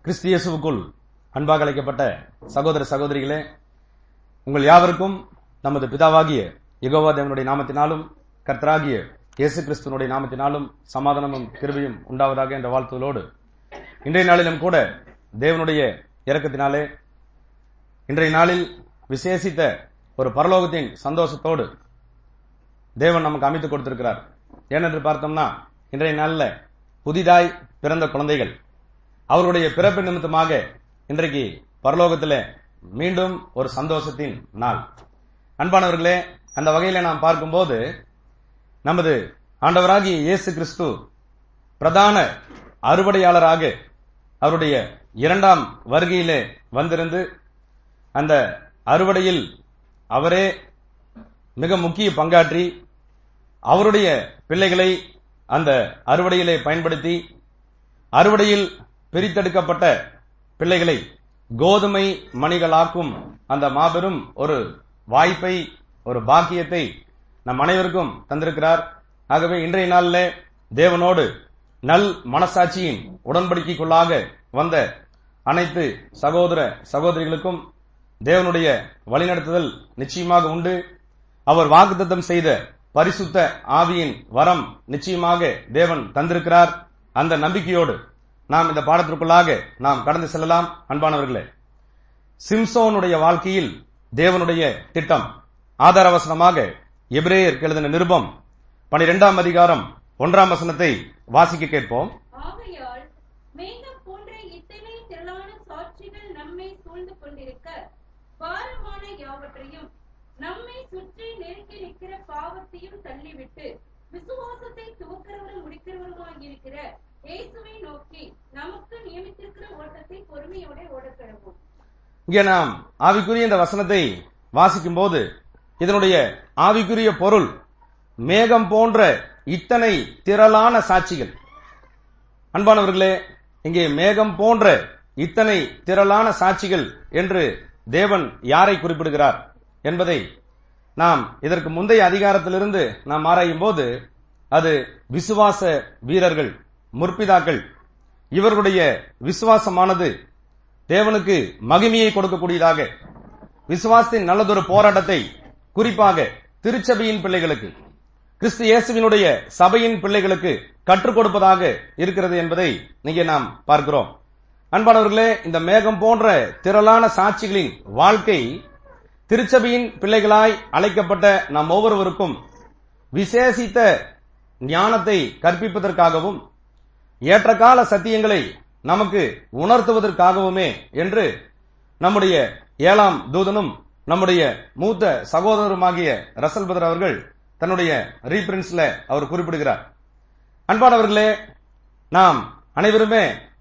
கிறிஸ்து இயேசுவுக்குள் அன்பாக அழைக்கப்பட்ட சகோதர சகோதரிகளே உங்கள் யாவருக்கும் நமது பிதாவாகிய யெகோவா தேவனுடைய நாமத்தினாலும் கர்த்தராகிய இயேசு கிறிஸ்துவனுடைய நாமத்தினாலும் சமாதானமும் கிருபையும் உண்டாவதாக என்ற வாழ்த்துதலோடு இன்றைய நாளிலும் கூட தேவனுடைய இரக்கத்தினாலே இன்றைய நாளில் விசேஷித்த ஒரு பரலோகத்தின் சந்தோஷத்தோடு தேவன் நமக்கு அமைத்துக் கொடுத்திருக்கிறார் ஏனென்று பார்த்தோம்னா இன்றைய நாளில் புதிதாய் பிறந்த குழந்தைகள் அவருடைய பிறப்பு நிமித்தமாக இன்றைக்கு பரலோகத்தில் மீண்டும் ஒரு சந்தோஷத்தின் நாள் அன்பானவர்களே அந்த வகையில நாம் பார்க்கும்போது நமது ஆண்டவராகிய இயேசு கிறிஸ்து பிரதான அறுவடையாளராக அவருடைய இரண்டாம் வருகையிலே வந்திருந்து அந்த அறுவடையில் அவரே மிக முக்கிய பங்காற்றி அவருடைய பிள்ளைகளை அந்த அறுவடையிலே பயன்படுத்தி அறுவடையில் பிரித்தெடுக்கப்பட்ட பிள்ளைகளை கோதுமை மணிகளாக்கும் அந்த மாபெரும் ஒரு வாய்ப்பை ஒரு பாக்கியத்தை நம் அனைவருக்கும் தந்திருக்கிறார் ஆகவே இன்றைய நாளிலே தேவனோடு நல் மனசாட்சியின் உடன்படிக்கைக்குள்ளாக வந்த அனைத்து சகோதர சகோதரிகளுக்கும் தேவனுடைய வழிநடத்துதல் நிச்சயமாக உண்டு அவர் வாக்குத்தத்தம் செய்த பரிசுத்த ஆவியின் வரம் நிச்சயமாக தேவன் தந்திருக்கிறார் அந்த நம்பிக்கையோடு நாம் இந்த பாடத்திற்குள்ளாக நாம் கடந்து செல்லலாம் அன்பானவர்களே சிம்சோனுடைய வாழ்க்கையில் தேவனுடைய திட்டம் ஆதாரவசனமாக எபிரேயர் எழுதின நிருபம் பனிரெண்டாம் அதிகாரம் ஒன்றாம் வசனத்தை வாசிக்க கேட்போம் ஆகையால் மேகம் போன்ற இத்தனை திரளான சாட்சிகள் நம்மை சூழ்ந்து கொண்டிருக்க பாரமான யாவற்றையும் நம்மை சுற்றி நெருக்கி நிற்கிற பாவத்தையும் தள்ளிவிட்டு விசுவாசத்தை துவக்கிறவரும் முடிக்கிறவருமாயிருக்கிற இயேசுவை நோக்கி நமக்கு நியமித்திருக்கிற ஓட்டத்தை பொறுமையோட ஓடக்கடவும் இங்கே நாம் ஆவிக்குரிய இந்த வசனத்தை வாசிக்கும் போது இதனுடைய ஆவிக்குரிய பொருள் மேகம் போன்ற இத்தனை திரளான சாட்சிகள் அன்பானவர்களே இங்கே மேகம் போன்ற இத்தனை திரளான சாட்சிகள் என்று தேவன் யாரை குறிப்பிடுகிறார் என்பதை நாம் இதற்கு முந்தைய அதிகாரத்திலிருந்து நாம் ஆராயும் போது அது விசுவாச வீரர்கள் முற்பிதாக்கள் இவர்களுடைய விசுவாசமானது தேவனுக்கு மகிமையை கொடுக்கக்கூடியதாக விசுவாசத்தின் நல்லதொரு போராட்டத்தை குறிப்பாக திருச்சபையின் பிள்ளைகளுக்கு கிறிஸ்து இயேசுவினுடைய சபையின் பிள்ளைகளுக்கு கற்றுக் கொடுப்பதாக இருக்கிறது என்பதை இங்கே நாம் பார்க்கிறோம் அன்பானவர்களே இந்த மேகம் போன்ற திரளான சாட்சிகளின் வாழ்க்கை திருச்சபையின் பிள்ளைகளாய் அழைக்கப்பட்ட நாம் ஒவ்வொருவருக்கும் விசேஷித்த ஞானத்தை கற்பிப்பதற்காகவும் ஏற்றகால சத்தியங்களை நமக்கு உணர்த்துவதற்காகவுமே என்று நம்முடைய ஏழாம் தூதனும் நம்முடைய மூத்த சகோதரருமாகிய ரசல் பதர் அவர்கள் தன்னுடைய ரீபிரின்ஸ்ல அவர் குறிப்பிடுகிறார் அன்பானவர்களே நாம் அனைவருமே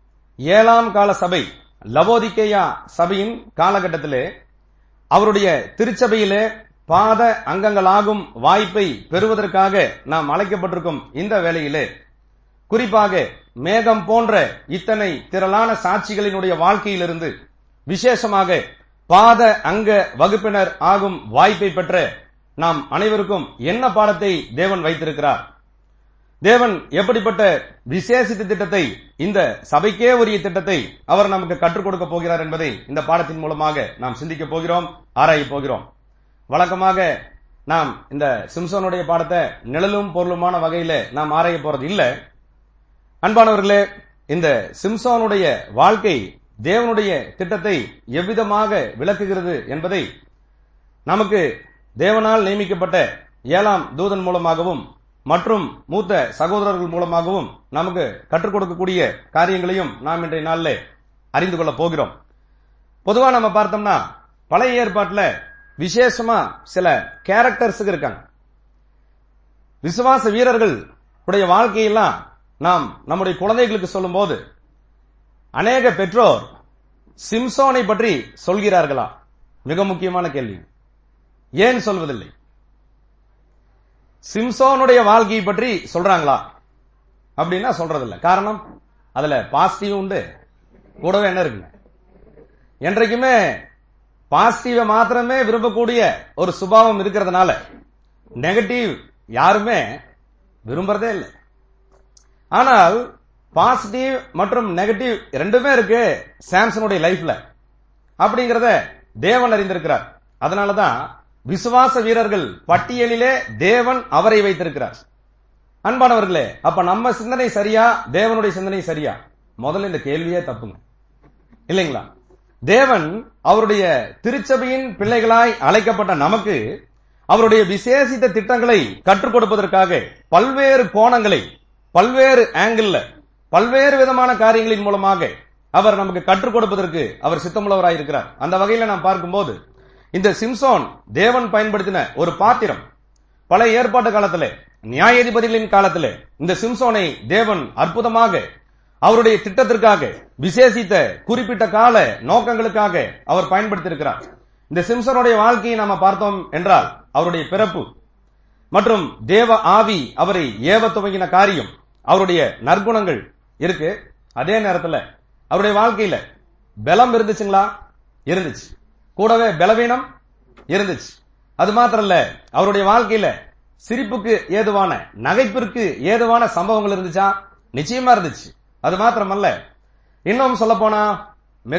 ஏழாம் கால சபை லவோதிக்கேயா சபையின் காலகட்டத்திலே அவருடைய திருச்சபையிலே பாத அங்கங்களாகும் வாய்ப்பை பெறுவதற்காக நாம் அழைக்கப்பட்டிருக்கும் இந்த வேளையிலே குறிப்பாக மேகம் போன்ற இத்தனை திரளான சாட்சிகளினுடைய வாழ்க்கையிலிருந்து விசேஷமாக பாத அங்க வகுப்பினர் ஆகும் வாய்ப்பை பெற்ற நாம் அனைவருக்கும் என்ன பாடத்தை தேவன் வைத்திருக்கிறார் தேவன் எப்படிப்பட்ட விசேஷித்த திட்டத்தை இந்த சபைக்கே உரிய திட்டத்தை அவர் நமக்கு கற்றுக் கொடுக்க போகிறார் என்பதை இந்த பாடத்தின் மூலமாக நாம் சிந்திக்க போகிறோம் ஆராய போகிறோம் வழக்கமாக நாம் இந்த சிம்சோனுடைய பாடத்தை நிழலும் பொருளுமான வகையில நாம் ஆராய போறது இல்ல அன்பானவர்களே இந்த சிம்சோனுடைய வாழ்க்கை தேவனுடைய திட்டத்தை எவ்விதமாக விளக்குகிறது என்பதை நமக்கு தேவனால் நியமிக்கப்பட்ட ஏழாம் தூதன் மூலமாகவும் மற்றும் மூத்த சகோதரர்கள் மூலமாகவும் நமக்கு கற்றுக் கொடுக்கக்கூடிய காரியங்களையும் நாம் இன்றைய நாளில் அறிந்து கொள்ள போகிறோம் பொதுவா நம்ம பார்த்தோம்னா பழைய ஏற்பாட்டுல விசேஷமா சில கேரக்டர்ஸ் இருக்காங்க விசுவாச வீரர்கள் உடைய வாழ்க்கையெல்லாம் நாம் நம்முடைய குழந்தைகளுக்கு சொல்லும் போது அநேக பெற்றோர் சிம்சோனை பற்றி சொல்கிறார்களா மிக முக்கியமான கேள்வி ஏன் சொல்வதில்லை சிம்சோனுடைய வாழ்க்கையை பற்றி சொல்றாங்களா அப்படின்னா சொல்றதில்ல காரணம் அதுல பாசிட்டிவ் உண்டு கூடவே என்ன இருக்குங்க என்றைக்குமே பாசிட்டிவ மாத்திரமே விரும்பக்கூடிய ஒரு சுபாவம் இருக்கிறதுனால நெகட்டிவ் யாருமே விரும்புறதே இல்லை ஆனால் பாசிட்டிவ் மற்றும் நெகட்டிவ் ரெண்டுமே இருக்கு சாம்சனுடைய லைஃப்ல அப்படிங்கறத தேவன் அறிந்திருக்கிறார் அதனாலதான் விசுவாச வீரர்கள் பட்டியலிலே தேவன் அவரை வைத்திருக்கிறார் அன்பானவர்களே அப்ப நம்ம சிந்தனை சரியா தேவனுடைய சிந்தனை சரியா முதல்ல இந்த கேள்வியே தப்புங்க இல்லைங்களா தேவன் அவருடைய திருச்சபையின் பிள்ளைகளாய் அழைக்கப்பட்ட நமக்கு அவருடைய விசேஷித்த திட்டங்களை கற்றுக் கொடுப்பதற்காக பல்வேறு கோணங்களை பல்வேறு ஆங்கிள் பல்வேறு விதமான காரியங்களின் மூலமாக அவர் நமக்கு கற்றுக் கொடுப்பதற்கு அவர் சித்தமுள்ளவராய் இருக்கிறார் அந்த வகையில நாம் பார்க்கும்போது இந்த சிம்சோன் தேவன் பயன்படுத்தின ஒரு பாத்திரம் பழைய ஏற்பாட்டு காலத்திலே நியாயாதிபதிகளின் காலத்திலே இந்த சிம்சோனை தேவன் அற்புதமாக அவருடைய திட்டத்திற்காக விசேஷித்த குறிப்பிட்ட கால நோக்கங்களுக்காக அவர் பயன்படுத்தியிருக்கிறார் இந்த சிம்சனுடைய வாழ்க்கையை நாம பார்த்தோம் என்றால் அவருடைய பிறப்பு மற்றும் தேவ ஆவி அவரை ஏவ துவங்கின காரியம் அவருடைய நற்குணங்கள் இருக்கு அதே நேரத்துல அவருடைய வாழ்க்கையில பலம் இருந்துச்சுங்களா இருந்துச்சு கூடவே பலவீனம் இருந்துச்சு அது மாத்திரம் இல்ல அவருடைய வாழ்க்கையில சிரிப்புக்கு ஏதுவான நகைப்பிற்கு ஏதுவான சம்பவங்கள் இருந்துச்சா நிச்சயமா இருந்துச்சு அது மாத்திரமல்ல இன்னும் சொல்ல போனா மிக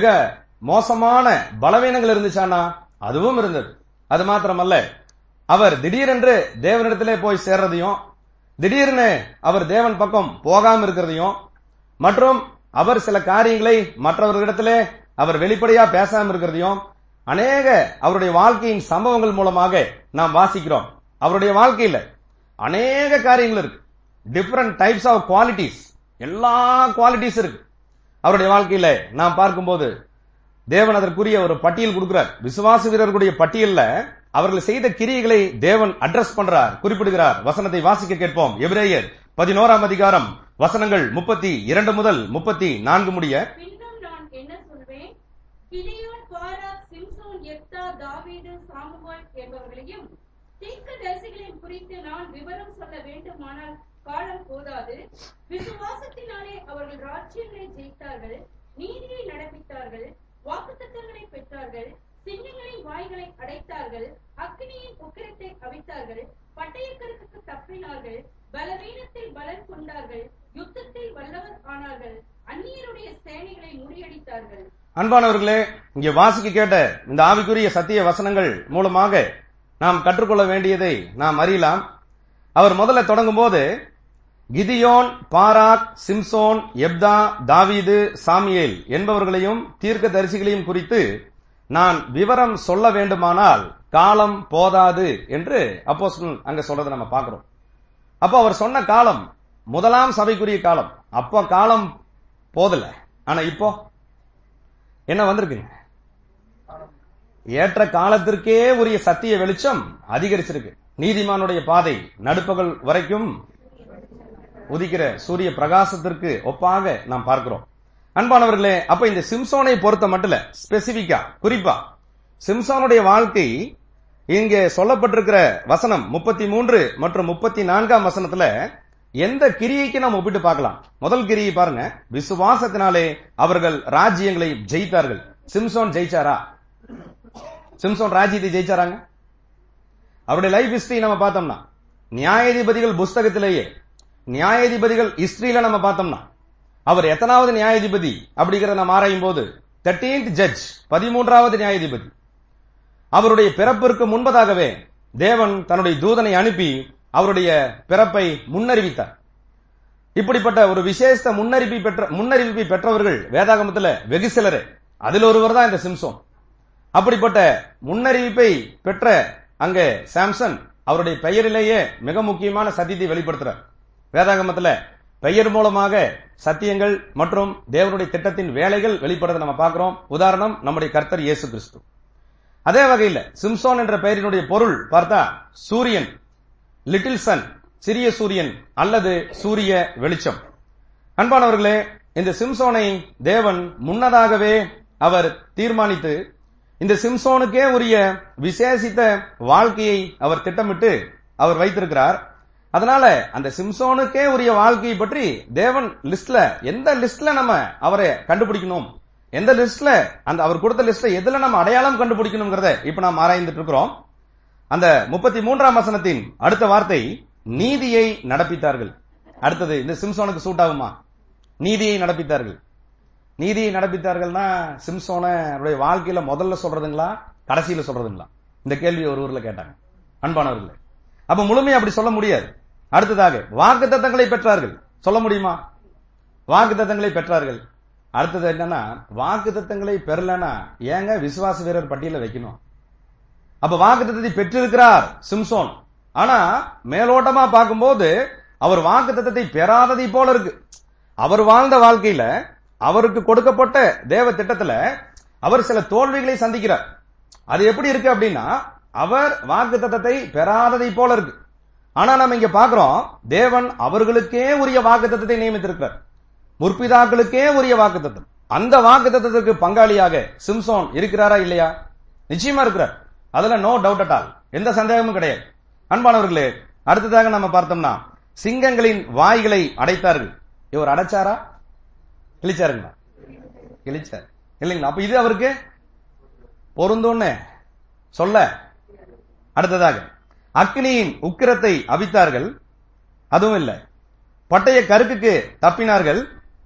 மோசமான பலவீனங்கள் இருந்துச்சானா அதுவும் இருந்தது அது மாத்திரமல்ல அவர் திடீரென்று தேவனிடத்திலே போய் சேர்றதையும் திடீர்னு அவர் தேவன் பக்கம் போகாம இருக்கிறதையும் மற்றும் அவர் சில காரியங்களை மற்றவர்களிடத்திலே அவர் வெளிப்படையா பேசாம இருக்கிறதையும் அநேக அவருடைய வாழ்க்கையின் சம்பவங்கள் மூலமாக நாம் வாசிக்கிறோம் அவருடைய வாழ்க்கையில அநேக காரியங்கள் இருக்கு டிஃபரண்ட் டைப்ஸ் ஆஃப் குவாலிட்டிஸ் எல்லா குவாலிட்டிஸ் இருக்கு அவருடைய வாழ்க்கையில நாம் பார்க்கும்போது தேவன் அதற்குரிய ஒரு பட்டியல் கொடுக்கிறார் விசுவாச வீரர்களுடைய பட்டியல்ல அவர்கள் செய்த கிரியைகளை தேவன் அட்ரஸ் பண்றார் குறிப்பிடுகிறார் வசனத்தை வாசிக்க கேட்போம் எபிரேயர் பதினோராம் அதிகாரம் வசனங்கள் முப்பத்தி இரண்டு முதல் முப்பத்தி நான்கு முடிய பின்னும் நான் என்ன சொல்வேன் கிலியோன் பாராக் சிம்சோன் எப்தா தாவீது சாமுவேல் என்பவர்களையும் தீர்க்கதரிசிகளையும் குறித்து நான் விவரம் சொல்ல வேண்டுமானால் காலம் போதாது விசுவாசத்தினாலே அவர்கள் ராஜ்யங்களை ஜெயித்தார்கள் நீதியை நடப்பித்தார்கள் வாக்குத்தத்தங்களை பெற்றார்கள் சிங்கங்களின் வாய்களை அடைத்தார்கள் அக்னியின் உக்கிரத்தை அவித்தார்கள் பட்டயக்கருத்துக்கு தப்பினார்கள் பலவீனத்தில் பலன் கொண்டார்கள் யுத்தத்தில் வல்லவர் ஆனார்கள் அந்நியருடைய சேனைகளை முறியடித்தார்கள் அன்பானவர்களே இங்கே வாசிக்க கேட்ட இந்த ஆவிக்குரிய சத்திய வசனங்கள் மூலமாக நாம் கற்றுக்கொள்ள வேண்டியதை நாம் அறியலாம் அவர் முதல்ல தொடங்கும் போது கிதியோன் பாராக் சிம்சோன் எப்தா தாவீது சாமியேல் என்பவர்களையும் தீர்க்க தரிசிகளையும் குறித்து நான் விவரம் சொல்ல வேண்டுமானால் காலம் போதாது என்று அப்போ அங்க சொல்றதை நம்ம பார்க்கிறோம் அப்போ அவர் சொன்ன காலம் முதலாம் சபைக்குரிய காலம் அப்போ காலம் போதல ஆனா இப்போ என்ன வந்திருக்குங்க ஏற்ற காலத்திற்கே உரிய சத்திய வெளிச்சம் அதிகரிச்சிருக்கு நீதிமானுடைய பாதை நடுப்பகல் வரைக்கும் உதிக்கிற சூரிய பிரகாசத்திற்கு ஒப்பாக நாம் பார்க்கிறோம் அன்பானவர்களே அப்ப இந்த சிம்சோனை பொறுத்த மட்டும் ஸ்பெசிபிக்கா குறிப்பா சிம்சோனுடைய வாழ்க்கை இங்கே சொல்லப்பட்டிருக்கிற வசனம் முப்பத்தி மூன்று மற்றும் முப்பத்தி நான்காம் வசனத்துல எந்த கிரியைக்கு நாம் ஒப்பிட்டு பார்க்கலாம் முதல் கிரியை பாருங்க விசுவாசத்தினாலே அவர்கள் ராஜ்யங்களை ஜெயித்தார்கள் சிம்சோன் ஜெயிச்சாரா சிம்சோன் ராஜ்யத்தை ஜெயிச்சாராங்க அவருடைய லைஃப் ஹிஸ்டரி நம்ம பார்த்தோம்னா நியாயாதிபதிகள் புஸ்தகத்திலேயே நியாயாதிபதிகள் ஹிஸ்டரியில நம்ம பார்த்தோம்னா அவர் எத்தனாவது நியாயாதிபதி அப்படிங்கறத நம்ம ஆராயும் போது தேர்டீன்த் ஜட்ஜ் பதிமூன்றாவது நியாயாதிபதி அவருடைய பிறப்பிற்கு முன்பதாகவே தேவன் தன்னுடைய தூதனை அனுப்பி அவருடைய பிறப்பை முன்னறிவித்தார் இப்படிப்பட்ட ஒரு விசேஷ முன்னறிவிப்பை பெற்ற முன்னறிவிப்பை பெற்றவர்கள் வேதாகமத்துல வெகு சிலரே அதில் ஒருவர் தான் இந்த சிம்சோன் அப்படிப்பட்ட முன்னறிவிப்பை பெற்ற அங்கே சாம்சன் அவருடைய பெயரிலேயே மிக முக்கியமான சத்தியத்தை வெளிப்படுத்துறார் வேதாகமத்துல பெயர் மூலமாக சத்தியங்கள் மற்றும் தேவனுடைய திட்டத்தின் வேலைகள் வெளிப்படுறதை நம்ம பார்க்கிறோம் உதாரணம் நம்முடைய கர்த்தர் இயேசு கிறிஸ்து அதே வகையில் சிம்சோன் என்ற பெயரினுடைய பொருள் பார்த்தா சூரியன் லிட்டில் சன் சிறிய சூரியன் அல்லது சூரிய வெளிச்சம் அன்பானவர்களே இந்த சிம்சோனை தேவன் முன்னதாகவே அவர் தீர்மானித்து இந்த சிம்சோனுக்கே உரிய விசேஷித்த வாழ்க்கையை அவர் திட்டமிட்டு அவர் வைத்திருக்கிறார் அதனால அந்த சிம்சோனுக்கே உரிய வாழ்க்கையை பற்றி தேவன் லிஸ்ட்ல எந்த லிஸ்ட்ல நம்ம அவரை கண்டுபிடிக்கணும் எந்த லிஸ்ட்ல அந்த அவர் கொடுத்த லிஸ்ட்ல எதுல நம்ம அடையாளம் கண்டுபிடிக்கணுங்கிறத இப்ப நாம் ஆராய்ந்துட்டு இருக்கிறோம் அந்த முப்பத்தி மூன்றாம் வசனத்தின் அடுத்த வார்த்தை நீதியை நடப்பித்தார்கள் அடுத்தது இந்த சிம்சோனுக்கு சூட் ஆகுமா நீதியை நடப்பித்தார்கள் நீதியை நடப்பித்தார்கள்னா சிம்சோன அவருடைய வாழ்க்கையில முதல்ல சொல்றதுங்களா கடைசியில சொல்றதுங்களா இந்த கேள்வி ஒரு ஊர்ல கேட்டாங்க அன்பானவர்களே அப்ப முழுமையா அப்படி சொல்ல முடியாது அடுத்ததாக வாக்கு தத்தங்களை பெற்றார்கள் சொல்ல முடியுமா வாக்கு தத்தங்களை பெற்றார்கள் அடுத்தது என்னன்னா வாக்கு தத்தங்களை பெறலன்னா ஏங்க விசுவாச வீரர் பட்டியல வைக்கணும் அப்ப வாக்கு தத்தத்தை பெற்றிருக்கிறார் சிம்சோன் ஆனா மேலோட்டமா பார்க்கும்போது அவர் வாக்கு தத்தத்தை பெறாததை போல இருக்கு அவர் வாழ்ந்த வாழ்க்கையில அவருக்கு கொடுக்கப்பட்ட தேவ திட்டத்துல அவர் சில தோல்விகளை சந்திக்கிறார் அது எப்படி இருக்கு அப்படின்னா அவர் வாக்கு தத்தத்தை பெறாததை போல இருக்கு ஆனா நம்ம இங்க பாக்குறோம் தேவன் அவர்களுக்கே உரிய வாக்கு தத்தத்தை நியமித்திருக்கிறார் முற்பிதாக்களுக்கே உரிய வாக்கு தத்தம் அந்த வாக்கு தத்தத்துக்கு பங்காளியாக சிம்சோன் இருக்கிறாரா இல்லையா நிச்சயமா இருக்கிறார் அதுல நோ டவுட் அட் ஆல் எந்த சந்தேகமும் கிடையாது அன்பானவர்களே அடுத்ததாக நம்ம பார்த்தோம்னா சிங்கங்களின் வாய்களை அடைத்தார்கள் இவர் அடைச்சாரா கிழிச்சாருங்களா கிழிச்சார் இல்லைங்களா அப்ப இது அவருக்கு பொருந்தோன்னு சொல்ல அடுத்ததாக அக்னியின் உக்கிரத்தை அவித்தார்கள் அதுவும் இல்லை பட்டய கருக்குக்கு தப்பினார்கள்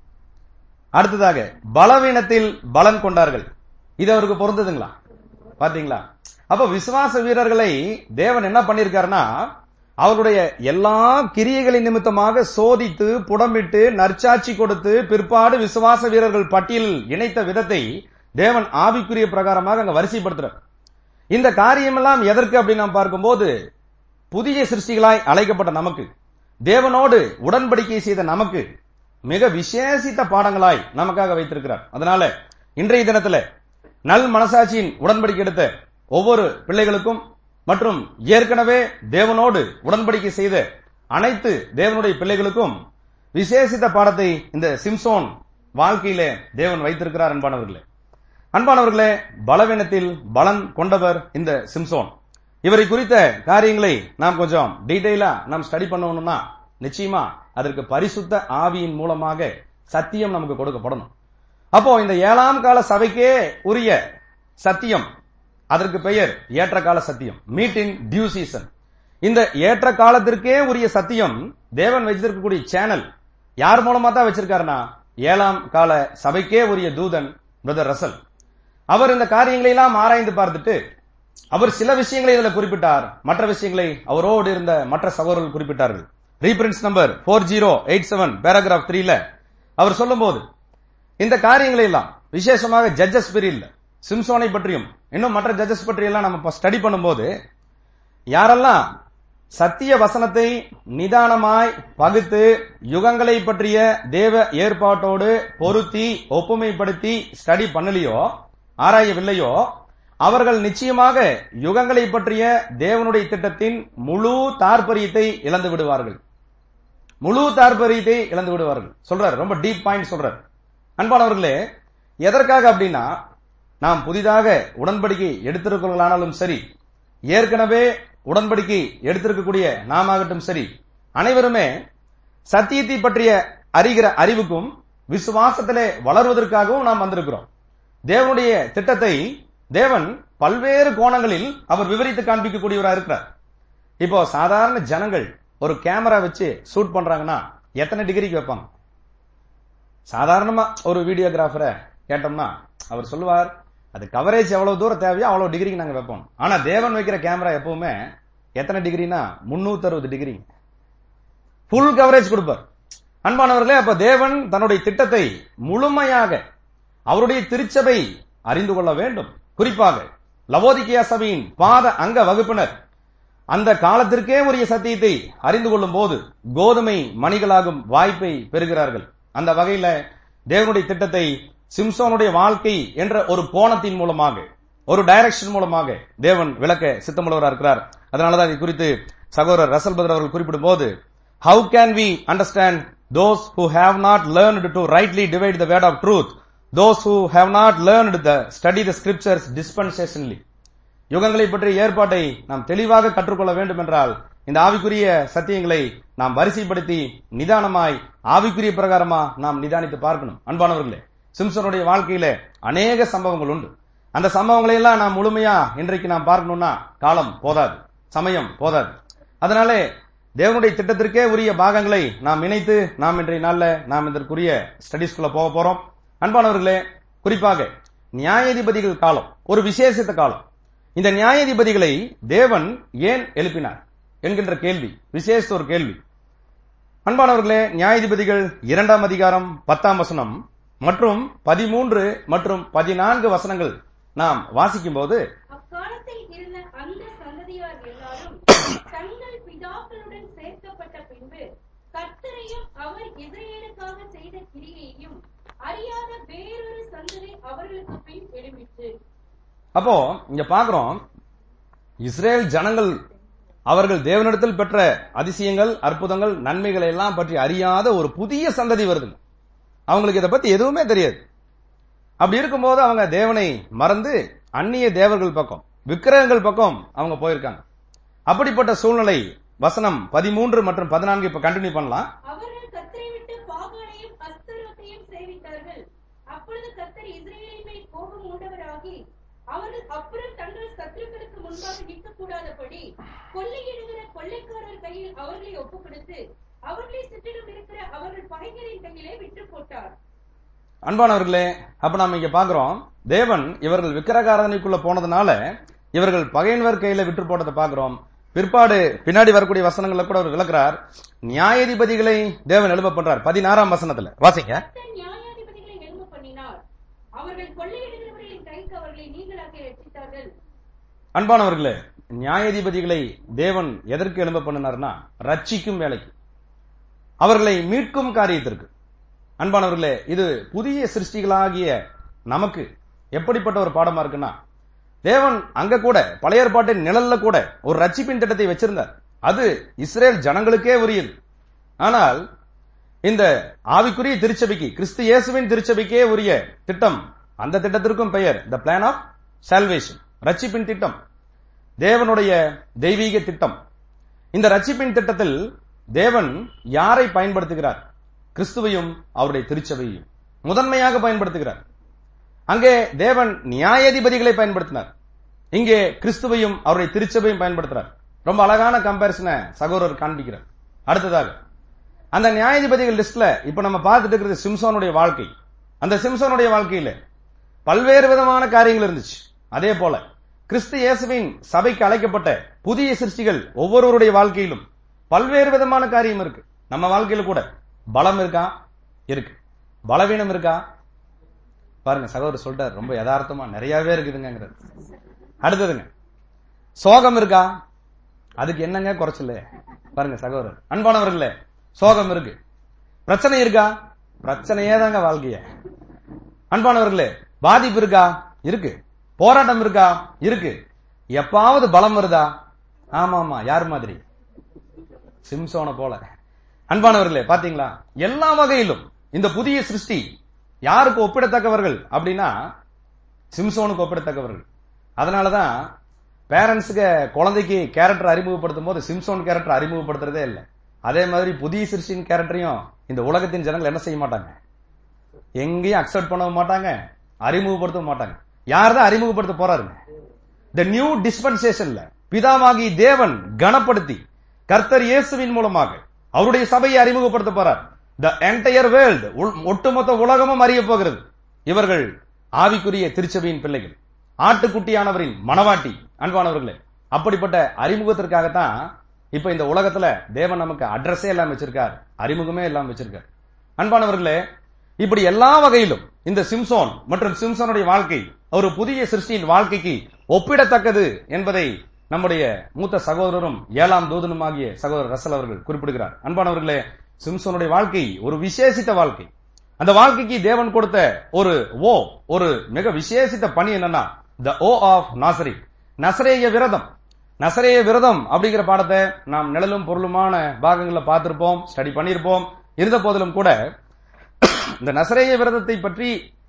அடுத்ததாக பலவீனத்தில் பலன் கொண்டார்கள் இது அவருக்கு பொருந்ததுங்களா பாத்தீங்களா அப்ப விசுவாச வீரர்களை தேவன் என்ன பண்ணிருக்காருன்னா அவருடைய எல்லா கிரியைகளின் நிமித்தமாக சோதித்து புடமிட்டு நற்சாட்சி கொடுத்து பிற்பாடு விசுவாச வீரர்கள் பட்டியல் இணைத்த விதத்தை தேவன் ஆவிக்குரிய பிரகாரமாக அங்க வரிசைப்படுத்துறார் இந்த காரியமெல்லாம் எதற்கு அப்படின்னு நாம் பார்க்கும்போது புதிய சிருஷ்டிகளாய் அழைக்கப்பட்ட நமக்கு தேவனோடு உடன்படிக்கை செய்த நமக்கு மிக விசேஷித்த பாடங்களாய் நமக்காக வைத்திருக்கிறார் அதனால இன்றைய தினத்துல நல் மனசாட்சியின் உடன்படிக்கை எடுத்த ஒவ்வொரு பிள்ளைகளுக்கும் மற்றும் ஏற்கனவே தேவனோடு உடன்படிக்கை செய்த அனைத்து தேவனுடைய பிள்ளைகளுக்கும் விசேஷித்த பாடத்தை இந்த சிம்சோன் வாழ்க்கையிலே தேவன் வைத்திருக்கிறார் அன்பானவர்களே அன்பானவர்களே பலவீனத்தில் பலன் கொண்டவர் இந்த சிம்சோன் இவரை குறித்த காரியங்களை நாம் கொஞ்சம் டீடைலா நாம் ஸ்டடி பண்ணணும்னா நிச்சயமா அதற்கு பரிசுத்த ஆவியின் மூலமாக சத்தியம் நமக்கு கொடுக்கப்படணும் அப்போ இந்த ஏழாம் கால சபைக்கே உரிய சத்தியம் அதற்கு பெயர் ஏற்ற கால சத்தியம் மீட் இன் டியூ சீசன் இந்த ஏற்ற காலத்திற்கே உரிய சத்தியம் தேவன் வச்சிருக்கக்கூடிய சேனல் யார் மூலமா தான் வச்சிருக்காருன்னா ஏழாம் கால சபைக்கே உரிய தூதன் பிரதர் ரசல் அவர் இந்த காரியங்களை எல்லாம் ஆராய்ந்து பார்த்துட்டு அவர் சில விஷயங்களை இதுல குறிப்பிட்டார் மற்ற விஷயங்களை அவரோடு இருந்த மற்ற சகோதரர்கள் குறிப்பிட்டார்கள் reprints number four zero eight seven paragraph த்ரீல அவர் சொல்லும்போது இந்த காரியங்களை எல்லாம் விசேஷமாக ஜட்ஜஸ் பீரியட்ல சிம்சோனை பற்றியும் இன்னும் மற்ற ஜட்ஜஸ் பற்றி எல்லாம் நம்ம ஸ்டடி பண்ணும்போது யாரெல்லாம் சத்திய வசனத்தை நிதானமாய் பகுத்து யுகங்களை பற்றிய தேவ ஏற்பாட்டோடு பொருத்தி ஒப்புமைப்படுத்தி ஸ்டடி பண்ணலையோ ஆராயவில்லையோ அவர்கள் நிச்சயமாக யுகங்களை பற்றிய தேவனுடைய திட்டத்தின் முழு தாற்பரியத்தை இழந்து விடுவார்கள் முழு தாற்பரியத்தை இழந்து விடுவார்கள் சொல்றார் ரொம்ப டீப் பாயிண்ட் சொல்றார் அன்பானவர்களே எதற்காக அப்படின்னா நாம் புதிதாக உடன்படிக்கை எடுத்திருக்கிறவர்களானாலும் சரி ஏற்கனவே உடன்படிக்கை எடுத்திருக்கக்கூடிய நாமாகட்டும் சரி அனைவருமே சத்தியத்தை பற்றிய அறிகிற அறிவுக்கும் விசுவாசத்திலே வளர்வதற்காகவும் நாம் வந்திருக்கிறோம் தேவனுடைய திட்டத்தை தேவன் பல்வேறு கோணங்களில் அவர் விவரித்து காண்பிக்கக்கூடியவராக இருக்கிறார் இப்போ சாதாரண ஜனங்கள் ஒரு கேமரா வச்சு ஷூட் பண்றாங்கன்னா எத்தனை டிகிரிக்கு வைப்பாங்க சாதாரணமா ஒரு வீடியோகிராஃபரை கேட்டோம்னா அவர் சொல்லுவார் அது கவரேஜ் எவ்வளவு தூரம் தேவையோ அவ்வளவு டிகிரிக்கு நாங்க வைப்போம் ஆனா தேவன் வைக்கிற கேமரா எப்பவுமே எத்தனை டிகிரினா முன்னூத்தி அறுபது டிகிரி ஃபுல் கவரேஜ் கொடுப்பார் அன்பானவர்களே அப்ப தேவன் தன்னுடைய திட்டத்தை முழுமையாக அவருடைய திருச்சபை அறிந்து கொள்ள வேண்டும் குறிப்பாக லவோதிக்கியா சபையின் பாத அங்க வகுப்பினர் அந்த காலத்திற்கே உரிய சத்தியத்தை அறிந்து கொள்ளும் போது கோதுமை மணிகளாகும் வாய்ப்பை பெறுகிறார்கள் அந்த வகையில தேவனுடைய திட்டத்தை சிம்சோனுடைய வாழ்க்கை என்ற ஒரு கோணத்தின் மூலமாக ஒரு டைரக்ஷன் மூலமாக தேவன் விளக்க சித்தமுள்ளவராக இருக்கிறார் அதனாலதான் இது குறித்து சகோதரர் ரசல் பதர் அவர்கள் குறிப்பிடும் போது how can we understand those who have not learned to rightly divide the word of truth those who have not learned the study the scriptures dispensationally யுகங்களை பற்றிய ஏற்பாட்டை நாம் தெளிவாக கற்றுக்கொள்ள வேண்டும் என்றால் இந்த ஆவிக்குரிய சத்தியங்களை நாம் வரிசைப்படுத்தி நிதானமாய் ஆவிக்குரிய பிரகாரமா நாம் நிதானித்து பார்க்கணும் அன்பானவர்களே சிம்சனுடைய வாழ்க்கையில அநேக சம்பவங்கள் உண்டு அந்த சம்பவங்களை எல்லாம் நாம் முழுமையா இன்றைக்கு நாம் பார்க்கணும்னா காலம் போதாது சமயம் போதாது அதனாலே தேவனுடைய திட்டத்திற்கே உரிய பாகங்களை நாம் இணைத்து நாம் இன்றைய நாள்ல நாம் இதற்குரிய ஸ்டடிஸ்குள்ள போக போறோம் அன்பானவர்களே குறிப்பாக நியாயாதிபதிகள் காலம் ஒரு விசேஷித்த காலம் இந்த நியாயாதிபதிகளை தேவன் ஏன் எழுப்பினார் என்கின்ற கேள்வி விசேஷ ஒரு கேள்வி அன்பானவர்களே நியாயாதிபதிகள் இரண்டாம் அதிகாரம் பத்தாம் வசனம் மற்றும் பதிமூன்று மற்றும் பதினான்கு வசனங்கள் நாம் வாசிக்கும் போது அக்காலத்தில் இருந்த அந்த சந்ததியார் எல்லாரும் தங்கள் பிதாக்களுடன் சேர்க்கப்பட்ட பின்பு கர்த்தரையும் அவர் இஸ்ரவேலுக்காக செய்த கிரியையையும் அறியாத வேறொரு சந்ததி அவர்களுக்கு பின் எழும்பிற்று அப்போ இங்க பாக்குறோம் இஸ்ரேல் ஜனங்கள் அவர்கள் தேவனிடத்தில் பெற்ற அதிசயங்கள் அற்புதங்கள் நன்மைகளை எல்லாம் பற்றி அறியாத ஒரு புதிய சந்ததி வருதுங்க அவங்களுக்கு இதை பத்தி எதுவுமே தெரியாது அப்படி இருக்கும்போது அவங்க தேவனை மறந்து அந்நிய தேவர்கள் பக்கம் விக்கிரகங்கள் பக்கம் அவங்க போயிருக்காங்க அப்படிப்பட்ட சூழ்நிலை வசனம் பதிமூன்று மற்றும் பதினான்கு இப்ப கண்டினியூ பண்ணலாம் அவர்கள் கர்த்தரை விட்டு பாகாலையும் அஸ்தரோத்தையும் சேவித்தார்கள் அப்பொழுது கர்த்தர் இஸ்ரவேலின் மேல் கோபம் உண்டவராகி அவர்கள் அப்புறம் தங்கள் சத்துருக்களுக்கு முன்பாக நிற்கக்கூடாதபடி கொள்ளையிடுகிற கொள்ளைக்காரர் கையில் அவர்களை ஒப்புக் கொடுத்து அவர்களை சுற்றிலும் இருக்கிற அவர்கள் பகைஞரின் கையிலே விட்டு போட்டார் அன்பானவர்களே அப்ப நாம இங்க பாக்குறோம் தேவன் இவர்கள் விக்கிரகாரதனைக்குள்ள போனதுனால இவர்கள் பகையினர் கையில விட்டு போட்டதை பாக்குறோம் பிற்பாடு பின்னாடி வரக்கூடிய வசனங்களை கூட அவர் விளக்குறார் நியாயாதிபதிகளை தேவன் எழுப்ப பண்றார் பதினாறாம் வசனத்துல வாசிங்க கர்த்தர் நியாயாதிபதிகளை எழும்ப பண்ணினார் அவர்கள் கொள்ளையிடுகிறவர்களின் கைக்கு அவர்களை நீங்களாக்கி ரட்சித்தார்கள் அன்பானவர்களே நியாயாதிபதிகளை தேவன் எதற்கு எழும்ப பண்ணினார்னா ரட்சிக்கும் வேலைக்கு அவர்களை மீட்கும் காரியத்திற்கு அன்பானவர்களே இது புதிய சிருஷ்டிகளாகிய நமக்கு எப்படிப்பட்ட ஒரு பாடமா இருக்குன்னா தேவன் அங்க கூட பழைய ஏற்பாட்டின் நிழல்ல கூட ஒரு ரட்சிப்பின் திட்டத்தை வச்சிருந்தார் அது இஸ்ரேல் ஜனங்களுக்கே உரியது ஆனால் இந்த ஆவிக்குரிய திருச்சபைக்கு கிறிஸ்து இயேசுவின் திருச்சபைக்கே உரிய திட்டம் அந்த திட்டத்திற்கும் பெயர் த பிளான் ஆஃப் சால்வேஷன் ரட்சிப்பின் திட்டம் தேவனுடைய தெய்வீக திட்டம் இந்த ரட்சிப்பின் திட்டத்தில் தேவன் யாரை பயன்படுத்துகிறார் கிறிஸ்துவையும் அவருடைய திருச்சபையையும் முதன்மையாக பயன்படுத்துகிறார் அங்கே தேவன் நியாயாதிபதிகளை பயன்படுத்தினார் இங்கே கிறிஸ்துவையும் அவருடைய திருச்சபையும் பயன்படுத்துறார் ரொம்ப அழகான கம்பேரிசனை சகோதரர் காண்பிக்கிறார் அடுத்ததாக அந்த நியாயாதிபதிகள் லிஸ்ட்ல இப்ப நம்ம பார்த்துட்டு இருக்கிறது சிம்சோனுடைய வாழ்க்கை அந்த சிம்சோனுடைய வாழ்க்கையில பல்வேறு விதமான காரியங்கள் இருந்துச்சு அதே போல கிறிஸ்து இயேசுவின் சபைக்கு அழைக்கப்பட்ட புதிய சிருஷ்டிகள் ஒவ்வொருவருடைய வாழ்க்கையிலும் பல்வேறு விதமான காரியம் இருக்கு நம்ம வாழ்க்கையில கூட பலம் இருக்கா இருக்கு பலவீனம் இருக்கா பாருங்க சகோதரர் சொல்லிட்டார் ரொம்ப யதார்த்தமா நிறையவே இருக்குதுங்கிறது அடுத்ததுங்க சோகம் இருக்கா அதுக்கு என்னங்க குறைச்சல பாருங்க சகோதரர் அன்பானவர்களே சோகம் இருக்கு பிரச்சனை இருக்கா பிரச்சனையே தாங்க வாழ்க்கைய அன்பானவர்களே பாதிப்பு இருக்கா இருக்கு போராட்டம் இருக்கா இருக்கு எப்பாவது பலம் வருதா ஆமா ஆமா யார் மாதிரி சிம்சோனை போல அன்பானவர்களே பாத்தீங்களா எல்லா வகையிலும் இந்த புதிய சிருஷ்டி யாருக்கு ஒப்பிடத்தக்கவர்கள் அப்படின்னா சிம்சோனுக்கு ஒப்பிடத்தக்கவர்கள் அதனாலதான் பேரண்ட்ஸுக்கு குழந்தைக்கு கேரக்டர் அறிமுகப்படுத்தும் போது சிம்சோன் கேரக்டர் அறிமுகப்படுத்துறதே இல்லை அதே மாதிரி புதிய சிருஷ்டியின் கேரக்டரையும் இந்த உலகத்தின் ஜனங்கள் என்ன செய்ய மாட்டாங்க எங்கேயும் அக்செப்ட் பண்ணவும் மாட்டாங்க அறிமுகப்படுத்தவும் மாட்டாங்க யார் தான் அறிமுகப்படுத்த போறாருங்க த நியூ டிஸ்பென்சேஷன்ல பிதாவாகி தேவன் கனப்படுத்தி கர்த்தர் இயேசுவின் மூலமாக அவருடைய சபையை அறிமுகப்படுத்த போறார் த என்டையர் வேர்ல்டு ஒட்டுமொத்த உலகமும் அறிய போகிறது இவர்கள் ஆவிக்குரிய திருச்சபையின் பிள்ளைகள் ஆட்டுக்குட்டியானவரின் மனவாட்டி அன்பானவர்களே அப்படிப்பட்ட அறிமுகத்திற்காகத்தான் இப்ப இந்த உலகத்துல தேவன் நமக்கு அட்ரஸே எல்லாம் வச்சிருக்கார் அறிமுகமே எல்லாம் வச்சிருக்கார் அன்பானவர்களே இப்படி எல்லா வகையிலும் இந்த சிம்சோன் மற்றும் சிம்சோனுடைய வாழ்க்கை ஒரு புதிய சிருஷ்டியின் வாழ்க்கைக்கு ஒப்பிடத்தக்கது என்பதை நம்முடைய மூத்த சகோதரரும் ஏழாம் தூதனுமாகிய சகோதரர் ரசல் அவர்கள் குறிப்பிடுகிறார் அன்பானவர்களே சிம்சோனுடைய வாழ்க்கை ஒரு விசேஷித்த வாழ்க்கை அந்த வாழ்க்கைக்கு தேவன் கொடுத்த ஒரு ஓ ஒரு மிக விசேஷித்த பணி என்னன்னா த ஓ ஆஃப் நாசரி நசரேய விரதம் நசரேய விரதம் அப்படிங்கிற பாடத்தை நாம் நிழலும் பொருளுமான பாகங்களை பார்த்திருப்போம் ஸ்டடி பண்ணியிருப்போம் இருந்த போதிலும் கூட இந்த நசரேய விரதத்தை பற்றி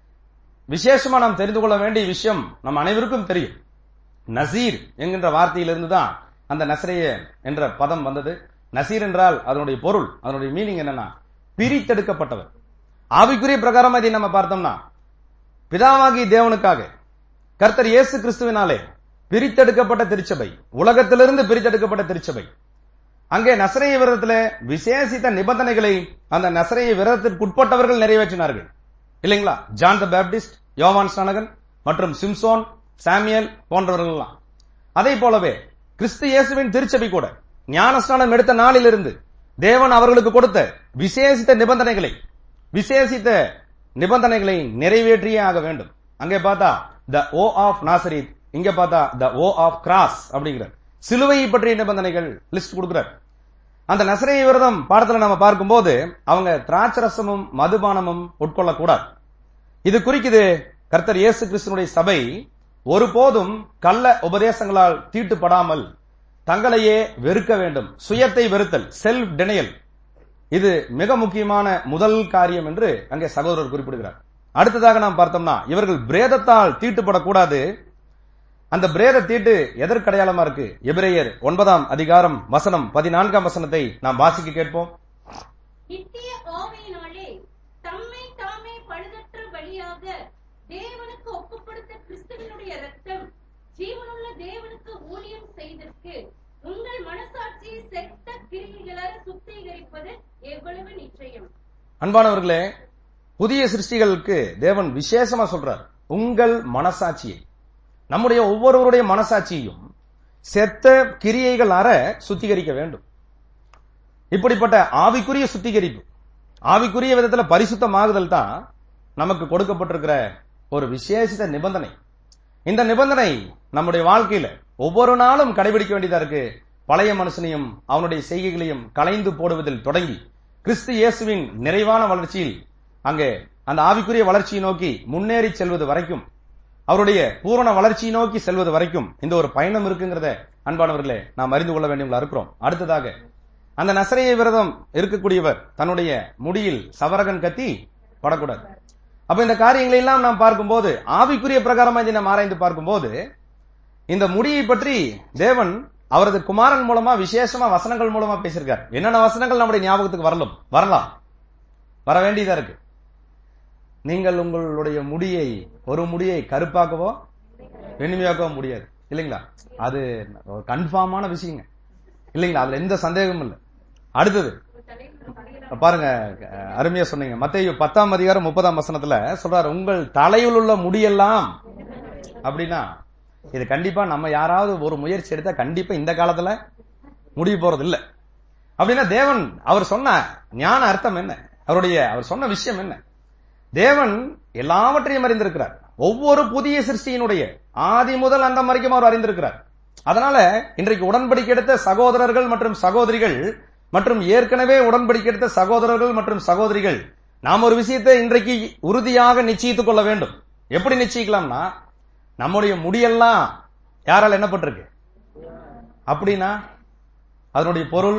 விசேஷமா நாம் தெரிந்து கொள்ள வேண்டிய விஷயம் நம் அனைவருக்கும் தெரியும் நசீர் என்கின்ற வார்த்தையிலிருந்து தான் அந்த நசரேய என்ற பதம் வந்தது நசீர் என்றால் அதனுடைய பொருள் அதனுடைய மீனிங் என்னன்னா பிரித்தெடுக்கப்பட்டவர் ஆவிக்குரிய பிரகாரம் இதை நம்ம பார்த்தோம்னா பிதாவாகி தேவனுக்காக கர்த்தர் இயேசு கிறிஸ்துவினாலே பிரித்தெடுக்கப்பட்ட திருச்சபை உலகத்திலிருந்து பிரித்தெடுக்கப்பட்ட திருச்சபை அங்கே நசரைய விரதத்துல விசேஷித்த நிபந்தனைகளை அந்த நசரைய விரதத்திற்கு உட்பட்டவர்கள் நிறைவேற்றினார்கள் இல்லைங்களா ஜான் த பேப்டிஸ்ட் யோவான் ஸ்நானகன் மற்றும் சிம்சோன் சாமியல் போன்றவர்கள் எல்லாம் அதே போலவே கிறிஸ்து இயேசுவின் திருச்சபை கூட ஞானஸ்நானம் எடுத்த நாளிலிருந்து தேவன் அவர்களுக்கு கொடுத்த விசேஷித்த நிபந்தனைகளை விசேஷித்த நிபந்தனைகளை நிறைவேற்றியே ஆக வேண்டும் அங்கே பார்த்தா த ஓ ஆஃப் நாசரித் இங்க பார்த்தா த ஓ ஆஃப் கிராஸ் அப்படிங்கிறார் சிலுவையை பற்றிய நிபந்தனைகள் லிஸ்ட் கொடுக்கிறார் அந்த நசரேய விரதம் பாடத்துல நம்ம பார்க்கும்போது அவங்க திராட்சரசமும் மதுபானமும் உட்கொள்ளக்கூடாது இது குறிக்குது கர்த்தர் இயேசு கிறிஸ்துனுடைய சபை ஒருபோதும் கள்ள உபதேசங்களால் தீட்டுப்படாமல் தங்களையே வெறுக்க வேண்டும் சுயத்தை வெறுத்தல் செல்ஃப் டினையல் இது மிக முக்கியமான முதல் காரியம் என்று அங்கே சகோதரர் குறிப்பிடுகிறார் அடுத்ததாக நாம் பார்த்தோம்னா இவர்கள் பிரேதத்தால் தீட்டுப்படக்கூடாது அந்த பிரேத தீட்டு எதற்கடையாளமா இருக்கு எபிரேயர் ஒன்பதாம் அதிகாரம் வசனம் பதினான்காம் வசனத்தை நாம் வாசிக்க கேட்போம் நித்திய ஆவியினாலே தம்மை தாமே பழுதற்ற பலியாக தேவனுக்கு ஒப்புக்கொடுத்த கிறிஸ்துவினுடைய ரத்தம் ஜீவனுள்ள தேவனுக்கு ஊழியம் செய்தற்கு உங்கள் மனசாட்சியை செத்த கிரியைகளால் சுத்திகரிப்பது எவ்வளவு நிச்சயம் அன்பானவர்களே புதிய சிருஷ்டிகளுக்கு தேவன் விசேஷமா சொல்றார் உங்கள் மனசாட்சியை நம்முடைய ஒவ்வொருவருடைய மனசாட்சியையும் செத்த கிரியைகள் அற சுத்திகரிக்க வேண்டும் இப்படிப்பட்ட ஆவிக்குரிய சுத்திகரிப்பு ஆவிக்குரிய விதத்துல பரிசுத்தமாகுதல் தான் நமக்கு கொடுக்கப்பட்டிருக்கிற ஒரு விசேஷித்த நிபந்தனை இந்த நிபந்தனை நம்முடைய வாழ்க்கையில ஒவ்வொரு நாளும் கடைபிடிக்க வேண்டியதா இருக்கு பழைய மனுஷனையும் அவனுடைய செய்கைகளையும் களைந்து போடுவதில் தொடங்கி கிறிஸ்து இயேசுவின் நிறைவான வளர்ச்சியில் அங்கே அந்த ஆவிக்குரிய வளர்ச்சியை நோக்கி முன்னேறி செல்வது வரைக்கும் அவருடைய பூரண வளர்ச்சியை நோக்கி செல்வது வரைக்கும் இந்த ஒரு பயணம் இருக்குங்கிறத அன்பானவர்களே நாம் அறிந்து கொள்ள வேண்டியவங்களா இருக்கிறோம் அடுத்ததாக அந்த நசரைய விரதம் இருக்கக்கூடியவர் தன்னுடைய முடியில் சவரகன் கத்தி படக்கூடாது அப்ப இந்த காரியங்களை எல்லாம் நாம் பார்க்கும்போது ஆவிக்குரிய பிரகாரமா இதை நாம் ஆராய்ந்து பார்க்கும்போது இந்த முடியை பற்றி தேவன் அவரது குமாரன் மூலமா விசேஷமா வசனங்கள் மூலமா பேசியிருக்கார் என்னென்ன வசனங்கள் நம்முடைய ஞாபகத்துக்கு வரலாம் வரலாம் வர வேண்டியதா இருக்கு நீங்கள் உங்களுடைய முடியை ஒரு முடியை கருப்பாக்கவோ வெண்மையாக்கவோ முடியாது இல்லைங்களா அது ஒரு கன்ஃபார்மான விஷயங்க இல்லைங்களா அதுல எந்த சந்தேகமும் இல்லை அடுத்தது பாருங்க அஹ், அருமையா சொன்னீங்க மத்தேயு பத்தாம் அதிகாரம் முப்பதாம் வசனத்துல சொல்றாரு உங்கள் தலையில் உள்ள முடியெல்லாம் அப்படின்னா இது கண்டிப்பா நம்ம யாராவது ஒரு முயற்சி எடுத்தா கண்டிப்பா இந்த காலத்துல முடிய போறது இல்ல அப்படின்னா தேவன் அவர் சொன்ன ஞான அர்த்தம் என்ன அவருடைய அவர் சொன்ன விஷயம் என்ன தேவன் எல்லாவற்றையும் அறிந்திருக்கிறார் ஒவ்வொரு புதிய சிருஷ்டியினுடைய ஆதி முதல் அந்த வரைக்கும் அவர் அறிந்திருக்கிறார் அதனால இன்றைக்கு உடன்படிக்கை எடுத்த சகோதரர்கள் மற்றும் சகோதரிகள் மற்றும் ஏற்கனவே உடன்படிக்கை எடுத்த சகோதரர்கள் மற்றும் சகோதரிகள் நாம் ஒரு விஷயத்தை இன்றைக்கு உறுதியாக நிச்சயித்துக் கொள்ள வேண்டும் எப்படி நிச்சயிக்கலாம்னா நம்முடைய முடியெல்லாம் யாரால் என்னப்பட்டிருக்கு அப்படின்னா அதனுடைய பொருள்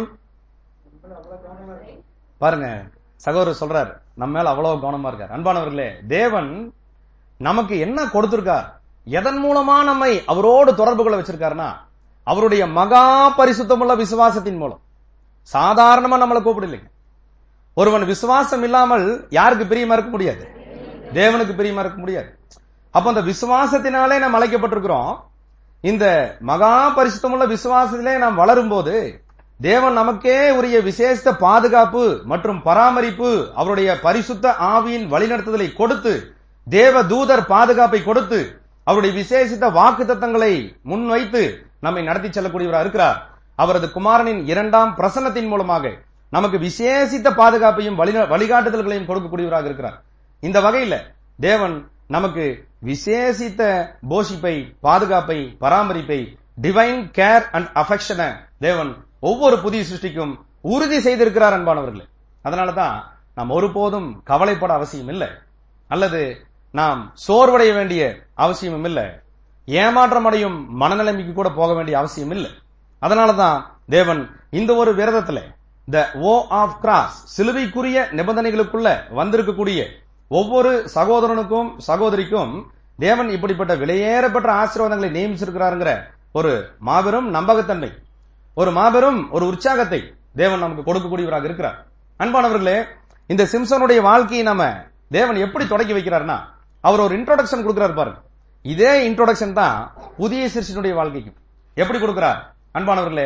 பாருங்க சகோதரர் சொல்றார் நம்ம மேல அவ்வளவு கவனமா இருக்கார் அன்பானவர்களே தேவன் நமக்கு என்ன கொடுத்திருக்கார் எதன் மூலமா நம்மை அவரோடு தொடர்பு கொள்ள வச்சிருக்காருன்னா அவருடைய மகா பரிசுத்தமுள்ள விசுவாசத்தின் மூலம் சாதாரணமா நம்மளை கூப்பிடலைங்க ஒருவன் விசுவாசம் இல்லாமல் யாருக்கு பிரியமா இருக்க முடியாது தேவனுக்கு பிரியமா இருக்க முடியாது அப்ப அந்த விசுவாசத்தினாலே நாம் அழைக்கப்பட்டிருக்கிறோம் இந்த மகா பரிசுத்தமுள்ள விசுவாசத்திலே நாம் வளரும் போது தேவன் நமக்கே உரிய விசேஷ பாதுகாப்பு மற்றும் பராமரிப்பு அவருடைய பரிசுத்த ஆவியின் வழிநடத்துதலை கொடுத்து தேவ தூதர் பாதுகாப்பை கொடுத்து அவருடைய விசேஷித்த வாக்கு தத்தங்களை முன்வைத்து நம்மை நடத்தி செல்லக்கூடியவராக இருக்கிறார் அவரது குமாரனின் இரண்டாம் பிரசன்னத்தின் மூலமாக நமக்கு விசேஷித்த பாதுகாப்பையும் வழிந- வழிகாட்டுதல்களையும் கொடுக்கக்கூடியவராக இருக்கிறார் இந்த வகையில தேவன் நமக்கு விசேஷித்த போஷிப்பை பாதுகாப்பை பராமரிப்பை டிவைன் கேர் அண்ட் அஃபெக்ஷனை தேவன் ஒவ்வொரு புதிய சிருஷ்டிக்கும் உறுதி செய்திருக்கிறார் அன்பானவர்களே அதனாலதான் நாம் ஒருபோதும் கவலைப்பட அவசியம் இல்லை அல்லது நாம் சோர்வடைய வேண்டிய அவசியமும் இல்லை ஏமாற்றம் அடையும் மனநிலைமைக்கு கூட போக வேண்டிய அவசியம் இல்லை அதனாலதான் தேவன் இந்த ஒரு விரதத்துல த ஓ ஆஃப் கிராஸ் சிலுவைக்குரிய நிபந்தனைகளுக்குள்ள வந்திருக்கக்கூடிய ஒவ்வொரு சகோதரனுக்கும் சகோதரிக்கும் தேவன் இப்படிப்பட்ட விலையேறப்பட்ட ஆசீர்வாதங்களை நியமிச்சிருக்கிறாருங்கிற ஒரு மாபெரும் நம்பகத்தன்மை ஒரு மாபெரும் ஒரு உற்சாகத்தை தேவன் நமக்கு கொடுக்கக்கூடியவராக இருக்கிறார் அன்பானவர்களே இந்த சிம்சனுடைய வாழ்க்கையை நாம தேவன் எப்படி தொடக்கி வைக்கிறார்னா அவர் ஒரு இன்ட்ரோடக்ஷன் கொடுக்கிறார் பாருங்க இதே இன்ட்ரோடக்ஷன் தான் புதிய சிறுசினுடைய வாழ்க்கைக்கும் எப்படி கொடுக்கிறார் அன்பானவர்களே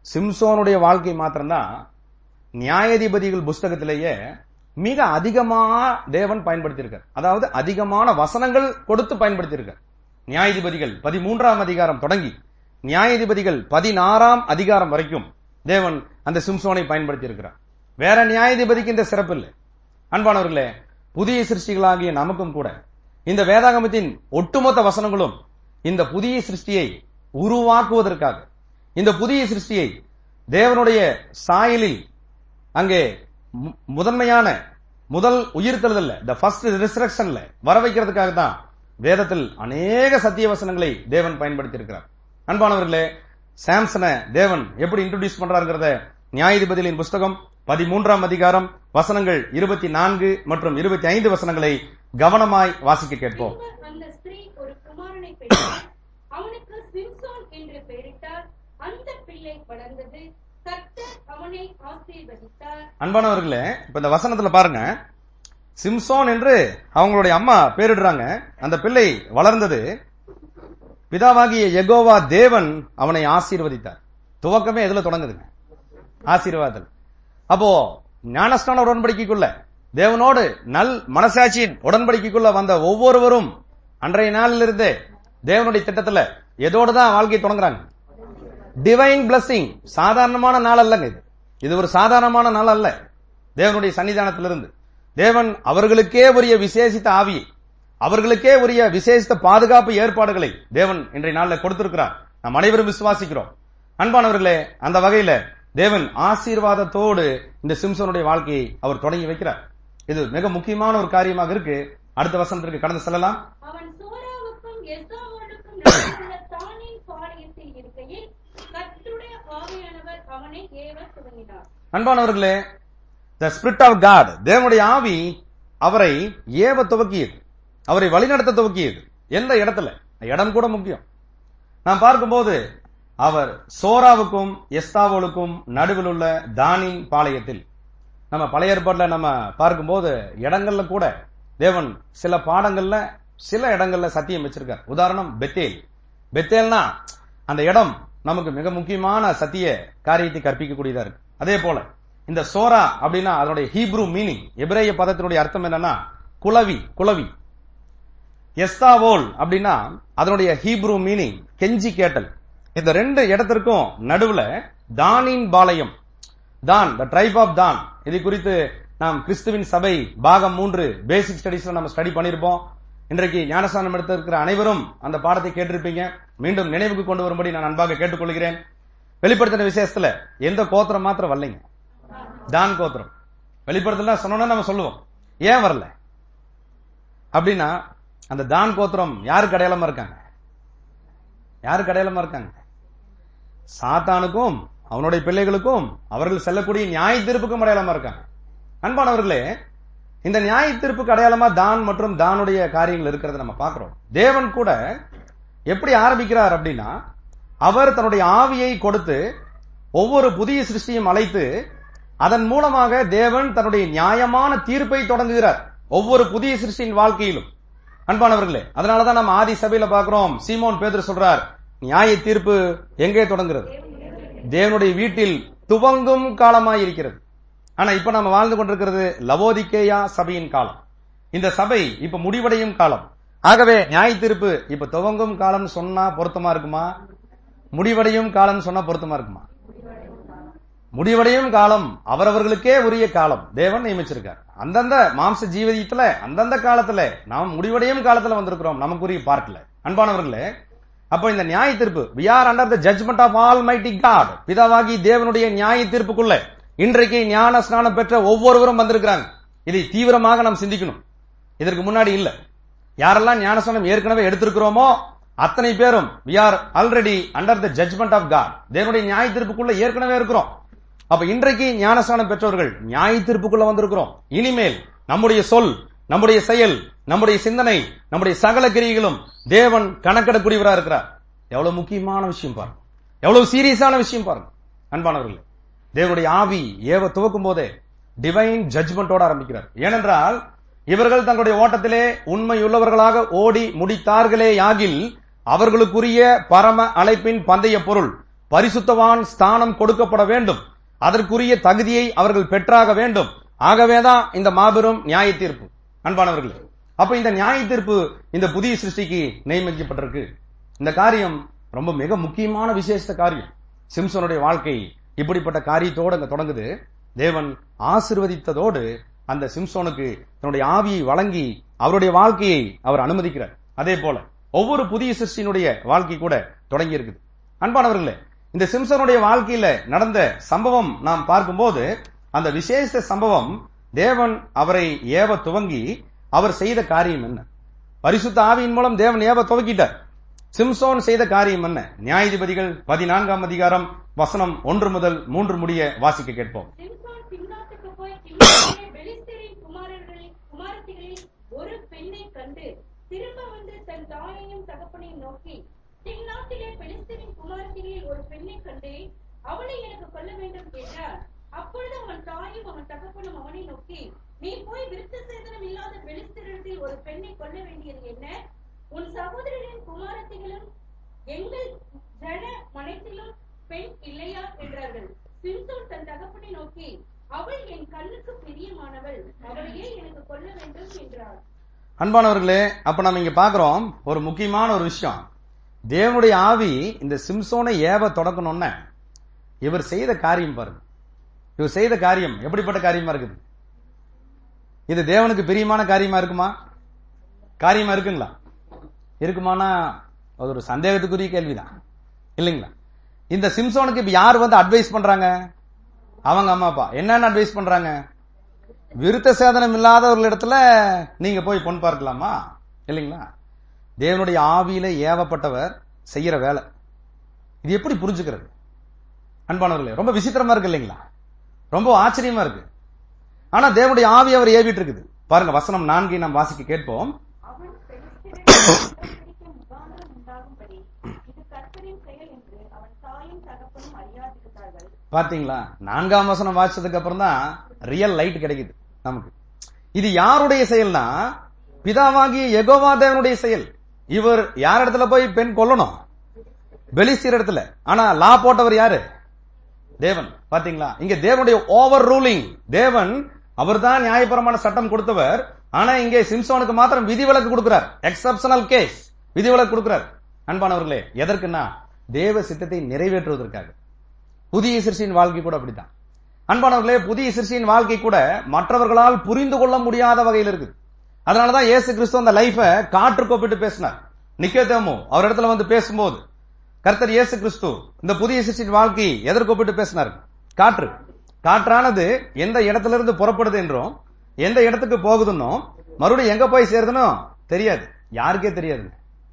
சிம்சோனுடைய வாழ்க்கை மாத்திரம்தான் நியாயாதிபதிகள் புஸ்தகத்திலேயே மிக அதிகமா தேவன் பயன்படுத்தியிருக்கார் அதாவது அதிகமான வசனங்கள் கொடுத்து பயன்படுத்தியிருக்கார் நியாயாதிபதிகள் பதிமூன்றாம் அதிகாரம் தொடங்கி நியாயாதிபதிகள் பதினாறாம் அதிகாரம் வரைக்கும் தேவன் அந்த சிம்சோனை பயன்படுத்தி இருக்கிறார் வேற நியாயாதிபதிக்கு இந்த சிறப்பு இல்லை அன்பானவர்களே புதிய சிருஷ்டிகளாகிய நமக்கும் கூட இந்த வேதாகமத்தின் ஒட்டுமொத்த வசனங்களும் இந்த புதிய சிருஷ்டியை உருவாக்குவதற்காக இந்த புதிய சிருஷ்டியை தேவனுடைய சாயலில் அங்கே மு- முதன்மையான முதல் உயிர்த்தெழுதல்ல த ஃபர்ஸ்ட் ரிசரக்ஷன்ல வர வைக்கிறதுக்காக தான் வேதத்தில் அநேக சத்திய வசனங்களை தேவன் பயன்படுத்தி இருக்கிறார் அன்பானவர்களே சாம்சனை தேவன் எப்படி இன்ட்ரோடியூஸ் பண்றாருங்கிறத நியாயாதிபதிகளின் புஸ்தகம் பதிமூன்றாம் அதிகாரம் வசனங்கள் இருபத்தி நான்கு மற்றும் இருபத்தி ஐந்து வசனங்களை கவனமாய் வாசிக்க கேட்போம் பின்பு அந்த ஸ்திரீ ஒரு குமாரனை பெற்றாள் அவனுக்கு சிம்சோன் என்று பெயரிட்டார் அந்த பிள்ளை வளர்ந்தது கர்த்தர் அவனை ஆசீர்வதித்தார் அன்பானவர்களே இப்ப இந்த வசனத்துல பாருங்க சிம்சோன் என்று அவங்களுடைய அம்மா பேரிடுறாங்க அந்த பிள்ளை வளர்ந்தது பிதாவாகிய யெகோவா தேவன் அவனை ஆசீர்வதித்தார் துவக்கமே எதுல தொடங்குதுங்க ஆசீர்வாதத்தில் அப்போ ஞானஸ்தான உடன்படிக்கைக்குள்ள தேவனோடு நல் மனசாட்சியின் உடன்படிக்கைக்குள்ள வந்த ஒவ்வொருவரும் அன்றைய நாளிலிருந்தே தேவனுடைய திட்டத்துல எதோடு தான் வாழ்க்கை தொடங்குறாங்க டிவைன் பிளஸிங் சாதாரணமான நாள் அல்லங்க இது இது ஒரு சாதாரணமான நாள் அல்ல தேவனுடைய சன்னிதானத்திலிருந்து தேவன் அவர்களுக்கே உரிய விசேஷித்த ஆவியை அவர்களுக்கே உரிய விசேஷித்த பாதுகாப்பு ஏற்பாடுகளை தேவன் இன்றைய நாளில் கொடுத்திருக்கிறார் நாம் அனைவரும் விசுவாசிக்கிறோம் அன்பானவர்களே அந்த வகையில தேவன் ஆசீர்வாதத்தோடு இந்த சிம்சனுடைய வாழ்க்கையை அவர் தொடங்கி வைக்கிறார் இது மிக முக்கியமான ஒரு காரியமாக இருக்கு அடுத்த வசனத்திற்கு கடந்து செல்லலாம் அவன் சோராவுக்கும் எஸ்தாவோனுக்கும் நடுவுள்ள தானின் பாளையத்தில் இருக்கையில் கர்த்தருடைய ஆவியானவர் அவனை ஏவ துவங்கினார் அன்பானவர்களே த ஸ்பிரிட் ஆஃப் காட் தேவனுடைய ஆவி அவரை ஏவ துவக்கியது அவரை வழிநடத்த துவக்கியது எந்த இடத்துல இடம் கூட முக்கியம் நாம் பார்க்கும்போது அவர் சோராவுக்கும் எஸ்தாவோலுக்கும் நடுவில் உள்ள தானின் பாளையத்தில் நம்ம பழைய ஏற்பாட்டுல நம்ம பார்க்கும்போது இடங்கள்ல கூட தேவன் சில பாடங்கள்ல சில இடங்கள்ல சத்தியம் வச்சிருக்கார் உதாரணம் பெத்தேல் பெத்தேல்னா அந்த இடம் நமக்கு மிக முக்கியமான சத்திய காரியத்தை கற்பிக்கக்கூடியதா இருக்கு அதே போல இந்த சோரா அப்படின்னா அதனுடைய ஹீப்ரூ மீனிங் எபிரேய பதத்தினுடைய அர்த்தம் என்னன்னா குளவி குளவி எஸ்தாவோல் அப்படின்னா அதனுடைய ஹீப்ரூ மீனிங் கெஞ்சி கேட்டல் இந்த ரெண்டு இடத்திற்கும் நடுவுல தானின் பாளையம் தான் த ட்ரைப் ஆஃப் தான் இது குறித்து நாம் கிறிஸ்துவின் சபை பாகம் மூன்று பேசிக் ஸ்டடிஸ்ல நம்ம ஸ்டடி பண்ணிருப்போம் இன்றைக்கு ஞானஸ்தானம் எடுத்திருக்கிற அனைவரும் அந்த பாடத்தை கேட்டிருப்பீங்க மீண்டும் நினைவுக்கு கொண்டு வரும்படி நான் அன்பாக கேட்டுக்கொள்கிறேன் வெளிப்படுத்தின விசேஷத்துல எந்த கோத்திரம் மாத்திரம் வரலைங்க தான் கோத்திரம் வெளிப்படுத்தல சொன்னோம்னா நம்ம சொல்லுவோம் ஏன் வரல அப்படின்னா அந்த தான் கோத்திரம் யாருக்கு அடையாளமா இருக்காங்க யாருக்கு அடையாளமா இருக்காங்க சாத்தானுக்கும் அவனுடைய பிள்ளைகளுக்கும் அவர்கள் செல்லக்கூடிய நியாய தீர்ப்புக்கும் அடையாளமா இருக்காங்க அன்பானவர்களே இந்த நியாய தீர்ப்புக்கு அடையாளமா தான் மற்றும் தானுடைய காரியங்கள் இருக்கிறத நம்ம பார்க்கிறோம் தேவன் கூட எப்படி ஆரம்பிக்கிறார் அப்படின்னா அவர் தன்னுடைய ஆவியை கொடுத்து ஒவ்வொரு புதிய சிருஷ்டியும் அழைத்து அதன் மூலமாக தேவன் தன்னுடைய நியாயமான தீர்ப்பை தொடங்குகிறார் ஒவ்வொரு புதிய சிருஷ்டியின் வாழ்க்கையிலும் அன்பானவர்களே அதனாலதான் நம்ம ஆதி சபையில பார்க்கிறோம் சீமோன் பேதர் சொல்றார் நியாய தீர்ப்பு எங்கே தொடங்குகிறது தேவனுடைய வீட்டில் துவங்கும் காலமாய் இருக்கிறது ஆனா இப்ப நம்ம வாழ்ந்து கொண்டிருக்கிறது லவோதிக்கேயா சபையின் காலம் இந்த சபை இப்ப முடிவடையும் காலம் ஆகவே நியாய தீர்ப்பு இப்ப துவங்கும் காலம் சொன்னா பொருத்தமா இருக்குமா முடிவடையும் காலம் சொன்னா பொருத்தமா இருக்குமா முடிவடையும் காலம் அவரவர்களுக்கே உரிய காலம் தேவன் நியமிச்சிருக்கார் அந்தந்த மாம்ச ஜீவிதத்துல அந்தந்த காலத்துல நாம் முடிவடையும் காலத்துல வந்திருக்கிறோம் நமக்குரிய பார்க்கல அன்பானவர்களே அப்போ இந்த நியாய தீர்ப்பு we are under the judgment of almighty God பிதாவாகி தேவனுடைய நியாய தீர்ப்புக்குள்ள இன்றைக்கு ஞான ஸ்நானம் பெற்ற ஒவ்வொருவரும் வந்திருக்கிறாங்க இதை தீவிரமாக நாம் சிந்திக்கணும் இதற்கு முன்னாடி இல்ல யாரெல்லாம் ஞானஸ்நானம் ஏற்கனவே எடுத்திருக்கிறோமோ அத்தனை பேரும் we are already under the judgment of God தேவனுடைய நியாய தீர்ப்புக்குள்ள ஏற்கனவே இருக்கிறோம் அப்ப இன்றைக்கு ஞானஸ்நானம் பெற்றவர்கள் நியாய தீர்ப்புக்குள்ள வந்திருக்கிறோம் இனிமேல் நம்முடைய சொல் நம்முடைய செயல் நம்முடைய சிந்தனை நம்முடைய சகல கிரிகளும் தேவன் கணக்கெடக்கூடியவரா இருக்கிறார் எவ்வளவு முக்கியமான விஷயம் பாருங்க எவ்வளவு சீரியஸான விஷயம் பாருங்க அன்பானவர்களே தேவனுடைய ஆவி ஏவ துவக்கும் போதே டிவைன் ஜட்ஜ்மெண்டோட ஆரம்பிக்கிறார் ஏனென்றால் இவர்கள் தங்களுடைய ஓட்டத்திலே உண்மையுள்ளவர்களாக ஓடி முடித்தார்களே யாகில் அவர்களுக்குரிய பரம அழைப்பின் பந்தய பொருள் பரிசுத்தவான் ஸ்தானம் கொடுக்கப்பட வேண்டும் அதற்குரிய தகுதியை அவர்கள் பெற்றாக வேண்டும் ஆகவேதான் இந்த மாபெரும் நியாய தீர்ப்பு அன்பானவர்களே அப்ப இந்த நியாய தீர்ப்பு இந்த புதிய சிருஷ்டிக்கு நியமிக்கப்பட்டிருக்கு இந்த காரியம் ரொம்ப மிக முக்கியமான விசேஷ காரியம் சிம்சனுடைய வாழ்க்கை இப்படிப்பட்ட காரியத்தோடு அங்க தொடங்குது தேவன் ஆசிர்வதித்ததோடு அந்த சிம்சோனுக்கு தன்னுடைய ஆவியை வழங்கி அவருடைய வாழ்க்கையை அவர் அனுமதிக்கிறார் அதே போல ஒவ்வொரு புதிய சிருஷ்டியினுடைய வாழ்க்கை கூட தொடங்கி இருக்குது அன்பானவர்களே இந்த சிம்சனுடைய வாழ்க்கையில நடந்த சம்பவம் நாம் பார்க்கும்போது அந்த விசேஷ சம்பவம் தேவன் அவரை ஏவ துவங்கி அவர் செய்த காரியம் என்ன பரிசுத்த ஆவியின் மூலம் தேவன் ஏவ துவக்கிட்டார் சிம்சோன் செய்த காரியம் என்ன நியாயாதிபதிகள் பதினான்காம் அதிகாரம் வசனம் ஒன்று முதல் மூன்று முடிய வாசிக்க கேட்போம் சிம்சோன் திம்னாத்துக்கு போய் திம்னாத்திலே பெலிஸ்தரின் குமாரர்களில் குமாரத்திகளில் ஒரு பெண்ணை கண்டு திரும்ப வந்து தன் தாயையும் தகப்பனையும் நோக்கி திம்னாத்திலே பெலிஸ்தரின் குமாரத்திகளில் ஒரு பெண்ணை கண்டு அவளை எனக்கு கொல்ல வேண்டும் என்றார் அப்பொழுது அவன் தாயும் அவன் தகப்பனும் அவனை நோக்கி நீ போய் விருத்த சேதனம் இல்லாத பெலிஸ்தரிடத்தில் ஒரு பெண்ணை கொல்ல வேண்டியது என்ன உன் சகோதரரின் குமாரத்திகளும் எங்கள் ஜன மனத்திலும் பெண் இல்லையா என்றார்கள் சிம்சோன் தன் தகப்பனை நோக்கி அவள் என் கண்ணுக்கு பிரியமானவள் அவளையே எனக்கு கொல்ல வேண்டும் என்றார் அன்பானவர்களே அப்ப நம்ம இங்க பாக்குறோம் ஒரு முக்கியமான ஒரு விஷயம் தேவனுடைய ஆவி இந்த சிம்சோனை ஏவ தொடக்கணும்னு இவர் செய்த காரியம் பாருங்க இவர் செய்த காரியம் எப்படிப்பட்ட காரியமா இருக்குது இது தேவனுக்கு பிரியமான காரியமா இருக்குமா காரியமா இருக்குங்களா இருக்குமானா அது ஒரு சந்தேகத்துக்குரிய கேள்விதான் இல்லைங்களா இந்த சிம்சோனுக்கு இப்ப யார் வந்து அட்வைஸ் பண்றாங்க அவங்க அம்மா அப்பா என்னென்ன அட்வைஸ் பண்றாங்க விருத்த சேதனம் இல்லாதவர்களிடத்துல நீங்க போய் பொன் பார்க்கலாமா இல்லைங்களா தேவனுடைய ஆவியில ஏவப்பட்டவர் செய்யற வேலை இது எப்படி புரிஞ்சுக்கிறது அன்பானவர்களே ரொம்ப விசித்திரமா இருக்கு இல்லைங்களா ரொம்ப ஆச்சரியமா இருக்கு ஆனா தேவனுடைய ஆவி அவர் ஏவிட்டு இருக்குது பாருங்க வசனம் நான்கை நாம் வாசிக்க கேட்போம் அவன் பெலிஸ்தரின் முகாந்திரம் உண்டாகும்படி இது கர்த்தரின் செயல் என்று அவன் தாயும் தகப்பனும் அறியாதிருந்தார்கள் பாத்தீங்களா நான்காம் வசனம் வாசிச்சதுக்கு அப்புறம் தான் ரியல் லைட் கிடைக்குது நமக்கு இது யாருடைய செயல்னா பிதாவாகிய எகோவா தேவனுடைய செயல் இவர் யார் இடத்துல போய் பெண் கொல்லணும் பெலிஸ்தீர் இடத்துல ஆனா லா போட்டவர் யாரு தேவன் பாத்தீங்களா இங்க தேவனுடைய ஓவர் ரூலிங் தேவன் அவர்தான் நியாயபரமான சட்டம் கொடுத்தவர் ஆனா இங்கே சிம்சோனுக்கு மாத்திரம் விதிவிலக்கு கொடுக்கிறார் எக்ஸப்ஷனல் கேஸ் விதிவிலக்கு கொடுக்கிறார் அன்பானவர்களே எதற்குன்னா தேவ சித்தத்தை நிறைவேற்றுவதற்காக புதிய சிறுசியின் வாழ்க்கை கூட அப்படித்தான் அன்பானவர்களே புதிய சிறுசியின் வாழ்க்கை கூட மற்றவர்களால் புரிந்து கொள்ள முடியாத வகையில் இருக்குது அதனாலதான் இயேசு கிறிஸ்து அந்த லைஃப காற்றுக்கு ஒப்பிட்டு பேசினார் நிக்கேதேமோ அவர் இடத்துல வந்து பேசும்போது கர்த்தர் இயேசு கிறிஸ்து இந்த புதிய சிறுசியின் வாழ்க்கை எதற்கு ஒப்பிட்டு பேசினார் காற்று காற்றானது எந்த இடத்துல இருந்து புறப்படுது என்றும் எந்த இடத்துக்கு போகுதுன்னோ மறுபடியும் எங்க போய் சேருதுன்னோ தெரியாது யாருக்கே தெரியாதுங்க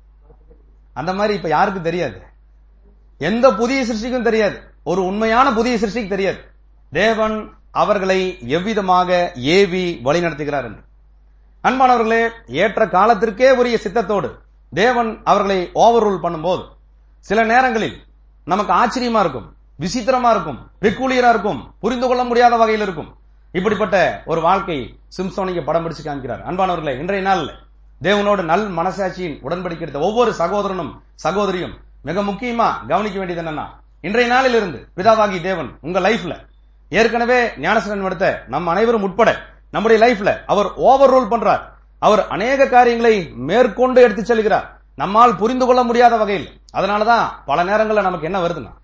அந்த மாதிரி இப்ப யாருக்கு தெரியாது எந்த புதிய சிருஷ்டிக்கும் தெரியாது ஒரு உண்மையான புதிய சிருஷ்டிக்கு தெரியாது தேவன் அவர்களை எவ்விதமாக ஏவி வழிநடத்துகிறார் என்று அன்பானவர்களே ஏற்ற காலத்திற்கே உரிய சித்தத்தோடு தேவன் அவர்களை ஓவர் ரூல் பண்ணும்போது சில நேரங்களில் நமக்கு ஆச்சரியமா இருக்கும் விசித்திரமா இருக்கும் பெக்கூலியரா இருக்கும் புரிந்து கொள்ள முடியாத வகையில் இருக்கும் இப்படிப்பட்ட ஒரு வாழ்க்கை சிம்சோனிங்க படம் பிடிச்சு காமிக்கிறார் அன்பானவர்களே இன்றைய நாள்ல தேவனோடு நல் மனசாட்சியின் உடன்படிக்கை எடுத்த ஒவ்வொரு சகோதரனும் சகோதரியும் மிக முக்கியமா கவனிக்க வேண்டியது என்னன்னா இன்றைய நாளில் இருந்து பிதாவாகி தேவன் உங்க லைஃப்ல ஏற்கனவே ஞானசனன் எடுத்த நம் அனைவரும் உட்பட நம்முடைய லைஃப்ல அவர் ஓவர் ரூல் பண்றார் அவர் அநேக காரியங்களை மேற்கொண்டு எடுத்து செல்கிறார் நம்மால் புரிந்து கொள்ள முடியாத வகையில் அதனாலதான் பல நேரங்கள்ல நமக்கு என்ன வருதுன்னா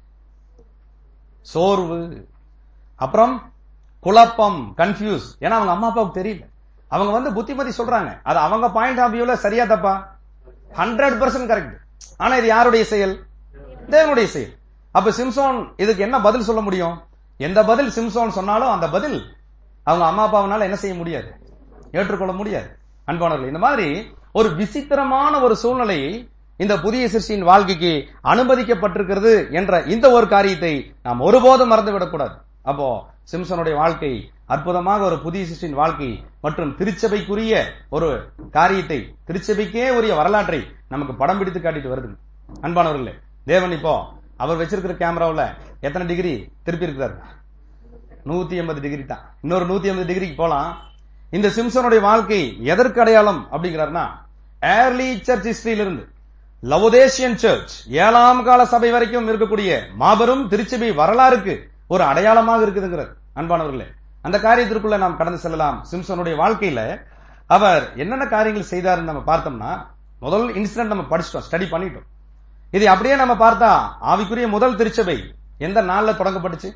சோர்வு அப்புறம் குழப்பம் கன்ஃபியூஸ் ஏன்னா அவங்க அம்மா அப்பாவுக்கு தெரியல அவங்க வந்து புத்திமதி சொல்றாங்க அது அவங்க பாயிண்ட் ஆஃப் வியூல சரியா தப்பா ஹண்ட்ரட் பர்சன்ட் கரெக்ட் ஆனா இது யாருடைய செயல் தேவனுடைய செயல் அப்ப சிம்சோன் இதுக்கு என்ன பதில் சொல்ல முடியும் எந்த பதில் சிம்சோன் சொன்னாலும் அந்த பதில் அவங்க அம்மா அப்பாவனால என்ன செய்ய முடியாது ஏற்றுக்கொள்ள முடியாது அன்பானவர்கள் இந்த மாதிரி ஒரு விசித்திரமான ஒரு சூழ்நிலையை இந்த புதிய சிருஷ்டியின் வாழ்க்கைக்கு அனுமதிக்கப்பட்டிருக்கிறது என்ற இந்த ஒரு காரியத்தை நாம் ஒருபோதும் மறந்துவிடக்கூடாது அப்போ சிம்சனுடைய வாழ்க்கை அற்புதமாக ஒரு புதிய சிருஷ்டியின் வாழ்க்கை மற்றும் திருச்சபைக்குரிய ஒரு காரியத்தை திருச்சபைக்கே உரிய வரலாற்றை நமக்கு படம் பிடித்து காட்டிட்டு வருது அன்பானவர்களே தேவன் இப்போ அவர் வச்சிருக்கிற கேமராவுல எத்தனை டிகிரி திருப்பி இருக்கிறாரு நூத்தி எண்பது டிகிரி தான் இன்னொரு நூத்தி எண்பது டிகிரிக்கு போலாம் இந்த சிம்சனுடைய வாழ்க்கை எதற்கு அடையாளம் அப்படிங்கிறாருன்னா ஏர்லி சர்ச் ஹிஸ்டரியில இருந்து லவோதேசியன் சர்ச் ஏழாம் கால சபை வரைக்கும் இருக்கக்கூடிய மாபெரும் திருச்சபை வரலாறுக்கு ஒரு அடையாளமாக இருக்குதுங்கிறது அன்பானவர்களே அந்த காரியத்திற்குள்ள நாம் கடந்து செல்லலாம் சிம்சனுடைய வாழ்க்கையில அவர் என்னென்ன காரியங்கள் செய்தாருன்னு நம்ம பார்த்தோம்னா முதல் இன்சிடென்ட் நம்ம படிச்சிட்டோம் ஸ்டடி பண்ணிட்டோம் இது அப்படியே நம்ம பார்த்தா ஆவிக்குரிய முதல் திருச்சபை எந்த நாள்ல தொடங்கப்பட்டுச்சு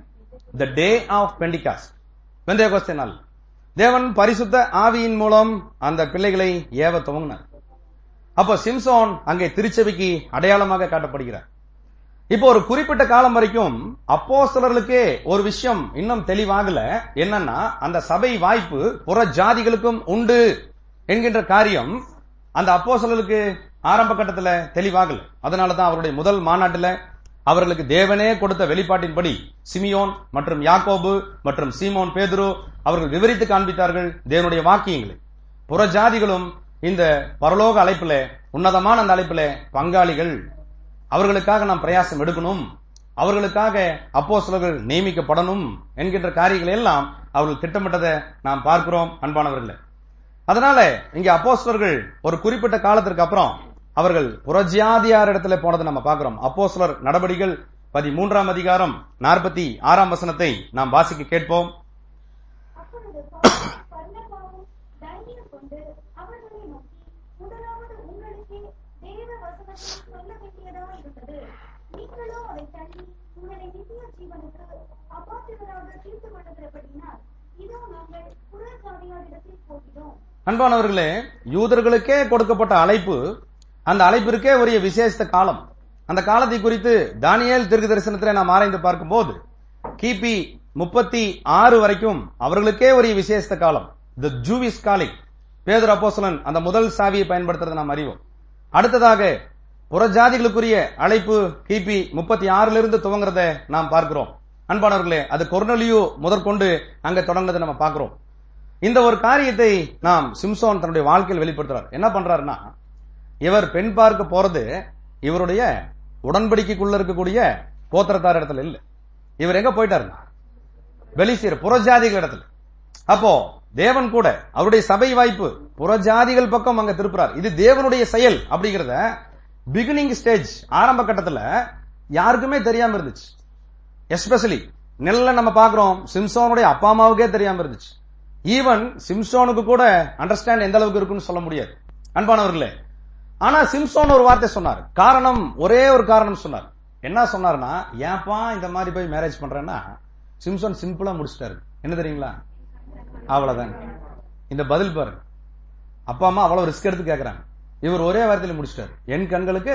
த டே ஆஃப் பெண்டிகாஸ்ட் பெந்தேகோஸ்தே நாள் தேவன் பரிசுத்த ஆவியின் மூலம் அந்த பிள்ளைகளை ஏவ துவங்கினார் அப்ப சிம்சோன் அங்கே திருச்சபைக்கு அடையாளமாக காட்டப்படுகிறார் இப்போ ஒரு குறிப்பிட்ட காலம் வரைக்கும் அப்போஸ்தலர்களுக்கே ஒரு விஷயம் இன்னும் தெளிவாகல என்னன்னா அந்த சபை வாய்ப்பு புற ஜாதிகளுக்கும் உண்டு என்கின்ற காரியம் அந்த அப்போஸ்தலர்களுக்கு ஆரம்ப கட்டத்துல தெளிவாகல அதனாலதான் அவருடைய முதல் மாநாட்டுல அவர்களுக்கு தேவனே கொடுத்த வெளிப்பாட்டின்படி சிமியோன் மற்றும் யாக்கோபு மற்றும் சீமோன் பேதுரு அவர்கள் விவரித்து காண்பித்தார்கள் தேவனுடைய வாக்கியங்களை புற ஜாதிகளும் இந்த பரலோக அழைப்புல உன்னதமான அந்த அழைப்புல பங்காளிகள் அவர்களுக்காக நாம் பிரயாசம் எடுக்கணும் அவர்களுக்காக அப்போஸ்தலர்கள் நியமிக்கப்படணும் என்கின்ற காரியங்களை எல்லாம் அவர்கள் திட்டமிட்டதை நாம் பார்க்கிறோம் அன்பானவர்களே அதனால இங்க அப்போஸ்தலர்கள் ஒரு குறிப்பிட்ட காலத்திற்கு அப்புறம் அவர்கள் புறஜாதியார் இடத்துல போனதை நம்ம பார்க்கிறோம் அப்போஸ்தலர் நடவடிக்கைகள் பதிமூன்றாம் அதிகாரம் நாற்பத்தி ஆறாம் வசனத்தை நாம் வாசிக்க கேட்போம் அப்பொழுது பவுலும் பர்னபாவும் தைரியம் கொண்டு அவர்களை நோக்கி முதலாவது உங்களுக்கே தேவ வசனத்தை சொல்ல வேண்டியதா இருந்தது நீங்களோ அதை தள்ளி உங்களை நித்திய ஜீவனுக்கு அபாத்திரராக தீர்த்து கொள்ளுகிறபடினால் இதோ நாங்கள் புற ஜாதியாரிடத்தில் போகிறோம் அன்பானவர்களே யூதர்களுக்கே கொடுக்கப்பட்ட அழைப்பு அந்த அழைப்பிற்கே உரிய விசேஷ காலம் அந்த காலத்தை குறித்து தானியேல் தீர்க்க தரிசனத்திலே நாம் ஆராய்ந்து பார்க்கும்போது கிபி முப்பத்தி ஆறு வரைக்கும் அவர்களுக்கே உரிய விசேஷ காலம் த ஜூவிஸ் காலிங் பேதர் அப்போஸ்தலன் அந்த முதல் சாவியை பயன்படுத்துறதை நாம் அறிவோம் அடுத்ததாக புறஜாதிகளுக்குரிய அழைப்பு கிபி முப்பத்தி ஆறுல இருந்து துவங்குறத நாம் பார்க்கிறோம் அன்பானவர்களே அது கொர்னலியோ முதற்கொண்டு அங்க தொடங்குறதை நம்ம பார்க்கிறோம் இந்த ஒரு காரியத்தை நாம் சிம்சோன் தன்னுடைய வாழ்க்கையில் வெளிப்படுத்துறார் என்ன பண்றாருன்னா இவர் பெண் பார்க்க போறது இவருடைய உடன்படிக்கைக்குள்ள இருக்கக்கூடிய போத்திரத்தார் இடத்துல இல்ல இவர் எங்க போயிட்டாருன்னா பெலிசியர் புறஜாதிகள் இடத்துல அப்போ தேவன் கூட அவருடைய சபை வாய்ப்பு புறஜாதிகள் பக்கம் அங்க திருப்புறார் இது தேவனுடைய செயல் அப்படிங்கறத பிகினிங் ஸ்டேஜ் ஆரம்ப கட்டத்துல யாருக்குமே தெரியாம இருந்துச்சு எஸ்பெஷலி நெல்ல நம்ம பாக்குறோம் சிம்சோனுடைய அப்பா அம்மாவுக்கே தெரியாம இருந்துச்சு ஈவன் சிம்சோனுக்கு கூட அண்டர்ஸ்டாண்ட் எந்த அளவுக்கு இருக்குன்னு சொல்ல முடியாது அன்பானவர்களே ஆனா சிம்சோன் ஒரு வார்த்தை சொன்னார் காரணம் ஒரே ஒரு காரணம் சொன்னார் என்ன சொன்னார்னா ஏன்பா இந்த மாதிரி போய் மேரேஜ் பண்றேன்னா சிம்சோன் சிம்பிளா முடிச்சிட்டாரு என்ன தெரியுங்களா அவ்வளவுதான் இந்த பதில் பாருங்க அப்பா அம்மா அவ்வளவு ரிஸ்க் எடுத்து கேக்குறாங்க இவர் ஒரே வார்த்தையில முடிச்சிட்டாரு என் கண்களுக்கு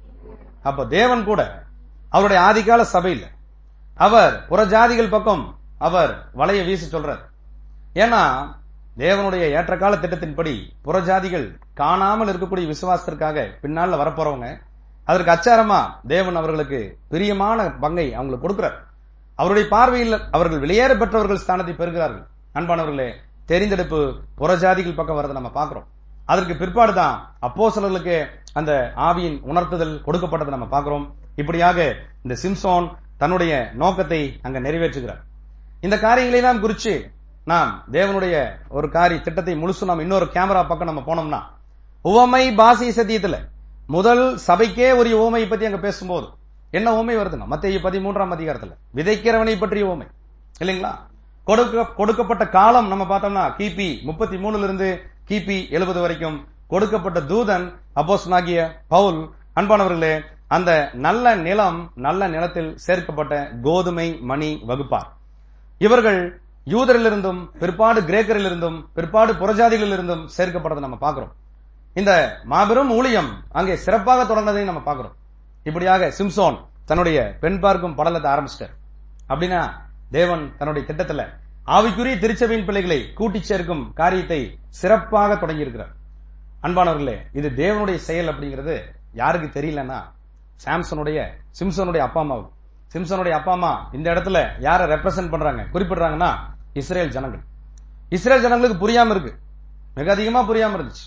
அப்ப தேவன் கூட அவருடைய ஆதிகால சபையில் அவர் புறஜாதிகள் பக்கம் அவர் வலைய வீசி சொல்றார் ஏன்னா தேவனுடைய ஏற்றகால திட்டத்தின்படி புறஜாதிகள் காணாமல் இருக்கக்கூடிய விசுவாசத்திற்காக பின்னால வரப்போறவங்க அதற்கு அச்சாரமா தேவன் அவர்களுக்கு பிரியமான பங்கை அவங்களுக்கு கொடுக்கிறார் அவருடைய பார்வையில் அவர்கள் வெளியேற பெற்றவர்கள் ஸ்தானத்தை பெறுகிறார்கள் அன்பானவர்களே தெரிந்தெடுப்பு புறஜாதிகள் பக்கம் வரதை நம்ம பார்க்கிறோம் அதற்கு பிற்பாடுதான் அப்போ சிலர்களுக்கு அந்த ஆவியின் உணர்த்துதல் கொடுக்கப்பட்டதை நம்ம பார்க்கிறோம் இப்படியாக இந்த சிம்சோன் தன்னுடைய நோக்கத்தை அங்க நிறைவேற்றுகிறார் இந்த காரியங்களை எல்லாம் குறிச்சு நாம் தேவனுடைய ஒரு காரிய திட்டத்தை முழுசும் நாம் இன்னொரு கேமரா பக்கம் நம்ம போனோம்னா உவமை பாசி சத்தியத்துல முதல் சபைக்கே ஒரு உவமை பத்தி அங்க பேசும்போது என்ன உவமை வருதுன்னா மத்திய பதிமூன்றாம் அதிகாரத்துல விதைக்கிறவனை பற்றிய உவமை இல்லைங்களா கொடுக்க கொடுக்கப்பட்ட காலம் நம்ம பார்த்தோம்னா கிபி முப்பத்தி மூணுல இருந்து கிபி எழுபது வரைக்கும் கொடுக்கப்பட்ட தூதன் அப்போஸ்தலனாகிய பவுல் அன்பானவர்களே அந்த நல்ல நிலம் நல்ல நிலத்தில் சேர்க்கப்பட்ட கோதுமை மணி வகுப்பார் இவர்கள் யூதரிலிருந்தும் பிற்பாடு கிரேக்கரிலிருந்தும் பிற்பாடு புறஜாதிகளிலிருந்தும் சேர்க்கப்பட்டதை நம்ம பார்க்கிறோம் இந்த மாபெரும் ஊழியம் அங்கே சிறப்பாக தொடர்ந்ததை நம்ம பார்க்கிறோம் இப்படியாக சிம்சோன் தன்னுடைய பெண் பார்க்கும் படலத்தை ஆரம்பிச்சிட்டார் அப்படின்னா தேவன் தன்னுடைய திட்டத்துல ஆவிக்குரிய திருச்சபையின் பிள்ளைகளை கூட்டி சேர்க்கும் காரியத்தை சிறப்பாக தொடங்கி இருக்கிறார் அன்பானவர்களே இது தேவனுடைய செயல் அப்படிங்கிறது யாருக்கு தெரியலன்னா சாம்சனுடைய சிம்சனுடைய அப்பா அம்மாவுக்கு சிம்சனுடைய அப்பா அம்மா இந்த இடத்துல யாரை ரெப்ரசென்ட் பண்றாங்க குறிப்பிடுறாங்கன்னா இஸ்ரேல் ஜனங்கள் இஸ்ரேல் ஜனங்களுக்கு புரியாம இருக்கு மிக அதிகமா புரியாம இருந்துச்சு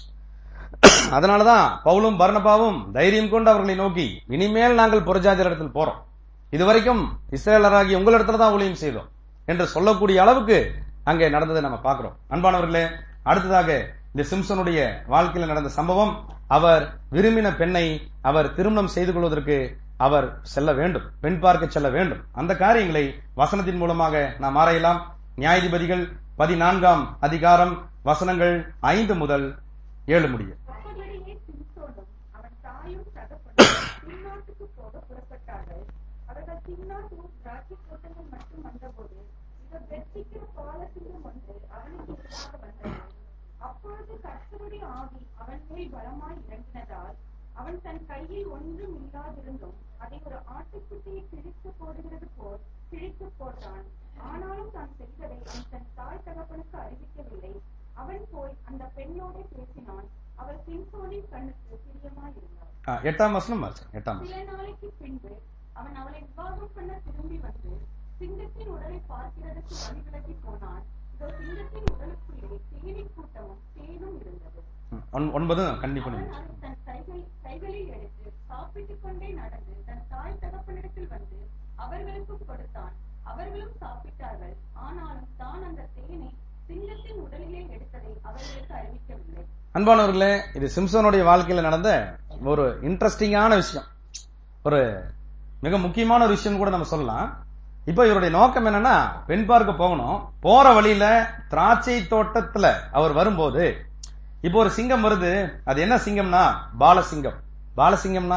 அதனாலதான் பவுலும் பர்ணபாவும் தைரியம் கொண்டு அவர்களை நோக்கி இனிமேல் நாங்கள் புறஜாதியர் இடத்தில் போறோம் இதுவரைக்கும் இஸ்ரேலராகி உங்களிடத்துல தான் ஊழியம் செய்தோம் என்று சொல்லக்கூடிய அளவுக்கு அங்கே நடந்ததை நம்ம பார்க்கிறோம் அன்பானவர்களே அடுத்ததாக இந்த சிம்சனுடைய வாழ்க்கையில் நடந்த சம்பவம் அவர் விரும்பின பெண்ணை அவர் திருமணம் செய்து கொள்வதற்கு அவர் செல்ல வேண்டும் பெண் பார்க்க செல்ல வேண்டும் அந்த காரியங்களை வசனத்தின் மூலமாக நாம் ஆராயலாம் நியாயாதிபதிகள் பதினான்காம் அதிகாரம் வசனங்கள் ஐந்து முதல் ஏழு முடிய அப்படியே சிம்சோனும் அவன் தாயும் தகப்பனும் பின்னாட்டுக்கு போக புறப்பட்டார்கள் அவர்கள் பின்னாட்டு திராட்சை தோட்டங்கள் மட்டும் வந்தபோது இவர் வெற்றிக்கிற பாலசிங்கம் ஒன்று அவனுக்கு எதிராக வந்தது அப்பொழுது கர்த்தருடைய ஆவி அவன் மேல் பலமாய் இறங்கினதால் அவன் தன் கையில் ஒன்றும் இல்லாதிருந்தும் அதை ஒரு ஆட்டுக்குட்டியை கிழித்து போடுகிறது போல் கிழித்து போட்டான் ஆனாலும் தான் செய்ததை அவன் தன் தாய் தகப்பனுக்கு அறிவிக்கவில்லை அவன் போய் அந்த பெண்ணோடு பேசினான் அவள் சிம்சோனின் கண்ணுக்கு பிரியமாயிருந்தாள் ஆ, எட்டாம் வசனம் வாசி, எட்டாம் வசனம் சில நாளைக்கு பின்பு அவன் அவளை விவாகம் பண்ண திரும்பி வந்து சிங்கத்தின் உடலை பார்க்கிறதுக்கு வழி விலகி போனான் இதோ சிங்கத்தின் உடலுக்குள்ளே தேனின் கூட்டமும் தேனும் இருந்தது ம், ஒன்- ஒன்பது கண்டிப்பா அவன் நீங்க. அதை தன் கைகள் கைகளில் எடுத்து சாப்பிட்டுக் கொண்டே நடந்து தன் தாய் தகப்பனிடத்தில் வந்து அவர்களுக்கும் கொடுத்தான் அவர்களும் சாப்பிட்டார்கள் ஆனாலும் தான் அந்த தேனை சிங்கத்தின் உடலிலே எடுத்ததை அவர்களுக்கு அறிவிக்கவில்லை அன்பானவர்களே இது சிம்சனுடைய வாழ்க்கையில நடந்த ஒரு இன்ட்ரெஸ்டிங்கான விஷயம் ஒரு மிக முக்கியமான ஒரு விஷயம் கூட நம்ம சொல்லலாம் இப்ப இவருடைய நோக்கம் என்னன்னா பெண் பார்க்க போகணும் போற வழியில திராட்சை தோட்டத்துல அவர் வரும்போது இப்போ ஒரு சிங்கம் வருது அது என்ன சிங்கம்னா பாலசிங்கம் பாலசிங்கம்னா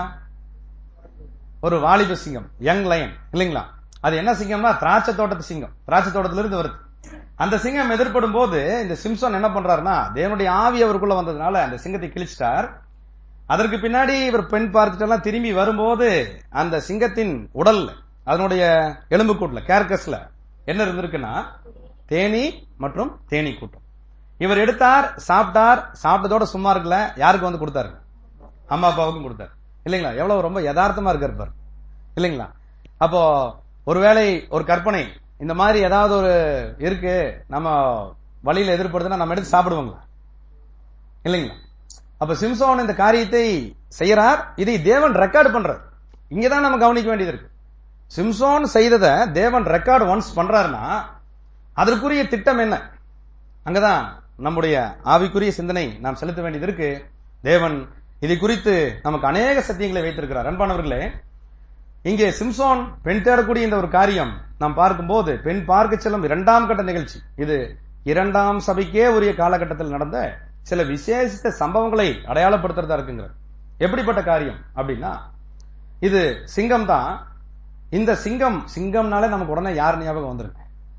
ஒரு வாலிப சிங்கம் யங் லயன் இல்லைங்களா அது என்ன சிங்கம்னா திராட்சை தோட்டத்து சிங்கம் திராட்சை தோட்டத்துல இருந்து வருது அந்த சிங்கம் எதிர்படும் போது இந்த சிம்சன் என்ன பண்றாருன்னா தேவனுடைய ஆவி அவருக்குள்ள வந்ததுனால அந்த சிங்கத்தை கிழிச்சிட்டார் அதற்கு பின்னாடி இவர் பெண் பார்த்துட்டு எல்லாம் திரும்பி வரும்போது அந்த சிங்கத்தின் உடல்ல அதனுடைய எலும்புக்கூட்டுல கேர்கஸ்ல என்ன இருந்திருக்குன்னா தேனி மற்றும் தேனி கூட்டம் இவர் எடுத்தார் சாப்பிட்டார் சாப்பிட்டதோட சும்மா இருக்கல யாருக்கு வந்து கொடுத்தாரு அம்மா அப்பாவுக்கும் கொடுத்தாரு இல்லைங்களா எவ்வளவு ரொம்ப யதார்த்தமா இருக்காரு பாரு இல்லைங்களா அப்போ ஒருவேளை ஒரு கற்பனை இந்த மாதிரி ஏதாவது ஒரு இருக்கு நம்ம வழியில எதிர்படுதுன்னா நம்ம எடுத்து சாப்பிடுவோங்களா இல்லைங்களா அப்ப சிம்சோன் இந்த காரியத்தை செய்யறார் இதை தேவன் ரெக்கார்டு பண்றார் இங்கதான் நம்ம கவனிக்க வேண்டியது இருக்கு சிம்சோன் செய்ததை தேவன் ரெக்கார்டு ஒன்ஸ் பண்றாருன்னா அதற்குரிய திட்டம் என்ன அங்கதான் நம்முடைய ஆவிக்குரிய சிந்தனை நாம் செலுத்த வேண்டியது இருக்கு தேவன் இதை குறித்து நமக்கு அநேக சத்தியங்களை வைத்திருக்கிறார் அன்பானவர்களே இங்கே சிம்சோன் பெண் தேடக்கூடிய இந்த ஒரு காரியம் நாம் பார்க்கும்போது பெண் பார்க்க செல்லும் இரண்டாம் கட்ட நிகழ்ச்சி இது இரண்டாம் சபைக்கே உரிய காலகட்டத்தில் நடந்த சில விசேஷித்த சம்பவங்களை அடையாளப்படுத்துறதா இருக்குங்க எப்படிப்பட்ட காரியம் அப்படின்னா இது சிங்கம் தான் இந்த சிங்கம் சிங்கம்னாலே நமக்கு உடனே யார் ஞாபகம் வந்திருக்கு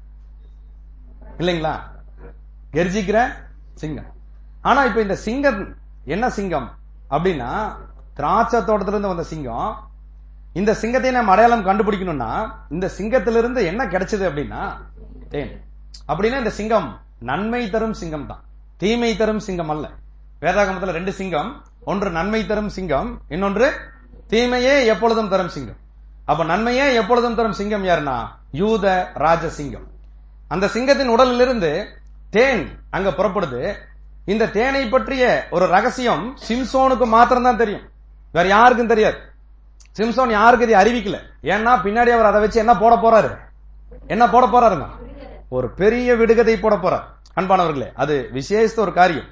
இல்லைங்களா கெர்ஜிக்கிற சிங்கம் ஆனா இப்ப இந்த சிங்கம் என்ன சிங்கம் அப்படின்னா திராட்சை தோட்டத்திலிருந்து வந்த சிங்கம் இந்த சிங்கத்தை நம்ம அடையாளம் கண்டுபிடிக்கணும்னா இந்த சிங்கத்திலிருந்து என்ன கிடைச்சது அப்படின்னா தேன் அப்படின்னா இந்த சிங்கம் நன்மை தரும் சிங்கம் தான் தீமை தரும் சிங்கம் அல்ல வேதாகமத்துல ரெண்டு சிங்கம் ஒன்று நன்மை தரும் சிங்கம் இன்னொன்று தீமையே எப்பொழுதும் தரும் சிங்கம் அப்ப நன்மையே எப்பொழுதும் தரும் சிங்கம் யாருன்னா யூத ராஜ சிங்கம் அந்த சிங்கத்தின் உடலிலிருந்து தேன் அங்க புறப்படுது இந்த தேனை பற்றிய ஒரு ரகசியம் சிம்சோனுக்கு மாத்திரம் தான் தெரியும் வேற யாருக்கும் தெரியாது சிம்சோன் யாருக்கு இதை அறிவிக்கல ஏன்னா பின்னாடி அவர் அதை வச்சு என்ன போட போறாரு என்ன போட போறாருங்க ஒரு பெரிய விடுகதை போட போறார் அன்பானவர்களே அது விசேஷித்த ஒரு காரியம்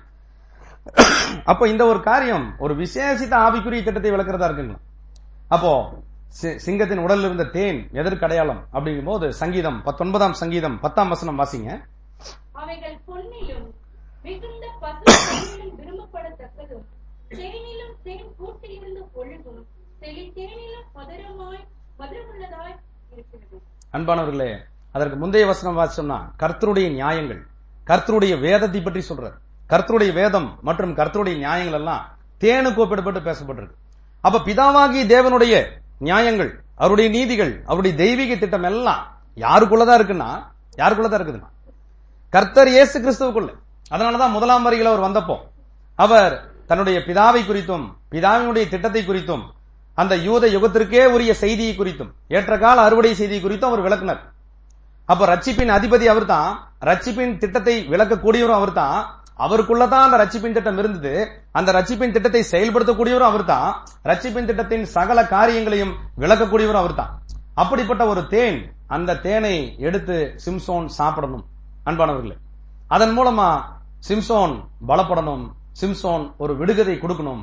அப்போ இந்த ஒரு காரியம் ஒரு விசேஷித்த ஆவிக்குரிய திட்டத்தை விளக்குறதா இருக்குங்களா அப்போ சி- சிங்கத்தின் உடல்ல இருந்த தேன் எதற்கு அடையாளம் அப்படிங்கும் போது சங்கீதம் பத்தொன்பதாம் சங்கீதம் பத்தாம் வசனம் வாசிங்க அவைகள் பொன்னிலும் மிகுந்த பசுமையிலும் விரும்பப்படத்தக்கதும் தேனிலும் தேன் கூட்டிலிருந்து ஒழுகும் தெளி தேனிலும் மதுரமாய் மதுரமுள்ளதாய் இருக்கிறது அன்பானவர்களே அதற்கு முந்தைய வசனம் வாசிச்சோம்னா கர்த்தருடைய நியாயங்கள் கர்த்தருடைய வேதத்தை பற்றி சொல்றார் கர்த்தருடைய வேதம் மற்றும் கர்த்தருடைய நியாயங்கள் எல்லாம் தேனுக்கு ஒப்பிடப்பட்டு பேசப்பட்டிருக்கு அப்ப பிதாவாகிய தேவனுடைய நியாயங்கள் அவருடைய நீதிகள் அவருடைய தெய்வீக திட்டம் எல்லாம் யாருக்குள்ளதான் இருக்குன்னா யாருக்குள்ளதான் இருக்குதுன்னா கர்த்தர் இயேசு கிறிஸ்துவுக்குள்ள அதனாலதான் முதலாம் வரியில் அவர் வந்தப்போ அவர் தன்னுடைய பிதாவை குறித்தும் பிதாவினுடைய திட்டத்தை குறித்தும் அந்த யூத யுகத்திற்கே உரிய செய்தியை குறித்தும் ஏற்ற கால அறுவடை செய்தியை குறித்தும் அவர் விளக்குனர் அப்ப ரட்சிப்பின் அதிபதி அவர்தான் ரட்சிப்பின் திட்டத்தை விளக்கக்கூடியவரும் அவர்தான் அவருக்குள்ளதான் அந்த ரட்சிப்பின் திட்டம் இருந்தது அந்த ரட்சிப்பின் திட்டத்தை செயல்படுத்தக்கூடியவரும் அவர்தான் ரட்சிப்பின் திட்டத்தின் சகல காரியங்களையும் விளக்கக்கூடியவரும் அவர்தான் அப்படிப்பட்ட ஒரு தேன் அந்த தேனை எடுத்து சிம்சோன் சாப்பிடணும் அன்பானவர்களே அதன் மூலமா சிம்சோன் பலப்படணும் சிம்சோன் ஒரு விடுகதை கொடுக்கணும்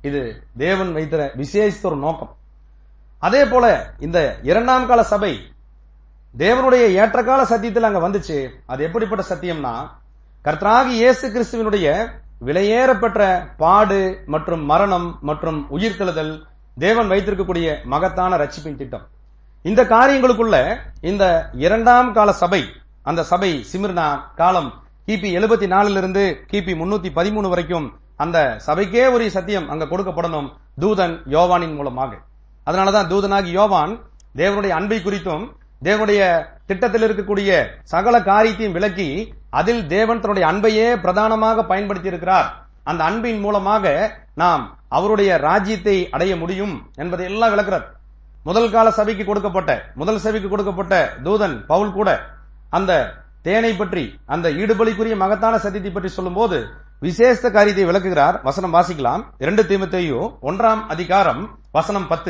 இது தேவன் வைத்த விசேஷித்த ஒரு நோக்கம் அதே போல இந்த இரண்டாம் கால சபை தேவனுடைய ஏற்றகால சத்தியத்தில் அங்க வந்துச்சு அது எப்படிப்பட்ட சத்தியம்னா கர்த்தராகி இயேசு கிறிஸ்துவினுடைய விலையேறப்பெற்ற பாடு மற்றும் மரணம் மற்றும் உயிர்த்தெழுதல் தேவன் வைத்திருக்கக்கூடிய மகத்தான ரட்சிப்பின் திட்டம் இந்த காரியங்களுக்குள்ள இந்த இரண்டாம் கால சபை அந்த சபை சிமிர்னா காலம் கிபி எழுபத்தி நாலுல இருந்து கிபி முன்னூத்தி பதிமூணு வரைக்கும் அந்த சபைக்கே ஒரு சத்தியம் அங்க கொடுக்கப்படணும் தூதன் யோவானின் மூலமாக அதனாலதான் தூதனாகி யோவான் தேவனுடைய அன்பை குறித்தும் தேவனுடைய திட்டத்தில் இருக்கக்கூடிய சகல காரியத்தையும் விளக்கி அதில் தேவன் தன்னுடைய அன்பையே பிரதானமாக பயன்படுத்தி இருக்கிறார் அந்த அன்பின் மூலமாக நாம் அவருடைய ராஜ்யத்தை அடைய முடியும் என்பதை எல்லாம் விளக்குறார் முதல் கால சபைக்கு கொடுக்கப்பட்ட முதல் சபைக்கு கொடுக்கப்பட்ட தூதன் பவுல் கூட அந்த தேனை பற்றி அந்த ஈடுபலிக்குரிய மகத்தான சத்தியத்தை பற்றி சொல்லும்போது விசேஷ காரியத்தை விளக்குகிறார் வசனம் வாசிக்கலாம் இரண்டு தீமத்தையோ ஒன்றாம் அதிகாரம் வசனம் பத்து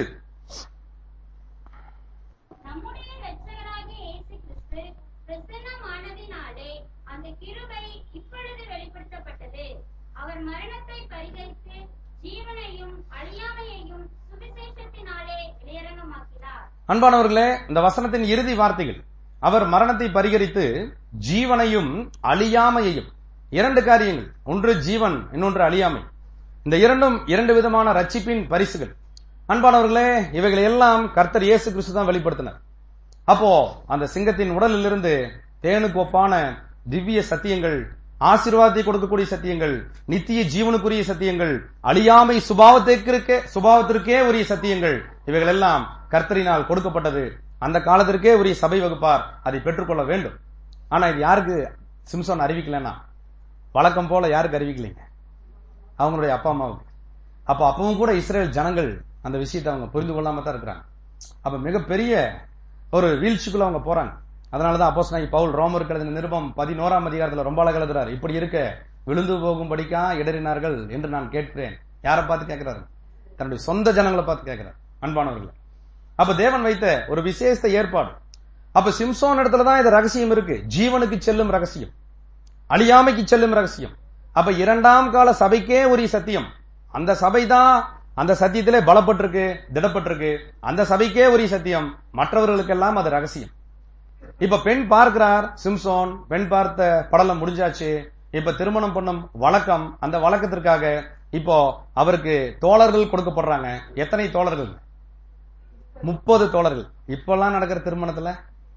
நம்முடைய இரட்சகராகிய இயேசு கிறிஸ்து பிரசன்னமானதினாலே அந்த கிருபை இப்பொழுது வெளிப்படுத்தப்பட்டது அவர் மரணத்தை பரிகரித்து ஜீவனையும் அழியாமையையும் சுவிசேஷத்தினாலே இளையரங்கமாக்கினார் அன்பானவர்களே இந்த வசனத்தின் இறுதி வார்த்தைகள் அவர் மரணத்தை பரிகரித்து ஜீவனையும் அழியாமையையும் இரண்டு காரியங்கள் ஒன்று ஜீவன் இன்னொன்று அழியாமை இந்த இரண்டும் இரண்டு விதமான ரட்சிப்பின் பரிசுகள் அன்பானவர்களே இவைகளை எல்லாம் கர்த்தர் இயேசு கிறிஸ்து தான் வெளிப்படுத்தினார் அப்போ அந்த சிங்கத்தின் உடலிலிருந்து தேனுக்கு ஒப்பான திவ்ய சத்தியங்கள் ஆசீர்வாதத்தை கொடுக்கக்கூடிய சத்தியங்கள் நித்திய ஜீவனுக்குரிய சத்தியங்கள் அழியாமை சுபாவத்திற்கே சுபாவத்திற்கே உரிய சத்தியங்கள் இவைகள் எல்லாம் கர்த்தரினால் கொடுக்கப்பட்டது அந்த காலத்திற்கே உரிய சபை வகுப்பார் அதை பெற்றுக்கொள்ள வேண்டும் ஆனா இது யாருக்கு சிம்சன் அறிவிக்கலன்னா வழக்கம் போல யாருக்கு அறிவிக்கலைங்க அவங்களுடைய அப்பா அம்மாவுக்கு அப்ப அப்பவும் கூட இஸ்ரேல் ஜனங்கள் அந்த விஷயத்தை அவங்க புரிந்து கொள்ளாம தான் இருக்கிறாங்க அப்ப மிகப்பெரிய ஒரு வீழ்ச்சிக்குள்ள அவங்க போறாங்க அதனாலதான் அப்போஸ் நான் பவுல் ரோமருக்கு எழுதின நிருபம் பதினோராம் அதிகாரத்துல ரொம்ப அழகா எழுதுறாரு இப்படி இருக்க விழுந்து போகும்படிக்கா இடறினார்கள் என்று நான் கேட்கிறேன் யாரை பார்த்து கேட்கிறாரு தன்னுடைய சொந்த ஜனங்களை பார்த்து கேட்கிறார் அன்பானவர்கள் அப்ப தேவன் வைத்த ஒரு விசேஷ ஏற்பாடு அப்ப சிம்சோன் இடத்துல தான் இது ரகசியம் இருக்கு ஜீவனுக்கு செல்லும் ரகசியம் அழியாமைக்கு செல்லும் ரகசியம் அப்ப இரண்டாம் கால சபைக்கே உரிய சத்தியம் அந்த சபை தான் அந்த சத்தியத்திலே பலப்பட்டிருக்கு திடப்பட்டிருக்கு அந்த சபைக்கே உரிய சத்தியம் மற்றவர்களுக்கெல்லாம் அது ரகசியம் இப்ப பெண் பார்க்கிறார் சிம்சோன் பெண் பார்த்த படலம் முடிஞ்சாச்சு இப்ப திருமணம் பண்ணும் வழக்கம் அந்த வழக்கத்திற்காக இப்போ அவருக்கு தோழர்கள் கொடுக்கப்படுறாங்க எத்தனை தோழர்கள் முப்பது தோழர்கள் இப்பெல்லாம் நடக்கிற திருமணத்துல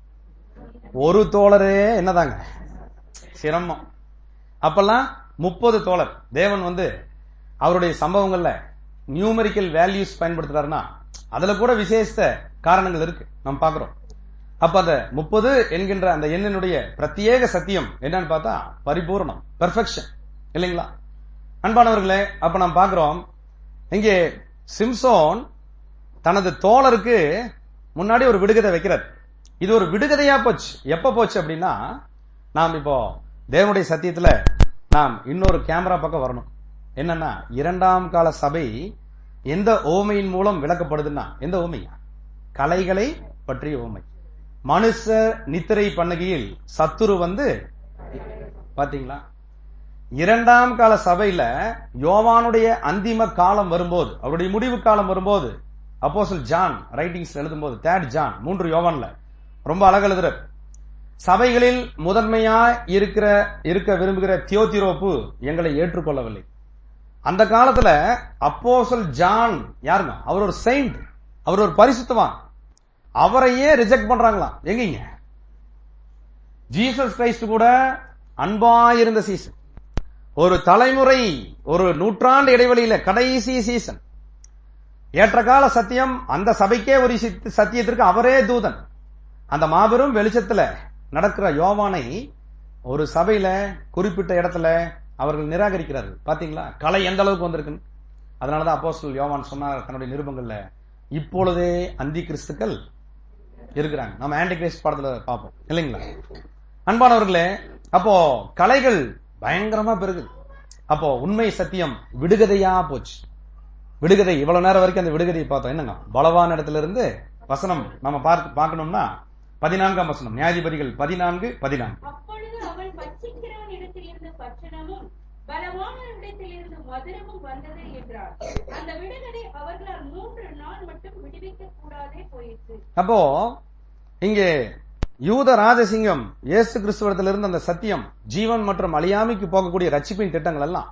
ஒரு தோழரே என்னதாங்க சிரமம் அப்பெல்லாம் முப்பது தோழர் தேவன் வந்து அவருடைய சம்பவங்கள்ல நியூமரிக்கல் வேல்யூஸ் பயன்படுத்துறாருன்னா அதுல கூட விசேஷ காரணங்கள் இருக்கு நம்ம பாக்குறோம் அப்ப அந்த முப்பது என்கின்ற அந்த எண்ணினுடைய பிரத்யேக சத்தியம் என்னன்னு பார்த்தா பரிபூர்ணம் பெர்ஃபெக்ஷன் இல்லைங்களா அன்பானவர்களே அப்ப நாம் பாக்குறோம் இங்கே சிம்சோன் தனது தோழருக்கு முன்னாடி ஒரு விடுகதை வைக்கிறார் இது ஒரு விடுகதையா போச்சு எப்ப போச்சு அப்படின்னா நாம் இப்போ தேவனுடைய சத்தியத்துல நாம் இன்னொரு கேமரா பக்கம் வரணும் என்னன்னா இரண்டாம் கால சபை எந்த ஓமையின் மூலம் விளக்கப்படுதுன்னா எந்த ஓமையா கலைகளை பற்றிய ஓமை மனுஷ நித்திரை பண்ணுகையில் சத்துரு வந்து பாத்தீங்களா இரண்டாம் கால சபையில யோவானுடைய அந்திம காலம் வரும்போது அவருடைய முடிவு காலம் வரும்போது அப்போசல் ஜான் ரைட்டிங்ஸ் எழுதும்போது தேர்ட் ஜான் மூன்று யோவான்ல ரொம்ப அழகு எழுதுறார் சபைகளில் முதன்மையா இருக்கிற இருக்க விரும்புகிற தியோதிரோப்பு எங்களை ஏற்றுக்கொள்ளவில்லை அந்த காலத்துல அப்போசல் ஜான் யாருங்க அவர் ஒரு செயிண்ட் அவர் ஒரு பரிசுத்தவான் அவரையே ரிஜெக்ட் பண்றாங்களாம் எங்கீங்க ஜீசஸ் கிரைஸ்ட் கூட அன்பாயிருந்த சீசன் ஒரு தலைமுறை ஒரு நூற்றாண்டு இடைவெளியில கடைசி சீசன் ஏற்ற கால சத்தியம் அந்த சபைக்கே ஒரு சித்- சத்தியத்திற்கு அவரே தூதன் அந்த மாபெரும் வெளிச்சத்துல நடக்கிற யோவானை ஒரு சபையில குறிப்பிட்ட இடத்துல அவர்கள் நிராகரிக்கிறார்கள் பாத்தீங்களா கலை எந்த அளவுக்கு வந்திருக்குன்னு அதனாலதான் அப்போஸ்தலர் யோவான் சொன்னார் தன்னுடைய நிருபங்கள்ல இப்பொழுதே அந்தி கிறிஸ்துக்கள் இருக்கிறாங்க நம்ம ஆன்டி கிரைஸ்ட் படத்துல பார்ப்போம் இல்லைங்களா அன்பானவர்களே அப்போ கலைகள் பயங்கரமா பெருகுது அப்போ உண்மை சத்தியம் விடுகதையா போச்சு விடுகதை இவ்வளவு நேரம் வரைக்கும் அந்த விடுகதையை பார்த்தோம் என்னங்க பலவான இடத்துல இருந்து வசனம் நம்ம பார்த்து பார்க்கணும்னா பதினான்காம் வசனம் நியாயாதிபதிகள் பதினான்கு பதினான்கு அப்பொழுது அவன் பட்சிக்கிறவன் இடத்தில் இருந்த பட்டணமும் பலமான இடத்திலிருந்து மதுரமும் வந்தது என்றார் அந்த விடுதலை அவர்களால் மூன்று நாள் மட்டும் விடுவிக்க கூடாதே போயிற்று அப்போ இங்கே யூத ராஜசிங்கம் இயேசு கிறிஸ்துவத்திலிருந்து அந்த சத்தியம் ஜீவன் மற்றும் அழியாமைக்கு போகக்கூடிய ரட்சிப்பின் திட்டங்கள் எல்லாம்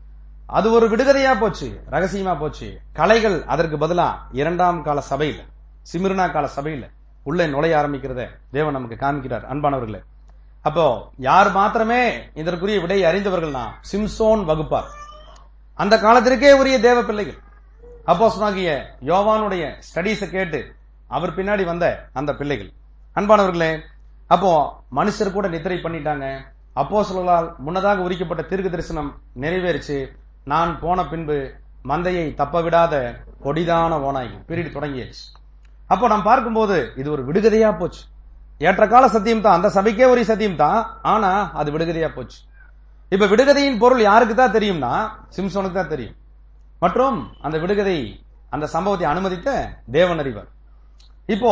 அது ஒரு விடுதலையா போச்சு ரகசியமா போச்சு கலைகள் அதற்கு பதிலா இரண்டாம் கால சபையில சிமிர்னா கால சபையில உள்ளே நுழைய ஆரம்பிக்கிறத தேவன் நமக்கு காமிக்கிறார் அன்பானவர்களே அப்போ யார் மாத்திரமே இதற்குரிய விடையை அறிந்தவர்கள்னா சிம்சோன் வகுப்பார் அந்த காலத்திற்கே உரிய தேவ பிள்ளைகள் அப்போஸ்தலனாகிய யோவானுடைய ஸ்டடீஸை கேட்டு அவர் பின்னாடி வந்த அந்த பிள்ளைகள் அன்பானவர்களே அப்போ மனுஷர் கூட நித்திரை பண்ணிட்டாங்க அப்போஸ்தலர்களால் முன்னதாக உரிக்கப்பட்ட தீர்க்க தரிசனம் நிறைவேறிச்சு நான் போன பின்பு மந்தையை தப்ப விடாத கொடிதான ஓனாய் பீரியட் தொடங்கியாச்சு அப்போ நாம் பார்க்கும்போது இது ஒரு விடுகதையா போச்சு ஏற்ற கால சத்தியம் தான் அந்த சபைக்கே ஒரு சத்தியம் தான் ஆனா அது விடுகதையா போச்சு இப்ப விடுகதையின் பொருள் யாருக்கு தான் தெரியும்னா சிம்சோனுக்கு தான் தெரியும் மற்றும் அந்த விடுகதை அந்த சம்பவத்தை அனுமதித்த தேவன் அறிவர் இப்போ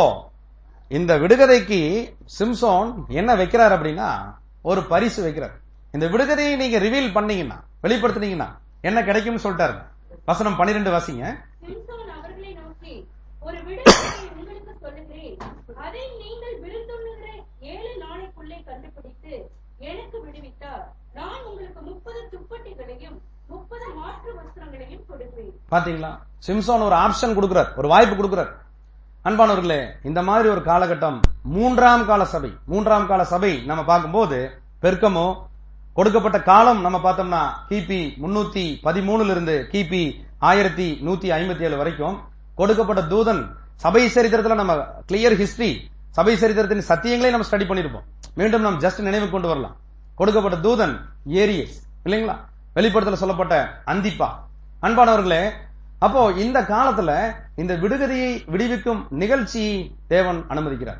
இந்த விடுகதைக்கு சிம்சோன் என்ன வைக்கிறார் அப்படின்னா ஒரு பரிசு வைக்கிறார் இந்த விடுகதையை நீங்க ரிவீல் பண்ணீங்கன்னா வெளிப்படுத்துனீங்கன்னா என்ன கிடைக்கும்னு சொல்லிட்டாரு வசனம் பன்னிரெண்டு வாசிங்க சிம்சோன் அவர்களை நோக்கி ஒரு விடுதலையை உங்களுக்கு சொல்லுகிறேன் அதை நீங்கள் விருந்துண்ணுகிற ஏழு நாளைக்குள்ளே கண்டுபிடித்து எனக்கு விடுவித்தார் நான் உங்களுக்கு முப்பது துப்பட்டிகளையும் முப்பது மாற்று வஸ்திரங்களையும் கொடுப்பேன் பாத்தீங்களா சிம்சோன் ஒரு ஆப்ஷன் கொடுக்கிறார் ஒரு வாய்ப்பு கொடுக்கிறார் அன்பானவர்களே இந்த மாதிரி ஒரு காலகட்டம் மூன்றாம் கால சபை மூன்றாம் கால சபை நம்ம பார்க்கும்போது பெருக்கமோ கொடுக்கப்பட்ட காலம் நம்ம பார்த்தோம்னா கிபி முன்னூத்தி பதிமூணுல இருந்து கிபி ஆயிரத்தி நூத்தி ஐம்பத்தி ஏழு வரைக்கும் கொடுக்கப்பட்ட தூதன் சபை சரித்திரத்துல நம்ம கிளியர் ஹிஸ்டரி சபை சரித்திரத்தின் சத்தியங்களை நம்ம ஸ்டடி பண்ணிருப்போம் மீண்டும் நாம் ஜஸ்ட் நினைவு கொண்டு வரலாம் கொடுக்கப்பட்ட தூதன் ஏரியஸ் இல்லைங்களா வெளிப்படத்துல சொல்லப்பட்ட அந்திப்பா அன்பானவர்களே அப்போ இந்த காலத்துல இந்த விடுகதையை விடுவிக்கும் நிகழ்ச்சி தேவன் அனுமதிக்கிறார்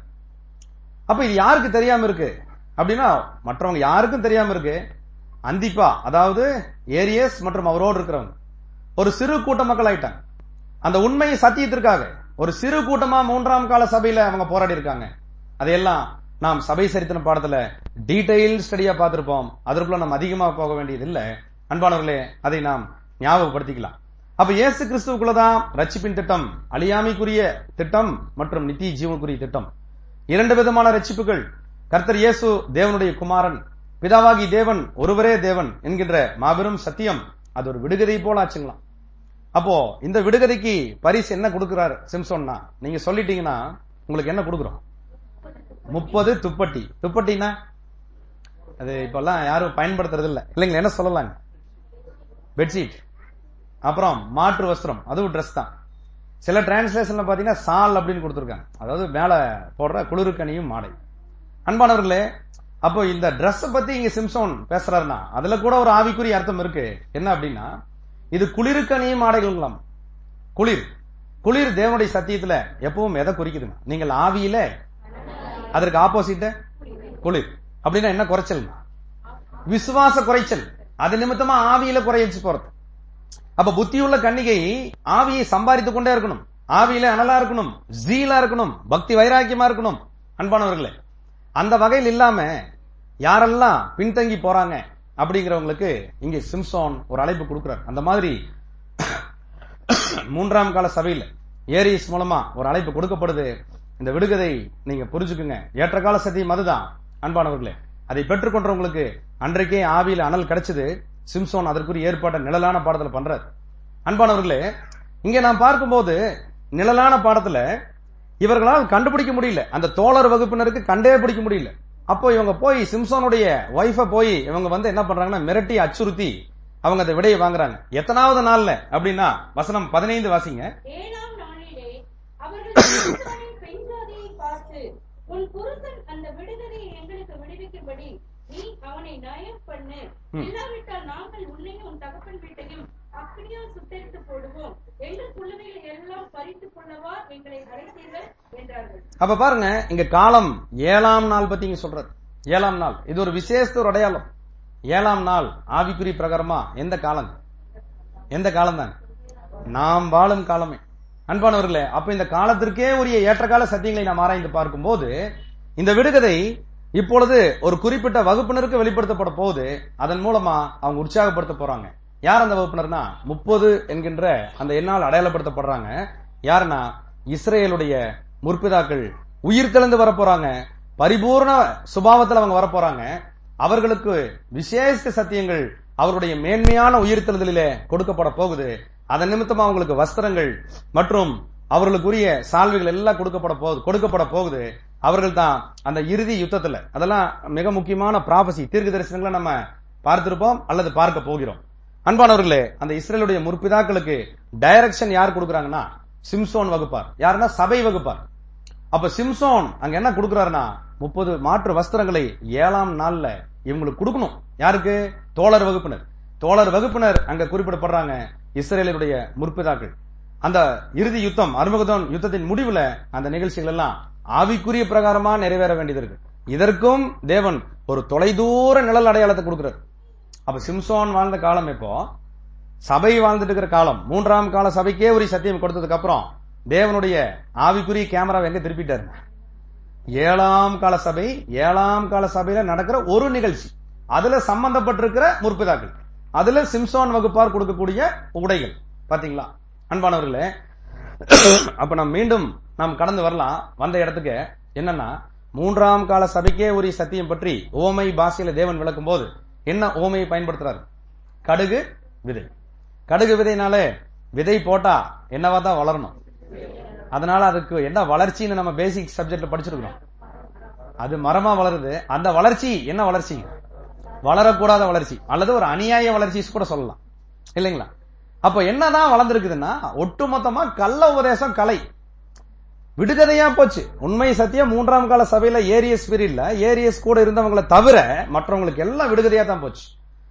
அப்ப இது யாருக்கு தெரியாம இருக்கு அப்படின்னா மற்றவங்க யாருக்கும் தெரியாம இருக்கு அந்திப்பா அதாவது ஏரியஸ் மற்றும் அவரோடு இருக்கிறவங்க ஒரு சிறு கூட்ட மக்கள் ஆயிட்டாங்க அந்த உண்மையை சத்தியத்திற்காக ஒரு சிறு கூட்டமா மூன்றாம் கால சபையில அவங்க போராடி இருக்காங்க அதையெல்லாம் நாம் சபை சரித்திரம் பாடத்துல டீடைல் ஸ்டடியா பார்த்திருப்போம் அதற்குள்ள நம்ம அதிகமா போக வேண்டியது இல்ல அன்பானவர்களே அதை நாம் ஞாபகப்படுத்திக்கலாம் அப்ப இயேசு கிறிஸ்துவுக்குள்ளதான் ரட்சிப்பின் திட்டம் அழியாமைக்குரிய திட்டம் மற்றும் நித்திய ஜீவனுக்குரிய திட்டம் இரண்டு விதமான ரட்சிப்புகள் கர்த்தர் இயேசு தேவனுடைய குமாரன் பிதாவாகி தேவன் ஒருவரே தேவன் என்கின்ற மாபெரும் சத்தியம் அது ஒரு விடுகதை போல ஆச்சுங்களாம் அப்போ இந்த விடுகதைக்கு பரிசு என்ன கொடுக்கிறார் சிம்சோன்னா நீங்க சொல்லிட்டீங்கன்னா உங்களுக்கு என்ன கொடுக்குறோம் முப்பது துப்பட்டி துப்பட்டினா அது இப்பெல்லாம் யாரும் பயன்படுத்துறது இல்ல இல்லைங்களா என்ன சொல்லலாங்க பெட்ஷீட் அப்புறம் மாற்று வஸ்திரம் அதுவும் ட்ரெஸ் தான் சில டிரான்ஸ்லேஷன்ல பாத்தீங்கன்னா சால் அப்படின்னு கொடுத்துருக்காங்க அதாவது மேல போடுற குளிருக்கணியும் மாடை அன்பானவர்களே அப்போ இந்த Dress பத்தி இங்க சிம்சோன் பேசுறாருன்னா அதுல கூட ஒரு ஆவிக்குரிய அர்த்தம் இருக்கு என்ன அப்படின்னா இது குளிருக்கணியும் ஆடைகளாம் குளிர் குளிர் தேவனுடைய சத்தியத்துல எப்பவும் எதை குறிக்குதுன்னா நீங்கள் ஆவியில அதற்கு ஆப்போசிட் குளிர் அப்படின்னா என்ன குறைச்சல் விசுவாச குறைச்சல் அது நிமித்தமா ஆவியில குறையச்சு போறது அப்ப புத்தியுள்ள கன்னிகை ஆவியை சம்பாதித்துக் கொண்டே இருக்கணும் ஆவியில அனலா இருக்கணும் ஜீலா இருக்கணும் பக்தி வைராக்கியமா இருக்கணும் அன்பானவர்களே அந்த வகையில் இல்லாம யாரெல்லாம் பின்தங்கி போறாங்க அப்படிங்கிறவங்களுக்கு இங்க சிம்சோன் ஒரு அழைப்பு கொடுக்கிறார் அந்த மாதிரி மூன்றாம் கால சபையில ஏரிஸ் மூலமா ஒரு அழைப்பு கொடுக்கப்படுது இந்த விடுகதை நீங்க புரிஞ்சுக்குங்க ஏற்ற கால சத்தியம் அதுதான் அன்பானவர்களே அதை பெற்றுக்கொண்டவங்களுக்கு அன்றைக்கே ஆவியில அனல் கிடைச்சது சிம்சோன் அதற்குரிய ஏற்பாட்டை நிழலான பாடத்துல பண்றார் அன்பானவர்களே இங்க நாம் பார்க்கும்போது நிழலான பாடத்துல இவர்களால் கண்டுபிடிக்க முடியல அந்த தோழர் வகுப்பினருக்கு கண்டே பிடிக்க முடியல அப்போ இவங்க போய் சிம்சோனுடைய ஒய்ஃப போய் இவங்க வந்து என்ன பண்றாங்கன்னா மிரட்டி அச்சுறுத்தி அவங்க அந்த விடையை வாங்குறாங்க எத்தனாவது நாள்ல அப்படின்னா வசனம் பதினைந்து வாசிங்க ஏழாம் நாளிலே அவர்கள் சிம்சோனின் பெண் ஜாதியை பார்த்து உன் புருஷன் அந்த விடுதலையை எங்களுக்கு விடுவிக்கும்படி நீ அவனை நயம் பண்ணு இல்லாவிட்டால் நாங்கள் உன்னையும் உன் தகப்பன் வீட்டையும் அக்னியால் சுட்டெடுத்து போடுவோம் எங்கள் புள்ளவைகளை எல்லாம் பறித்துக் கொள்ளவா எங்களை அழைத்தீர்கள் என்றார்கள் அப்ப பாருங்க இங்க காலம் ஏழாம் நாள் பத்தி இங்க சொல்றது ஏழாம் நாள் இது ஒரு விசேஷ ஒரு அடையாளம் ஏழாம் நாள் ஆவிக்குறி பிரகாரமா எந்த காலம் எந்த காலம் தான் நாம் வாழும் காலமே அன்பானவர்களே அப்ப இந்த காலத்திற்கே உரிய ஏற்ற கால சத்தியங்களை நாம் ஆராய்ந்து பார்க்கும்போது இந்த விடுகதை இப்பொழுது ஒரு குறிப்பிட்ட வகுப்பினருக்கு வெளிப்படுத்தப்பட போகுது அதன் மூலமா அவங்க உற்சாகப்படுத்த போறாங்க யார் அந்த வகுப்பினர்னா முப்பது என்கின்ற அந்த எண்ணால் அடையாளப்படுத்தப்படுறாங்க யாருன்னா இஸ்ரேலுடைய முற்பிதாக்கள் உயிர் தெளிந்து வர போறாங்க பரிபூர்ண சுபாவத்தில் அவங்க வர போறாங்க அவர்களுக்கு விசேஷ சத்தியங்கள் அவருடைய மேன்மையான உயிர்த்தெழுதலிலே கொடுக்கப்பட போகுது அதன் நிமித்தமா அவங்களுக்கு வஸ்திரங்கள் மற்றும் அவர்களுக்குரிய சால்வைகள் எல்லாம் கொடுக்கப்பட போகுது கொடுக்கப்பட போகுது அவர்கள் தான் அந்த இறுதி யுத்தத்துல அதெல்லாம் மிக முக்கியமான ப்ராபசி தீர்க்க தரிசனங்களை நம்ம பார்த்திருப்போம் அல்லது பார்க்க போகிறோம் அன்பானவர்களே அந்த இஸ்ரேலுடைய முற்பிதாக்களுக்கு டைரக்ஷன் யார் கொடுக்கறாங்கன்னா சிம்சோன் வகுப்பார் யாருன்னா சபை வகுப்பார் அப்ப சிம்சோன் அங்க என்ன கொடுக்கறாருன்னா முப்பது மாற்று வஸ்திரங்களை ஏழாம் நாள்ல இவங்களுக்கு கொடுக்கணும் யாருக்கு தோழர் வகுப்பினர் தோழர் வகுப்பினர் அங்க குறிப்பிடப்படுறாங்க இஸ்ரேலுடைய முற்பிதாக்கள் அந்த இறுதி யுத்தம் அருமகதோன் யுத்தத்தின் முடிவுல அந்த நிகழ்ச்சிகள் எல்லாம் ஆவிக்குரிய பிரகாரமா நிறைவேற வேண்டியது இருக்கு இதற்கும் தேவன் ஒரு தொலைதூர நிழல் அடையாளத்தை கொடுக்கிறார் அப்ப சிம்சோன் வாழ்ந்த காலம் இப்போ சபை வாழ்ந்துட்டு இருக்கிற காலம் மூன்றாம் கால சபைக்கே ஒரு சத்தியம் கொடுத்ததுக்கு அப்புறம் தேவனுடைய ஆவிக்குரிய கேமராவை எங்க திருப்பிட்டாரு ஏழாம் கால சபை ஏழாம் கால சபையில நடக்கிற ஒரு நிகழ்ச்சி அதுல சம்பந்தப்பட்டிருக்கிற முற்பிதாக்கள் அதுல சிம்சோன் வகுப்பார் கொடுக்கக்கூடிய உடைகள் பாத்தீங்களா அன்பானவர்களே அப்ப நாம் மீண்டும் நாம் கடந்து வரலாம் வந்த இடத்துக்கு என்னன்னா மூன்றாம் கால சபைக்கே ஒரு சத்தியம் பற்றி ஓமை பாஷையில தேவன் விளக்கும் போது என்ன ஓமையை பயன்படுத்துறாரு கடுகு விதை கடுகு விதைனாலே விதை போட்டா என்னவா தான் வளரணும் அதனால அதுக்கு என்ன வளர்ச்சின்னு நம்ம பேசிக் சப்ஜெக்ட்ல படிச்சிருக்கிறோம் அது மரமா வளருது அந்த வளர்ச்சி என்ன வளர்ச்சி வளரக்கூடாத வளர்ச்சி அல்லது ஒரு அநியாய வளர்ச்சி கூட சொல்லலாம் இல்லைங்களா அப்ப என்னதான் வளர்ந்துருக்குதுன்னா ஒட்டுமொத்தமா கள்ள உபதேசம் கலை விடுகதையா போச்சு உண்மை சத்தியம் மூன்றாம் கால சபையில ஏரியஸ் பீரியட்ல ஏரியஸ் கூட இருந்தவங்களை தவிர மற்றவங்களுக்கு எல்லாம் விடுகதையா தான் போச்சு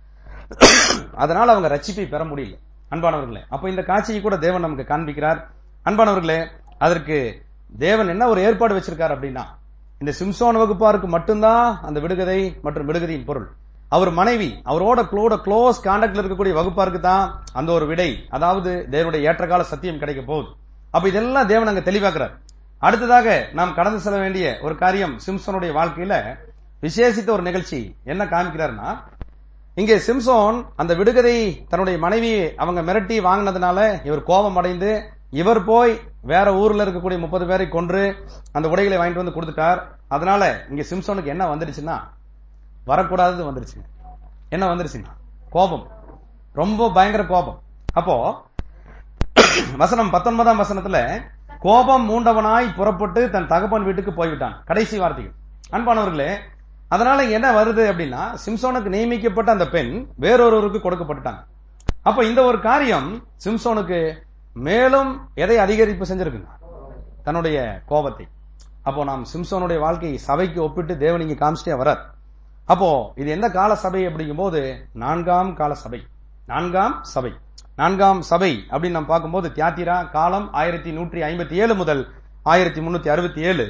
அதனால அவங்க ரட்சிப்பை பெற முடியல அன்பானவர்களே அப்ப இந்த காட்சியை கூட தேவன் நமக்கு காண்பிக்கிறார் அன்பானவர்களே அதற்கு தேவன் என்ன ஒரு ஏற்பாடு வச்சிருக்கார் அப்படின்னா இந்த சிம்சோன் வகுப்பாருக்கு மட்டும்தான் அந்த விடுகதை மற்றும் விடுகதையின் பொருள் அவர் மனைவி அவரோட க்ளோட க்ளோஸ் கான்டாக்ட்ல இருக்கக்கூடிய வகுப்பாருக்கு தான் அந்த ஒரு விடை அதாவது தேவனுடைய ஏற்றகால சத்தியம் கிடைக்க போகுது அப்ப இதெல்லாம் தேவன் அங்க தெளிவாக்குறார் அடுத்ததாக நாம் கடந்து செல்ல வேண்டிய ஒரு காரியம் சிம்சோனுடைய வாழ்க்கையில விசேஷித்த ஒரு நிகழ்ச்சி என்ன காமிக்கிறார்னா இங்கே சிம்சோன் அந்த விடுகதை தன்னுடைய மனைவி அவங்க மிரட்டி வாங்கினதுனால இவர் கோபம் அடைந்து இவர் போய் வேற ஊர்ல இருக்கக்கூடிய முப்பது பேரை கொன்று அந்த உடைகளை வாங்கிட்டு வந்து கொடுத்துட்டார் அதனால இங்க சிம்சோனுக்கு என்ன வந்துருச்சுன்னா வரக்கூடாதது வந்துருச்சுங்க என்ன வந்துருச்சுங்க கோபம் ரொம்ப பயங்கர கோபம் அப்போ வசனம் பத்தொன்பதாம் வசனத்துல கோபம் மூண்டவனாய் புறப்பட்டு தன் தகப்பன் வீட்டுக்கு போய்விட்டான் கடைசி வார்த்தைகள் அன்பானவர்களே அதனால இங்க என்ன வருது அப்படின்னா சிம்சோனுக்கு நியமிக்கப்பட்ட அந்த பெண் வேறொருவருக்கு கொடுக்கப்பட்டுட்டாங்க அப்ப இந்த ஒரு காரியம் சிம்சோனுக்கு மேலும் எதை அதிகரிப்பு செஞ்சிருக்குங்க தன்னுடைய கோபத்தை அப்போ நாம் சிம்சோனுடைய வாழ்க்கை சபைக்கு ஒப்பிட்டு தேவன் இங்க காமிச்சிட்டே வரார் அப்போ இது எந்த கால சபை அப்படிங்கும் போது நான்காம் கால சபை நான்காம் சபை நான்காம் சபை அப்படின்னு நாம் பார்க்கும்போது தியாத்திரா காலம் ஆயிரத்தி நூற்றி ஐம்பத்தி ஏழு முதல் ஆயிரத்தி முன்னூத்தி அறுபத்தி ஏழு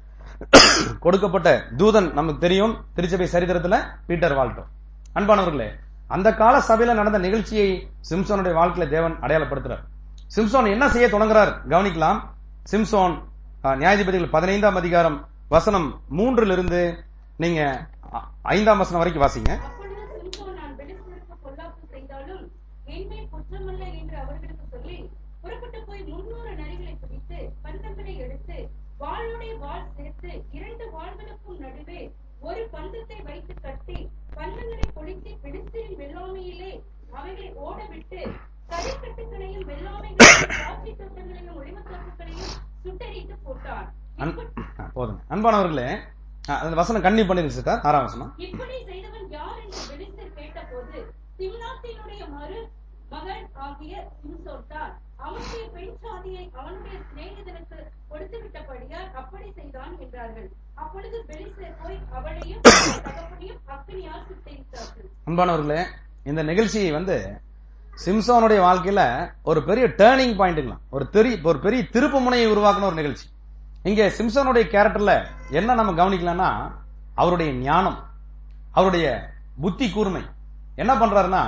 கொடுக்கப்பட்ட தூதன் நமக்கு தெரியும் திருச்சபை சரித்திரத்துல பீட்டர் வால்டோ அன்பானவர்களே அந்த கால சபையில நடந்த நிகழ்ச்சியை சிம்சோனுடைய வாழ்க்கையில தேவன் அடையாளப்படுத்துறார் சிம்சோன் என்ன செய்ய தொடங்குறார் கவனிக்கலாம் சிம்சோன் அஹ், நியாயாதிபதிகள் பதினைந்தாம் அதிகாரம் வசனம் மூன்றிலிருந்து நீங்க அ- ஐந்தாம் வசனம் வரைக்கும் வாசிங்க அப்பொழுது சிம்சோன் நான் பெலிஸ்தருக்கு பொல்லாப்பு செய்தாலும் என்மேல் குற்றமல்ல என்று அவர்களுக்கு சொல்லி புறப்பட்டு போய் முன்னூறு நரிகளை பிடித்து பந்தங்களை எடுத்து வாளுடைய வாள் சேர்த்து இரண்டு வாள்களுக்கும் நடுவே ஒரு பந்தத்தை வைத்து கட்டி பந்தங்களை கொளுத்தி பெலிஸ்தரின் வெள்ளாமையிலே அவைகளை ஓட விட்டு கரிக்கட்டுகளையும் வெள்ளாமைகளையும் திராட்சை தோட்டங்களையும் ஒளிவத் தோட்டங்களையும் சுட்டெரித்து போட்டார் அன்- அஹ், போதுங்க அன்பானவர்களே அஹ், அந்த வசனம் கண்ணி பண்ணிருங்க சிஸ்டர் ஆறாம் வசனம் இப்படி செய்தவன் யார் என்று பெலிஸ்தர் கேட்டபோது சிம்னாத்தினுடைய மறு மகன் ஆகிய சிம்சோட்டார் அவனுடைய பெண் சாதியை அவனுடைய சிநேகிதனுக்கு கொடுத்து விட்டபடியால் அப்படி செய்தான் என்றார்கள் அப்பொழுது பெலிஸ்தர் போய் அவளையும் அவள் தகப்பனையும் அக்னியால் சுட்டெரித்தார்கள் அன்பானவர்களே இந்த நிகழ்ச்சி வந்து சிம்சோனுடைய வாழ்க்கையில ஒரு பெரிய டேர்னிங் பாயிண்ட்ங்களாம் ஒரு தெரி ஒரு பெரிய திருப்பு முனையை உருவாக்குன ஒரு நிகழ்ச்சி இங்க சிம்சோனுடைய கேரக்டர்ல என்ன நம்ம கவனிக்கலாம்னா அவருடைய ஞானம் அவருடைய புத்தி கூர்மை என்ன பண்றாருன்னா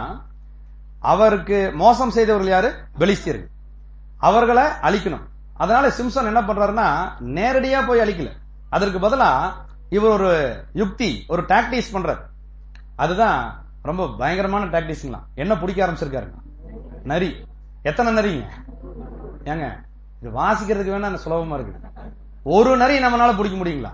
அவருக்கு மோசம் செய்தவர்கள் யாரு பெலிஸ்தியர்கள் அவர்களை அழிக்கணும் அதனால சிம்சன் என்ன பண்றாருன்னா நேரடியா போய் அழிக்கல அதற்கு பதிலா இவர் ஒரு யுக்தி ஒரு டாக்டிஸ் பண்றார் அதுதான் ரொம்ப பயங்கரமான டாக்டிஸ்ங்களாம் என்ன பிடிக்க ஆரம்பிச்சிருக்காருங்க நரி எத்தனை நரிங்க ஏங்க இது வாசிக்கிறதுக்கு வேணா அந்த சுலபமா இருக்கு ஒரு நரி நம்மளால பிடிக்க முடியுங்களா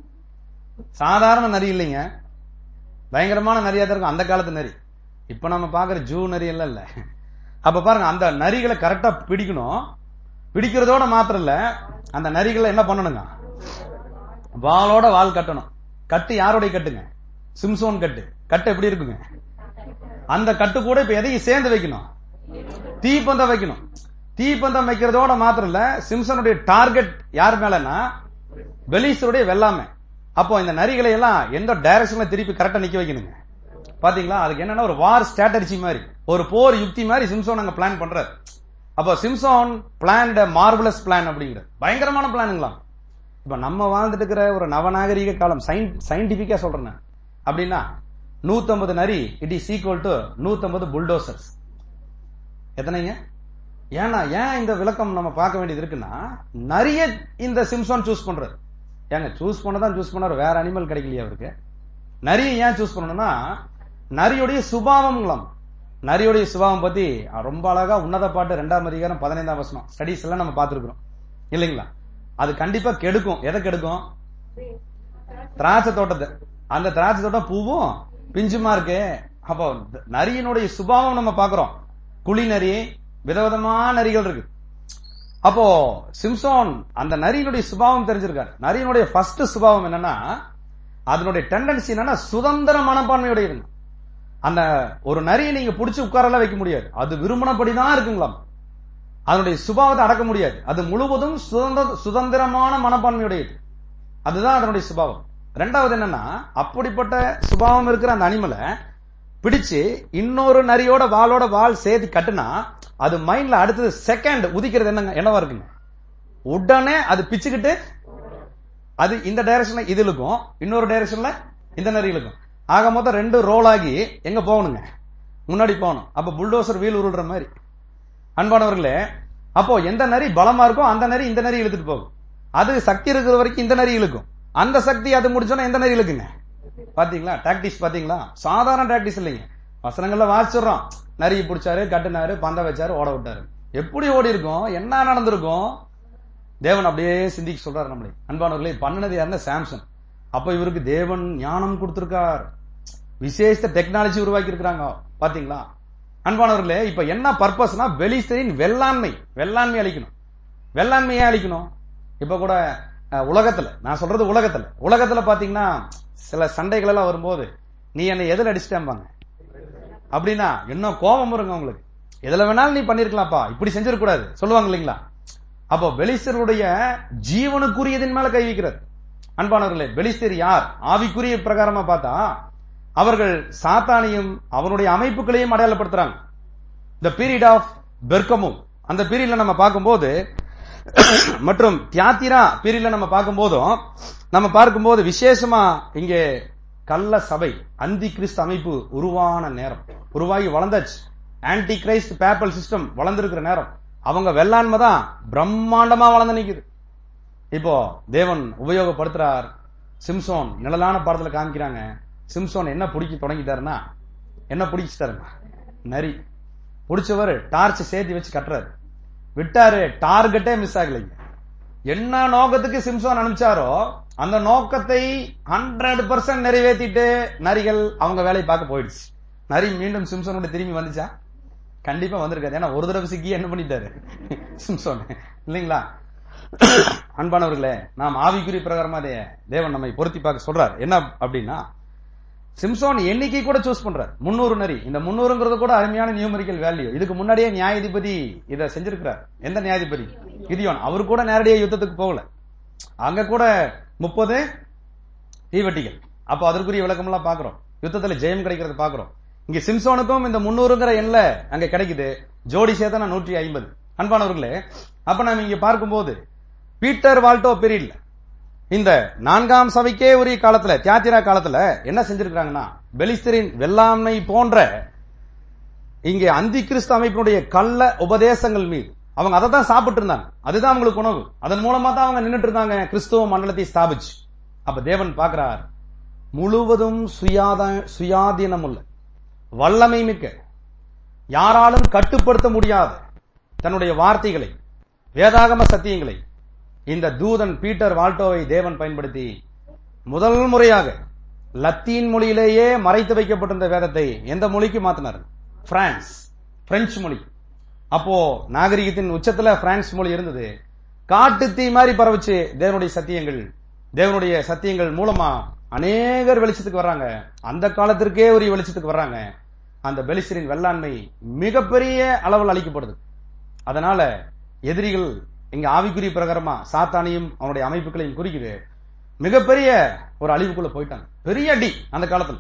சாதாரண நரி இல்லைங்க பயங்கரமான நரியா தான் இருக்கும் அந்த காலத்து நரி இப்ப நம்ம பாக்குற ஜூ நரி எல்லாம் இல்ல அப்ப பாருங்க அந்த நரிகளை கரெக்டா பிடிக்கணும் பிடிக்கிறதோட மாத்திரம் இல்ல அந்த நரிகளை என்ன பண்ணணுங்க வாளோட வால் கட்டணும் கட்டு யாரோடைய கட்டுங்க சிம்சோன் கட்டு கட்டு எப்படி இருக்குங்க அந்த கட்டு கூட இப்ப எதையும் சேர்ந்து வைக்கணும் தீப்பந்தம் வைக்கணும் தீப்பந்தம் வைக்கிறதோட மாத்திரம் இல்ல சிம்சனுடைய டார்கெட் யார் மேலன்னா பெலிஸ்டருடைய வெள்ளாமை அப்போ இந்த நரிகளை எல்லாம் எந்த டைரக்ஷன்ல திருப்பி கரெக்டா நிக்க வைக்கணுங்க பாத்தீங்களா அதுக்கு என்னன்னா ஒரு வார் ஸ்ட்ராட்டஜி மாதிரி ஒரு போர் யுக்தி மாதிரி சிம்சோன் அங்க பிளான் பண்றாரு அப்போ சிம்சோன் பிளான் மார்வலஸ் பிளான் அப்படிங்கிறது பயங்கரமான பிளானுங்களா இப்ப நம்ம வாழ்ந்துட்டு இருக்கிற ஒரு நவநாகரிக காலம் சயின்டிபிக்கா சொல்றேன் நான். அப்படின்னா 150 நரி it is equal to 150 bulldozers எத்தனைங்க ஏன்னா ஏன் இந்த விளக்கம் நம்ம பார்க்க வேண்டியது இருக்குன்னா நிறைய இந்த சிம்சோன் சூஸ் பண்றாரு ஏங்க சூஸ் பண்ணதான் சூஸ் பண்ணாரு வேற அனிமல் கிடைக்கலையா அவருக்கு நரியை ஏன் சூஸ் பண்ணணும்னா நரியுடைய சுபாவங்களாம் நரியுடைய சுபாவம் பத்தி ரொம்ப அழகா உன்னத பாட்டு ரெண்டாம் அதிகாரம் பதினைந்தாம் வசனம் ஸ்டடிஸ் எல்லாம் நம்ம பார்த்திருக்கிறோம் இல்லைங்களா அது கண்டிப்பா கெடுக்கும் எதை கெடுக்கும் திராட்சை தோட்டத்தை அந்த திராட்சை தோட்டம் பூவும் பிஞ்சுமா இருக்கு அப்போ நரியினுடைய சுபாவம் நம்ம பாக்குறோம் குழி நரி விதவிதமான நரிகள் இருக்கு அப்போ சிம்சோன் அந்த நரியினுடைய சுபாவம் தெரிஞ்சிருக்காரு நரியினுடைய ஃபர்ஸ்ட் சுபாவம் என்னன்னா அதனுடைய டெண்டன்சி என்னன்னா சுதந்திர மனப்பான்மையுடையது அந்த ஒரு நரியை நீங்க புடிச்சு உட்காரலாம் வைக்க முடியாது அது விரும்பினபடிதான் இருக்குங்களாம் அதனுடைய சுபாவத்தை அடக்க முடியாது அது முழுவதும் சுதந்திர சுதந்திரமான மனப்பான்மையுடையது அதுதான் அதனுடைய சுபாவம் ரெண்டாவது என்னன்னா அப்படிப்பட்ட சுபாவம் இருக்கிற அந்த அனிமலை பிடிச்சு இன்னொரு நரியோட வாளோட வால் சேர்த்து கட்டுனா அது மைண்ட்ல அடுத்தது செகண்ட் உதிக்கிறது என்னங்க என்னவா இருக்குங்க உடனே அது பிச்சுக்கிட்டு அது இந்த டைரக்ஷன்ல இது இழுக்கும் இன்னொரு டைரக்ஷன்ல இந்த நரி இழுக்கும் ஆக மொத்தம் ரெண்டு ரோல் ஆகி எங்க போகணுங்க முன்னாடி போகணும் அப்ப புல்டோசர் வீல் உருள்ற மாதிரி அன்பானவர்களே அப்போ எந்த நரி பலமா இருக்கோ அந்த நரி இந்த நரி இழுத்துட்டு போகும் அது சக்தி இருக்கிற வரைக்கும் இந்த நரி இழுக்கும் அந்த சக்தி அது முடிச்சோன்னா எந்த நரி இழுக்குங்க பாத்தீங்களா டாக்டிஸ் பாத்தீங்களா சாதாரண டாக்டிஸ் இல்லைங்க வசனங்கள்ல வாசிச்சிடறோம் நரியை பிடிச்சாரு கட்டுனாரு பந்த வச்சாரு ஓட விட்டாரு எப்படி ஓடி இருக்கும் என்ன நடந்திருக்கும் தேவன் அப்படியே சிந்திக்க சொல்றாரு நம்மளை அன்பானவர்களே பண்ணனது யாருன்னா சாம்சன் அப்ப இவருக்கு தேவன் ஞானம் கொடுத்திருக்கார் விசேஷ டெக்னாலஜி உருவாக்கி இருக்கிறாங்க பாத்தீங்களா அன்பானவர்களே இப்ப என்ன பர்பஸ்னா வெளிஸ்தரின் வெள்ளாண்மை வெள்ளாண்மை அளிக்கணும் வெள்ளாண்மையே அளிக்கணும் இப்ப கூட அஹ், உலகத்துல நான் சொல்றது உலகத்துல உலகத்துல பாத்தீங்கன்னா சில சண்டைகள் எல்லாம் வரும்போது நீ என்னை எதில் அடிச்சிட்டேம்பாங்க அப்படின்னா என்ன கோபம் வருங்க உங்களுக்கு எதுல வேணாலும் நீ பண்ணிருக்கலாம்ப்பா இப்படி செஞ்சிருக்க கூடாது சொல்லுவாங்க இல்லைங்களா அப்போ பெலிஸ்தருடைய ஜீவனுக்குரியதின் மேல கை வைக்கிறது அன்பானவர்களே பெலிஸ்தர் யார் ஆவிக்குரிய பிரகாரமா பார்த்தா அவர்கள் சாத்தானையும் அவனுடைய அமைப்புகளையும் அடையாளப்படுத்துறாங்க த பீரியட் ஆஃப் பெர்கமும் அந்த பீரியட்ல நம்ம பார்க்கும்போது மற்றும் தியாத்திரா பீரியட்ல நம்ம பார்க்கும்போதும் நம்ம பார்க்கும்போது விசேஷமா இங்கே கள்ள சபை அந்தி கிறிஸ்து அமைப்பு உருவான நேரம் உருவாகி வளர்ந்தாச்சு ஆன்டி கிரைஸ்ட் பேப்பல் சிஸ்டம் வளர்ந்திருக்கிற நேரம் அவங்க வெள்ளாண்மை தான் பிரம்மாண்டமா வளர்ந்து நிக்குது இப்போ தேவன் உபயோகப்படுத்துறார் சிம்சோன் நிழலான படத்துல காமிக்கிறாங்க சிம்சோன் என்ன பிடிக்க தொடங்கிட்டாருன்னா என்ன பிடிச்சிட்டாருங்க நரி பிடிச்சவர் டார்ச் சேர்த்து வச்சு கட்டுறாரு விட்டாரு டார்கெட்டே மிஸ் ஆகலைங்க என்ன நோக்கத்துக்கு சிம்சோன் அனுப்பிச்சாரோ அந்த நோக்கத்தை ஹண்ட்ரட் பர்சன்ட் நிறைவேற்றிட்டு நரிகள் அவங்க வேலையை பார்க்க போயிடுச்சு நரி மீண்டும் சிம்சோனோட திரும்பி வந்துச்சா கண்டிப்பா வந்திருக்காது ஏன்னா ஒரு தடவை சிக்கி என்ன பண்ணிட்டாரு சிம்சோன் இல்லைங்களா அன்பானவர்களே நாம் ஆவிக்குரிய பிரகாரமா அதை தேவன் நம்மை பொருத்தி பார்க்க சொல்றார் என்ன அப்படின்னா சிம்சோன் எண்ணிக்கை கூட சூஸ் பண்றார் முன்னூறு நரி இந்த முன்னூறுங்கிறது கூட அருமையான நியூமரிக்கல் வேல்யூ இதுக்கு முன்னாடியே நியாயாதிபதி இதை செஞ்சிருக்கிறார் எந்த நியாயாதிபதி கிதியோன் அவர் கூட நேரடியா யுத்தத்துக்கு போகல அங்க கூட முப்பது தீவட்டிகள் அப்போ அதற்குரிய விளக்கம் எல்லாம் பாக்குறோம் யுத்தத்துல ஜெயம் கிடைக்கிறது பாக்குறோம் இங்க சிம்சோனுக்கும் இந்த முன்னூறுங்கிற எண்ல அங்க கிடைக்குது ஜோடி சேர்த்தா நூற்றி ஐம்பது அன்பானவர்களே அப்ப நாம இங்க பார்க்கும்போது பீட்டர் வால்டோ பீரியட்ல இந்த நான்காம் சபைக்கே உரிய காலத்துல தியாத்திரா காலத்துல என்ன செஞ்சிருக்காங்கன்னா பெலிஸ்தரின் வெள்ளாண்மை போன்ற இங்கே அந்தி கிறிஸ்து அமைப்பினுடைய கள்ள உபதேசங்கள் மீது அவங்க அதை தான் சாப்பிட்டு இருந்தாங்க அதுதான் அவங்களுக்கு உணவு அதன் மூலமா தான் அவங்க நின்னுட்டு இருந்தாங்க கிறிஸ்துவ மண்டலத்தை ஸ்தாபிச்சு அப்ப தேவன் பார்க்கிறார் முழுவதும் சுயாத சுயாதீனம் உள்ள வல்லமை மிக்க யாராலும் கட்டுப்படுத்த முடியாத தன்னுடைய வார்த்தைகளை வேதாகம சத்தியங்களை இந்த தூதன் பீட்டர் வால்டோவை தேவன் பயன்படுத்தி முதல் முறையாக லத்தீன் மொழியிலேயே மறைத்து வைக்கப்பட்டிருந்த வேதத்தை எந்த மொழிக்கு மாத்தினார் பிரான்ஸ் பிரெஞ்சு மொழி அப்போ நாகரிகத்தின் உச்சத்துல பிரான்ஸ் மொழி இருந்தது காட்டு தீ மாதிரி பரவுச்சு தேவனுடைய சத்தியங்கள் தேவனுடைய சத்தியங்கள் மூலமா அநேகர் வெளிச்சத்துக்கு வர்றாங்க அந்த காலத்திற்கே ஒரு வெளிச்சத்துக்கு வர்றாங்க அந்த பெலிஸ்தரின் வெள்ளாண்மை மிகப்பெரிய அளவில் அளிக்கப்படுது அதனால எதிரிகள் இங்க ஆவிக்குரிய பிரகாரமா சாத்தானையும் அவனுடைய அமைப்புகளையும் குறிக்குது மிகப்பெரிய ஒரு அழிவுக்குள்ள போயிட்டாங்க பெரிய அடி அந்த காலத்துல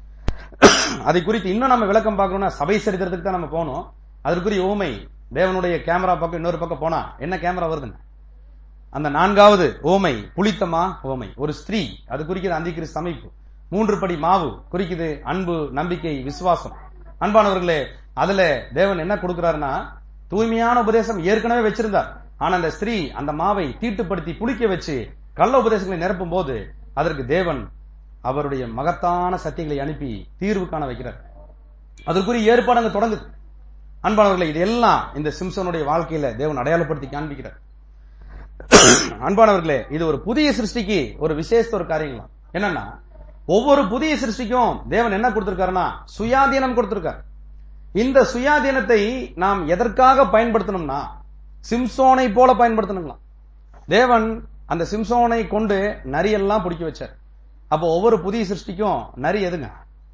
அதை குறித்து இன்னும் நம்ம விளக்கம் பார்க்கணும்னா சபை சரித்திரத்துக்கு தான் நம்ம போகணும் அதற்குரிய ஊமை தேவனுடைய கேமரா பக்கம் இன்னொரு பக்கம் போனா என்ன கேமரா வருதுங்க அந்த நான்காவது ஓமை புளித்தமா ஓமை ஒரு ஸ்திரீ அது குறிக்குது அந்தி கிறிஸ்து அமைப்பு மூன்று படி மாவு குறிக்குது அன்பு நம்பிக்கை விசுவாசம் அன்பானவர்களே அதுல தேவன் என்ன கொடுக்கிறாருன்னா தூய்மையான உபதேசம் ஏற்கனவே வச்சிருந்தார் ஆனா அந்த ஸ்திரீ அந்த மாவை தீட்டுப்படுத்தி புளிக்க வச்சு கள்ள உபதேசங்களை நிரப்பும் போது அதற்கு தேவன் அவருடைய மகத்தான சத்தியங்களை அனுப்பி தீர்வு காண வைக்கிறார் அதற்குரிய ஏற்பாடு அங்க தொடங்குது அன்பானவர்களே இது எல்லாம் இந்த சிம்சனுடைய வாழ்க்கையில தேவன் அடையாளப்படுத்தி காண்பிக்கிறார் அன்பானவர்களே இது ஒரு புதிய சிருஷ்டிக்கு ஒரு விசேஷ ஒரு காரியங்களாம் என்னன்னா ஒவ்வொரு புதிய சிருஷ்டிக்கும் தேவன் என்ன கொடுத்திருக்காருன்னா சுயாதீனம் கொடுத்திருக்கார் இந்த சுயாதீனத்தை நாம் எதற்காக பயன்படுத்தணும்னா சிம்சோனை போல பயன்படுத்தணுங்களாம் தேவன் அந்த சிம்சோனை கொண்டு நரியெல்லாம் பிடிக்க வச்சார் அப்போ ஒவ்வொரு புதிய சிருஷ்டிக்கும் நரி எதுங்க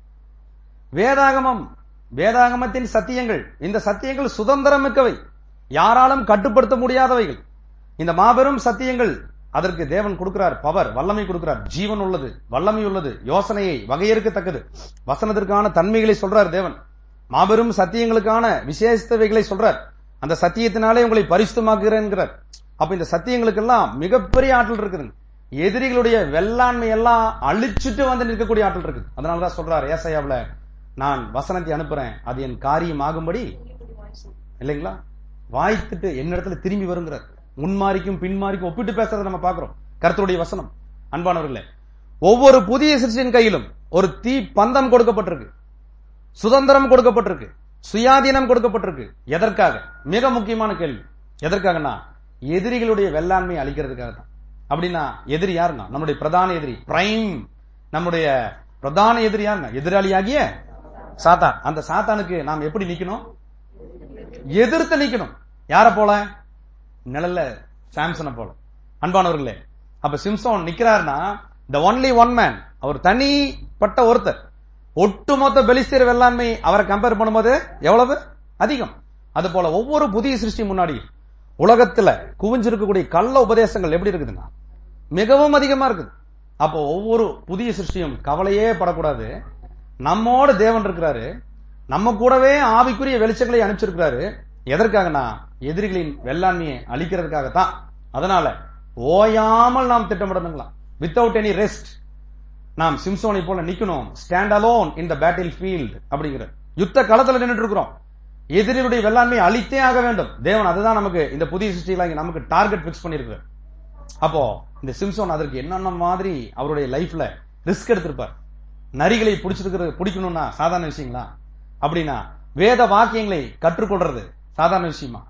வேதாகமம் வேதாகமத்தின் சத்தியங்கள் இந்த சத்தியங்கள் சுதந்திரம் மிக்கவை யாராலும் கட்டுப்படுத்த முடியாதவைகள் இந்த மாபெரும் சத்தியங்கள் அதற்கு தேவன் கொடுக்கிறார் பவர் வல்லமை கொடுக்கிறார் ஜீவன் உள்ளது வல்லமை உள்ளது யோசனையை வகையறுக்கத்தக்கது வசனத்திற்கான தன்மைகளை சொல்றார் தேவன் மாபெரும் சத்தியங்களுக்கான விசேஷத்தவைகளை சொல்றார் அந்த சத்தியத்தினாலே உங்களை பரிசுத்தமாக்குகிறேன்கிறார் அப்ப இந்த சத்தியங்களுக்கெல்லாம் மிகப்பெரிய ஆற்றல் இருக்குதுங்க எதிரிகளுடைய வெள்ளாண்மை எல்லாம் அழிச்சுட்டு வந்து நிற்கக்கூடிய ஆற்றல் இருக்குது அதனாலதான் சொல்றார் ஏசையாவுல நான் வசனத்தை அனுப்புறேன் அது என் காரியம் ஆகும்படி இல்லைங்களா வாய்த்துட்டு என்னிடத்துல திரும்பி வருங்கிறார் முன்மாரிக்கும் பின்மாரிக்கும் ஒப்பிட்டு பேசுறதை நம்ம பார்க்கிறோம் கர்த்தருடைய வசனம் அன்பானவர்களே ஒவ்வொரு புதிய சிருஷ்டியின் கையிலும் ஒரு தீ பந்தம் கொடுக்கப்பட்டிருக்கு சுதந்திரம் கொடுக்கப்பட்டிருக்கு சுயாதீனம் கொடுக்கப்பட்டிருக்கு எதற்காக மிக முக்கியமான கேள்வி எதற்காகனா எதிரிகளுடைய வெள்ளாண்மை அளிக்கிறதுக்காக தான் அப்படின்னா எதிரி யாருன்னா நம்முடைய பிரதான எதிரி பிரைம் நம்முடைய பிரதான எதிரி யாருங்க எதிராளியாகிய சாத்தான் அந்த சாத்தானுக்கு நாம் எப்படி நிக்கணும் எதிர்த்து நிக்கணும் யார போல நிழல்ல சாம்சனை போல அன்பானவர்களே அப்ப சிம்சோன் நிக்கிறாருன்னா த ஒன்லி ஒன் மேன் அவர் தனிப்பட்ட ஒருத்தர் ஒட்டுமொத்த பெலிஸ்தீர் வெள்ளாண்மை அவரை கம்பேர் பண்ணும்போது எவ்வளவு அதிகம் அது போல ஒவ்வொரு புதிய சிருஷ்டி முன்னாடி உலகத்துல குவிஞ்சிருக்கக்கூடிய கள்ள உபதேசங்கள் எப்படி இருக்குதுன்னா மிகவும் அதிகமா இருக்குது அப்போ ஒவ்வொரு புதிய சிருஷ்டியும் கவலையே படக்கூடாது நம்மோட தேவன் இருக்கிறாரு நம்ம கூடவே ஆவிக்குரிய வெளிச்சங்களை அனுப்பிச்சிருக்கிறாரு எதற்காகனா எதிரிகளின் வெள்ளாண்மையை அழிக்கிறதுக்காகத்தான் அதனால ஓயாமல் நாம் திட்டமிடணுங்களாம் வித்தவுட் எனி ரெஸ்ட் நாம் சிம்சோனை போல நிக்கணும் stand alone in the battle field அப்படிங்கிற யுத்த களத்துல நின்றுட்டு இருக்கிறோம் எதிரியுடைய வெள்ளாண்மை அழித்தே ஆக வேண்டும் தேவன் அதுதான் நமக்கு இந்த புதிய சிருஷ்டிகளை நமக்கு டார்கெட் பிக்ஸ் பண்ணிருக்கிறார் அப்போ இந்த சிம்சோன் அதற்கு என்னென்ன மாதிரி அவருடைய லைஃப்ல ரிஸ்க் எடுத்திருப்பார் நரிகளை பிடிச்சிருக்கிறது பிடிக்கணும்னா சாதாரண விஷயங்களா அப்படின்னா வேத வாக்கியங்களை கற்றுக்கொள்றது சாதாரண விஷயமா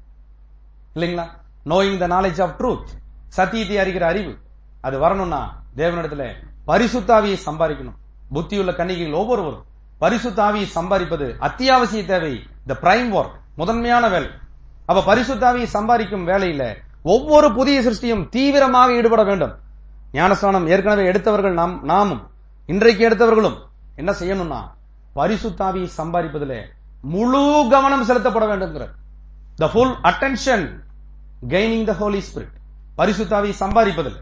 இல்லைங்களா knowing the knowledge of truth சத்தியத்தை அறிகிற அறிவு அது வரணும்னா தேவனிடத்துல பரிசுத்தாவியை சம்பாதிக்கணும் புத்தியுள்ள கன்னிகைகள் ஒவ்வொருவரும் பரிசுத்தாவியை சம்பாதிப்பது அத்தியாவசிய தேவை த பிரைம் ஒர்க் முதன்மையான வேலை அப்ப பரிசுத்தாவியை சம்பாதிக்கும் வேலையில ஒவ்வொரு புதிய சிருஷ்டியும் தீவிரமாக ஈடுபட வேண்டும் ஞானஸ்தானம் ஏற்கனவே எடுத்தவர்கள் நாம் நாமும் இன்றைக்கு எடுத்தவர்களும் என்ன செய்யணும்னா பரிசுத்தாவியை சம்பாதிப்பதில் முழு கவனம் செலுத்தப்பட வேண்டும்ங்கிறார் the full attention gaining the holy spirit பரிசுத்தாவியை சம்பாதிப்பதில்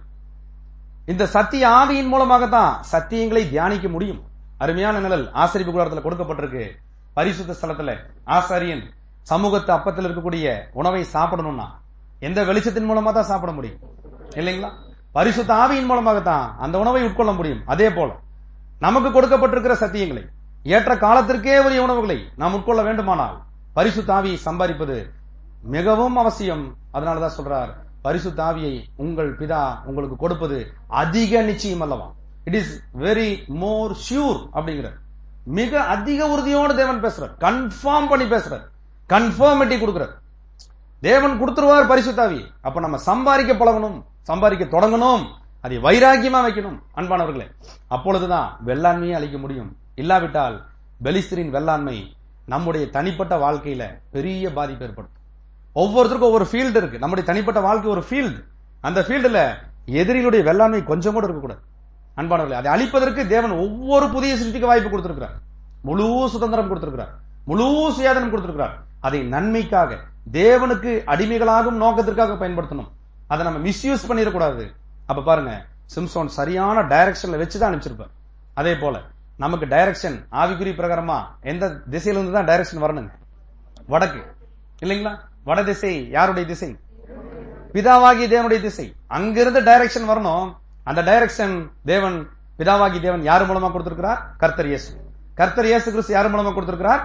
இந்த சத்திய ஆவியின் மூலமாகத்தான் சத்தியங்களை தியானிக்க முடியும் அருமையான நிழல் ஆசிரியப்பு கூடாரத்தில் கொடுக்கப்பட்டிருக்கு பரிசுத்த ஸ்தலத்துல ஆசாரியன் சமூகத்து அப்பத்தில் இருக்கக்கூடிய உணவை சாப்பிடணும்னா எந்த வெளிச்சத்தின் மூலமா தான் சாப்பிட முடியும் இல்லைங்களா பரிசுத்த ஆவியின் மூலமாகத்தான் அந்த உணவை உட்கொள்ள முடியும் அதே போல நமக்கு கொடுக்கப்பட்டிருக்கிற சத்தியங்களை ஏற்ற காலத்திற்கே உரிய உணவுகளை நாம் உட்கொள்ள வேண்டுமானால் பரிசுத்த ஆவியை சம்பாதிப்பது மிகவும் அவசியம் அதனாலதான் சொல்றார் பரிசுத்த ஆவியை உங்கள் பிதா உங்களுக்கு கொடுப்பது அதிக நிச்சயம் அல்லவா it is very more sure அப்படிங்கிற மிக அதிக உறுதியோடு தேவன் பேசுறார் கன்ஃபார்ம் பண்ணி பேசுறார் கன்ஃபார்மிட்டி கொடுக்கிறார் தேவன் கொடுத்துருவார் பரிசுத்தாவி அப்ப நம்ம சம்பாதிக்க பழகணும் சம்பாதிக்க தொடங்கணும் அதை வைராக்கியமா வைக்கணும் அன்பானவர்களே அப்பொழுதுதான் வெள்ளாண்மையை அளிக்க முடியும் இல்லாவிட்டால் பெலிஸ்தரின் வெள்ளாண்மை நம்முடைய தனிப்பட்ட வாழ்க்கையில பெரிய பாதிப்பு ஏற்படுத்தும் ஒவ்வொருத்தருக்கும் ஒவ்வொரு ஃபீல்டு இருக்கு நம்முடைய தனிப்பட்ட வாழ்க்கை ஒரு ஃபீல்டு அந்த ஃபீல்டுல எதிரிகளுடைய வெள்ளாண்மை கொஞ்சம் கூட இருக்கக்கூடாது அன்பானவர்களே அதை அழிப்பதற்கு தேவன் ஒவ்வொரு புதிய சிருஷ்டிக்கு வாய்ப்பு கொடுத்திருக்கிறார் முழு சுதந்திரம் கொடுத்திருக்கிறார் முழு சுயாதனம் கொடுத்திருக்கிறார் அதை நன்மைக்காக தேவனுக்கு அடிமைகளாகும் நோக்கத்திற்காக பயன்படுத்தணும் அதை நம்ம மிஸ்யூஸ் பண்ணிடக்கூடாது அப்ப பாருங்க சிம்சோன் சரியான டைரக்ஷன்ல வச்சுதான் அனுப்பிச்சிருப்பார் அதே போல நமக்கு டைரக்ஷன் ஆவிக்குறி பிரகாரமா எந்த திசையில இருந்து தான் டைரக்ஷன் வரணுங்க வடக்கு இல்லைங்களா வட திசை யாருடைய திசை பிதாவாகி தேவனுடைய திசை அங்கிருந்து டைரக்ஷன் வரணும் அந்த டைரக்ஷன் தேவன் பிதாவாகி தேவன் யார் மூலமா கொடுத்திருக்கிறார் கர்த்தர் இயேசு கர்த்தர் இயேசு கிறிஸ்து யார் மூலமா கொடுத்திருக்கிறார்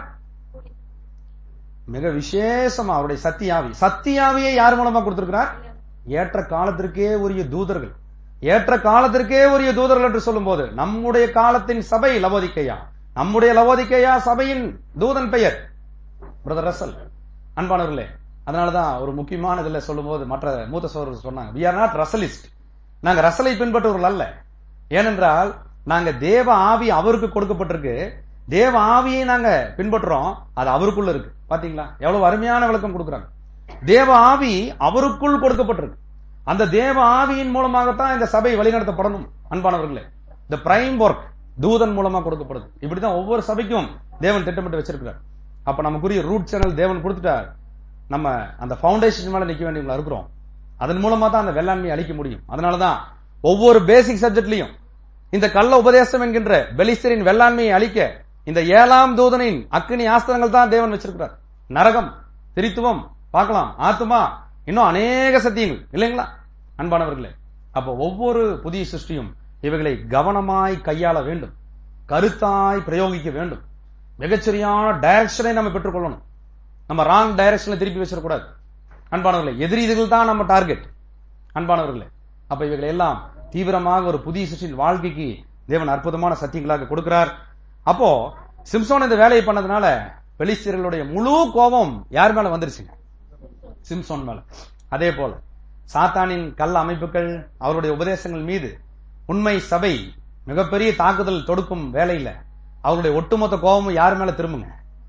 மிக விசேஷமா அவருடைய சத்தியாவி சத்தியாவியை யார் மூலமா கொடுத்திருக்கிறார் ஏற்ற காலத்திற்கே உரிய தூதர்கள் ஏற்ற காலத்திற்கே உரிய தூதர்கள் என்று சொல்லும்போது நம்முடைய காலத்தின் சபை லவோதிக்கையா நம்முடைய லவோதிக்கையா சபையின் தூதன் பெயர் பிரதர் ரசல் அன்பானவர்களே அதனாலதான் ஒரு முக்கியமான இதுல சொல்லும்போது மற்ற மூத்த சோழர்கள் சொன்னாங்க வி ஆர் நாட் ரசலிஸ்ட் நாங்க ரசலை பின்பற்றுவர்கள் அல்ல ஏனென்றால் நாங்க தேவ ஆவி அவருக்கு கொடுக்கப்பட்டிருக்கு தேவ ஆவியை நாங்க பின்பற்றுறோம் அது அவருக்குள்ள இருக்கு பாத்தீங்களா எவ்வளவு அருமையான விளக்கம் கொடுக்குறாங்க தேவ ஆவி அவருக்குள் கொடுக்கப்பட்டிருக்கு அந்த தேவ ஆவியின் மூலமாகத்தான் இந்த சபை வழிநடத்தப்படணும் அன்பானவர்களே இந்த பிரைம் ஒர்க் தூதன் மூலமா கொடுக்கப்படுது இப்படிதான் ஒவ்வொரு சபைக்கும் தேவன் திட்டமிட்டு வச்சிருக்கிறார் அப்ப நமக்குரிய ரூட் சேனல் தேவன் கொடுத்துட்டார் நம்ம அந்த ஃபவுண்டேஷன் மேல நிக்க வேண்டியவங்களா இருக்கிறோம் அதன் மூலமா தான் அந்த வெள்ளாண்மையை அளிக்க முடியும் அதனாலதான் ஒவ்வொரு பேசிக் சப்ஜெக்ட்லயும் இந்த கள்ள உபதேசம் என்கின்ற பெலிஸ்தரின் வெள்ளாண்மையை அளிக்க இந்த ஏழாம் தூதனின் அக்னி ஆஸ்திரங்கள் தான் தேவன் வச்சிருக்கிறார் நரகம் திரித்துவம் பார்க்கலாம் ஆத்துமா இன்னும் அநேக சத்தியங்கள் இல்லைங்களா அன்பானவர்களே அப்ப ஒவ்வொரு புதிய சிருஷ்டியும் இவைகளை கவனமாய் கையாள வேண்டும் கருத்தாய் பிரயோகிக்க வேண்டும் மிகச்சரியான டைரக்ஷனை நம்ம பெற்றுக்கொள்ளணும் நம்ம ராங் டைரக்ஷன்ல திருப்பி வச்சிடக்கூடாது அன்பானவர்களே எதிரிகள் தான் நம்ம டார்கெட் அன்பானவர்களே அப்ப இவைகளை எல்லாம் தீவிரமாக ஒரு புதிய சிருஷ்டியின் வாழ்க்கைக்கு தேவன் அற்புதமான சத்தியங்களாக கொடுக்கிறார் அப்போ சிம்சோன் இந்த வேலையை பண்ணதுனால பெலிஸ்தீர்களுடைய முழு கோபம் யார் மேல வந்துருச்சுங்க சிம்சோன் மேல அதே போல சாத்தானின் கள்ள அமைப்புகள் அவருடைய உபதேசங்கள் மீது உண்மை சபை மிகப்பெரிய தாக்குதல் தொடுக்கும் வேலையில அவருடைய ஒட்டுமொத்த கோபமும் யார் மேல திரும்புங்க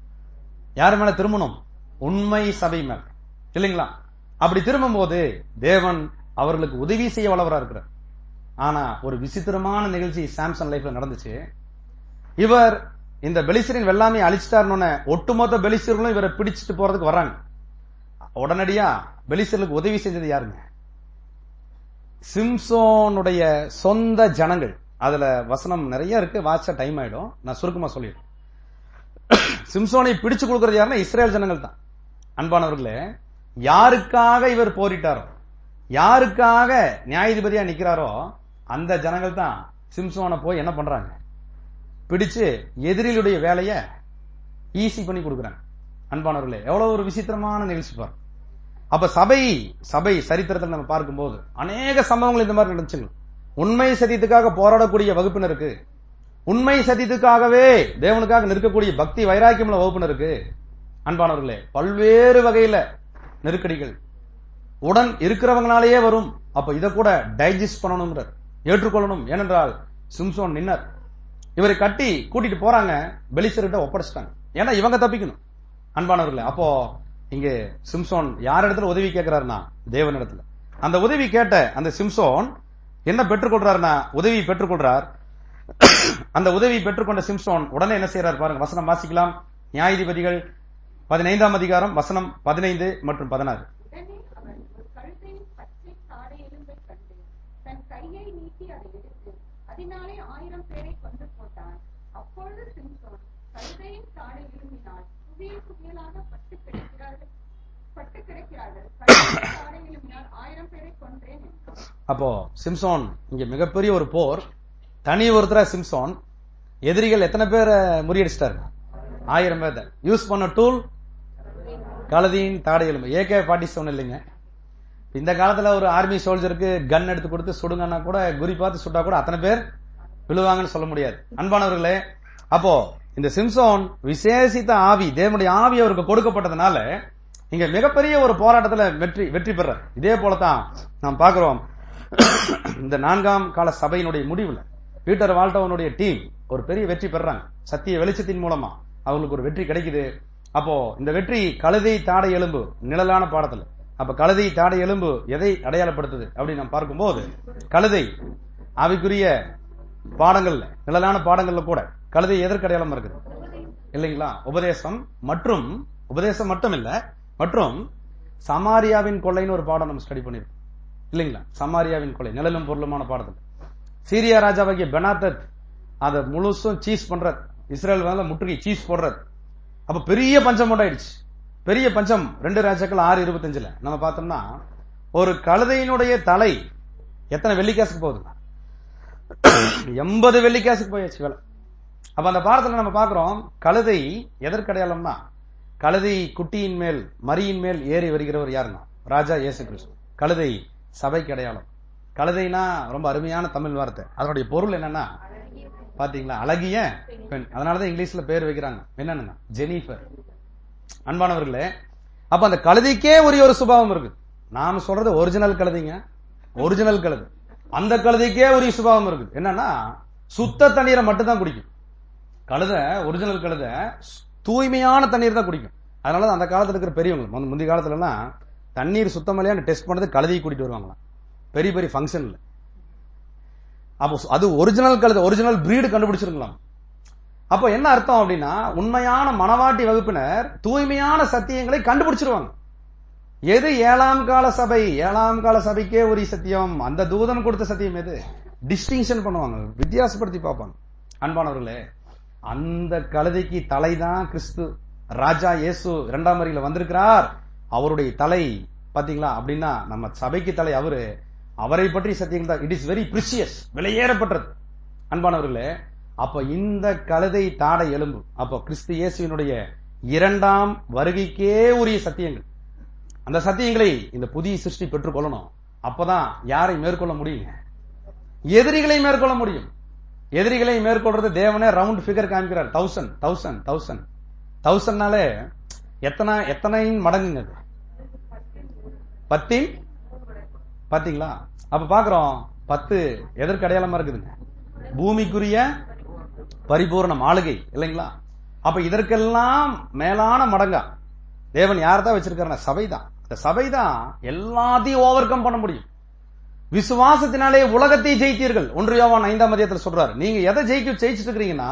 யார் மேல திரும்பணும் உண்மை சபை மேல இல்லைங்களா அப்படி திரும்பும் போது தேவன் அவர்களுக்கு உதவி செய்ய வளவரா இருக்கிறார் ஆனா ஒரு விசித்திரமான நிகழ்ச்சி சாம்சன் லைஃப்ல நடந்துச்சு இவர் இந்த பெலிசரின் வெள்ளாமை அழிச்சிட்டாருன்னு ஒட்டுமொத்த பெலிசர்களும் இவரை பிடிச்சிட்டு போறதுக்கு வர்றாங்க உடனடியா பெலிசர்களுக்கு உதவி செஞ்சது யாருங்க சிம்சோனுடைய சொந்த ஜனங்கள் அதுல வசனம் நிறைய இருக்கு வாட்ச டைம் ஆயிடும் நான் சுருக்கமா சொல்லிடுறேன் சிம்சோனை பிடிச்சு கொடுக்கறது யாருன்னா இஸ்ரேல் ஜனங்கள் தான் அன்பானவர்களே யாருக்காக இவர் போரிட்டாரோ யாருக்காக நியாயாதிபதியா நிக்கிறாரோ அந்த ஜனங்கள் தான் சிம்சோனை போய் என்ன பண்றாங்க பிடிச்சு எதிரிகளுடைய வேலைய ஈஸி பண்ணி கொடுக்குறாங்க அன்பானவர்களே எவ்வளவு ஒரு விசித்திரமான நிகழ்ச்சி பாரு அப்ப சபை சபை சரித்திரத்தில் நம்ம பார்க்கும்போது அநேக சம்பவங்கள் இந்த மாதிரி நடந்துச்சுங்க உண்மை சத்தியத்துக்காக போராடக்கூடிய வகுப்பினருக்கு உண்மை சத்தியத்துக்காகவே தேவனுக்காக நிற்கக்கூடிய பக்தி வைராக்கியமுள்ள வகுப்பினருக்கு அன்பானவர்களே பல்வேறு வகையில நெருக்கடிகள் உடன் இருக்கிறவங்களாலேயே வரும் அப்ப இத கூட டைஜஸ்ட் பண்ணணுங்கிறார் ஏற்றுக்கொள்ளணும் ஏனென்றால் சிம்சோன் நின்னர் இவரை கட்டி கூட்டிட்டு போறாங்க பெலிசர்கிட்ட ஒப்படைச்சிட்டாங்க ஏன்னா இவங்க தப்பிக்கணும் அன்பானவர்களே அப்போ இங்க சிம்சோன் யார் இடத்துல உதவி கேட்கிறாருன்னா தேவன் இடத்துல அந்த உதவி கேட்ட அந்த சிம்சோன் என்ன பெற்றுக்கொள்றாருன்னா உதவி பெற்றுக்கொள்றார் அந்த உதவி பெற்றுக்கொண்ட சிம்சோன் உடனே என்ன செய்யறாரு பாருங்க வசனம் வாசிக்கலாம் நியாயாதிபதிகள் பதினைந்தாம் அதிகாரம் வசனம் பதினைந்து மற்றும் பதினாறு உடனே அவன் ஒரு கழுதையின் பச்சை தாடை எலும்பை கண்டு தன் கையை நீட்டி அதை எடுத்து அதனாலே ஆயிரம் பேரை கொண்டு போட்டான் அப்பொழுது சிம்சோன் கழுதையின் தாடை எலும்பினால் குவியல் குவியலாக பட்டு கிடக்கிறார்கள் பட்டு கிடக்கிறார்கள் கழுதையின் தாடை எலும்பினால் ஆயிரம் பேரை கொன்றேன் என்றான் அப்போ சிம்சோன் இங்க மிகப்பெரிய ஒரு போர் தனி ஒருத்தர சிம்சோன் எதிரிகள் எத்தனை பேரை முறியடிச்சிட்டாரு ஆயிரம் பேர் யூஸ் பண்ண டூல் கழுதியின் தாடை எலும்பு ஏகே ஃபார்ட்டி செவன் இல்லைங்க இந்த காலத்துல ஒரு ஆர்மி சோல்ஜருக்கு கன் எடுத்து கொடுத்து சுடுங்கன்னா கூட குறி பார்த்து சுட்டா கூட அத்தனை பேர் விழுவாங்கன்னு சொல்ல முடியாது அன்பானவர்களே அப்போ இந்த சிம்சோன் விசேஷித்த ஆவி தேவனுடைய ஆவி அவருக்கு கொடுக்கப்பட்டதுனால இங்க மிகப்பெரிய ஒரு போராட்டத்துல வெற்றி வெற்றி பெறார் இதே போலதான் நாம் பார்க்கிறோம் இந்த நான்காம் கால சபையினுடைய முடிவுல பீட்டர் வால்டோவனுடைய டீம் ஒரு பெரிய வெற்றி பெறாங்க சத்திய வெளிச்சத்தின் மூலமா அவங்களுக்கு ஒரு வெற்றி கிடைக்குது அப்போ இந்த வெற்றி கழுதை தாடை எலும்பு நிழலான பாடத்துல அப்ப கழுதை தாடை எலும்பு எதை அடையாளப்படுத்துது அப்படின்னு நாம் பார்க்கும்போது கழுதை ஆவிக்குரிய பாடங்கள்ல நிழலான பாடங்கள்ல கூட கழுதை எதற்கு அடையாளமா இருக்குது இல்லைங்களா உபதேசம் மற்றும் உபதேசம் மட்டும் இல்ல மற்றும் சமாரியாவின் கொள்ளைன்னு ஒரு பாடம் நம்ம ஸ்டடி பண்ணிருக்கோம் இல்லைங்களா சமாரியாவின் கொலை நிழலும் பொருளுமான பாடத்தில் சீரியா ராஜாவாகிய பெனாத்தத் அதை முழுசும் சீஸ் பண்றது இஸ்ரேல் மேல முற்றுகை சீஸ் போடுறது அப்ப பெரிய பஞ்சம் உண்டாயிடுச்சு பெரிய பஞ்சம் ரெண்டு ராஜாக்கள் ஆறு இருபத்தஞ்சுல நம்ம பார்த்தோம்னா ஒரு கழுதையினுடைய தலை எத்தனை வெள்ளிக்காசுக்கு போகுதுங்க எண்பது வெள்ளிக்காசுக்கு போயாச்சு வேலை அப்ப அந்த பாடத்துல நம்ம பார்க்கிறோம் கழுதை எதற்கடையாளம்னா கழுதை குட்டியின் மேல் மரியின் மேல் ஏறி வருகிறவர் யாருங்க ராஜா இயேசு கிறிஸ்து கழுதை சபைக்கு அடையாளம் கழுதைனா ரொம்ப அருமையான தமிழ் வார்த்தை அதனுடைய பொருள் என்னன்னா பாத்தீங்களா அழகிய பெண் அதனாலதான் இங்கிலீஷ்ல பேர் வைக்கிறாங்க என்னன்னு ஜெனிஃபர் அன்பானவர்களே அப்ப அந்த கழுதைக்கே உரிய ஒரு சுபாவம் இருக்கு நாம சொல்றது ஒரிஜினல் கழுதைங்க ஒரிஜினல் கழுதை அந்த கழுதைக்கே உரிய சுபாவம் இருக்கு என்னன்னா சுத்த தண்ணீரை மட்டும் தான் குடிக்கும் கழுதை ஒரிஜினல் கழுதை தூய்மையான தண்ணீர் தான் குடிக்கும் அதனால அந்த காலத்துல இருக்கிற பெரியவங்க முந்தி- முந்தைய காலத்துல எல்லாம் தண்ணீர் சுத்தமலையான்னு டெஸ்ட் பண்ணது கழுதையை கூட்டிட்டு வருவாங்களாம் பெரிய பெரிய ஃபங்க்ஷன்ல அப்போ அது ஒரிஜினல் கழுதை ஒரிஜினல் பிரீடு கண்டுபிடிச்சிருக்கலாம் அப்போ என்ன அர்த்தம் அப்படின்னா உண்மையான மனவாட்டி வகுப்பினர் தூய்மையான சத்தியங்களை கண்டுபிடிச்சிருவாங்க எது ஏழாம் கால சபை ஏழாம் கால சபைக்கே ஒரு சத்தியம் அந்த தூதன் கொடுத்த சத்தியம் எது டிஸ்டிங்ஷன் பண்ணுவாங்க வித்தியாசப்படுத்தி பார்ப்பாங்க அன்பானவர்களே அந்த கழுதைக்கு தலைதான் கிறிஸ்து ராஜா இயேசு இரண்டாம் வரியில வந்திருக்கிறார் அவருடைய தலை பாத்தீங்களா அப்படின்னா நம்ம சபைக்கு தலை அவரு அவரை பற்றி சத்தியம் தான் இட் இஸ் வெரி பிரிசியஸ் விலையேறப்பட்டது அன்பானவர்களே அப்ப இந்த கழுதை தாடை எலும்பு அப்ப கிறிஸ்து இயேசுவினுடைய இரண்டாம் வருகைக்கே உரிய சத்தியங்கள் அந்த சத்தியங்களை இந்த புதிய சிருஷ்டி பெற்றுக்கொள்ளணும் அப்பதான் யாரை மேற்கொள்ள முடியுங்க எதிரிகளை மேற்கொள்ள முடியும் எதிரிகளை மேற்கொள்றது தேவனே ரவுண்ட் ஃபிகர் காமிக்கிறார் தௌசண்ட் தௌசண்ட் தௌசண்ட் தௌசண்ட்னாலே எத்தனை எத்தனை மடங்குங்க அது பத்தின் பாத்தீங்களா அப்ப பாக்குறோம் பத்து எதற்கு அடையாளமா இருக்குதுங்க பூமிக்குரிய பரிபூர்ண மாளிகை இல்லைங்களா அப்ப இதற்கெல்லாம் மேலான மடங்கா தேவன் யார் தான் வச்சிருக்காருன்னா சபைதான் இந்த சபைதான் எல்லாத்தையும் ஓவர் கம் பண்ண முடியும் விசுவாசத்தினாலே உலகத்தை ஜெயித்தீர்கள் ஒன்று யோவான் ஐந்தாம் மதியத்தில் சொல்றாரு நீங்க எதை ஜெயிக்க ஜெயிச்சிட்டு இருக்கிறீங்கன்னா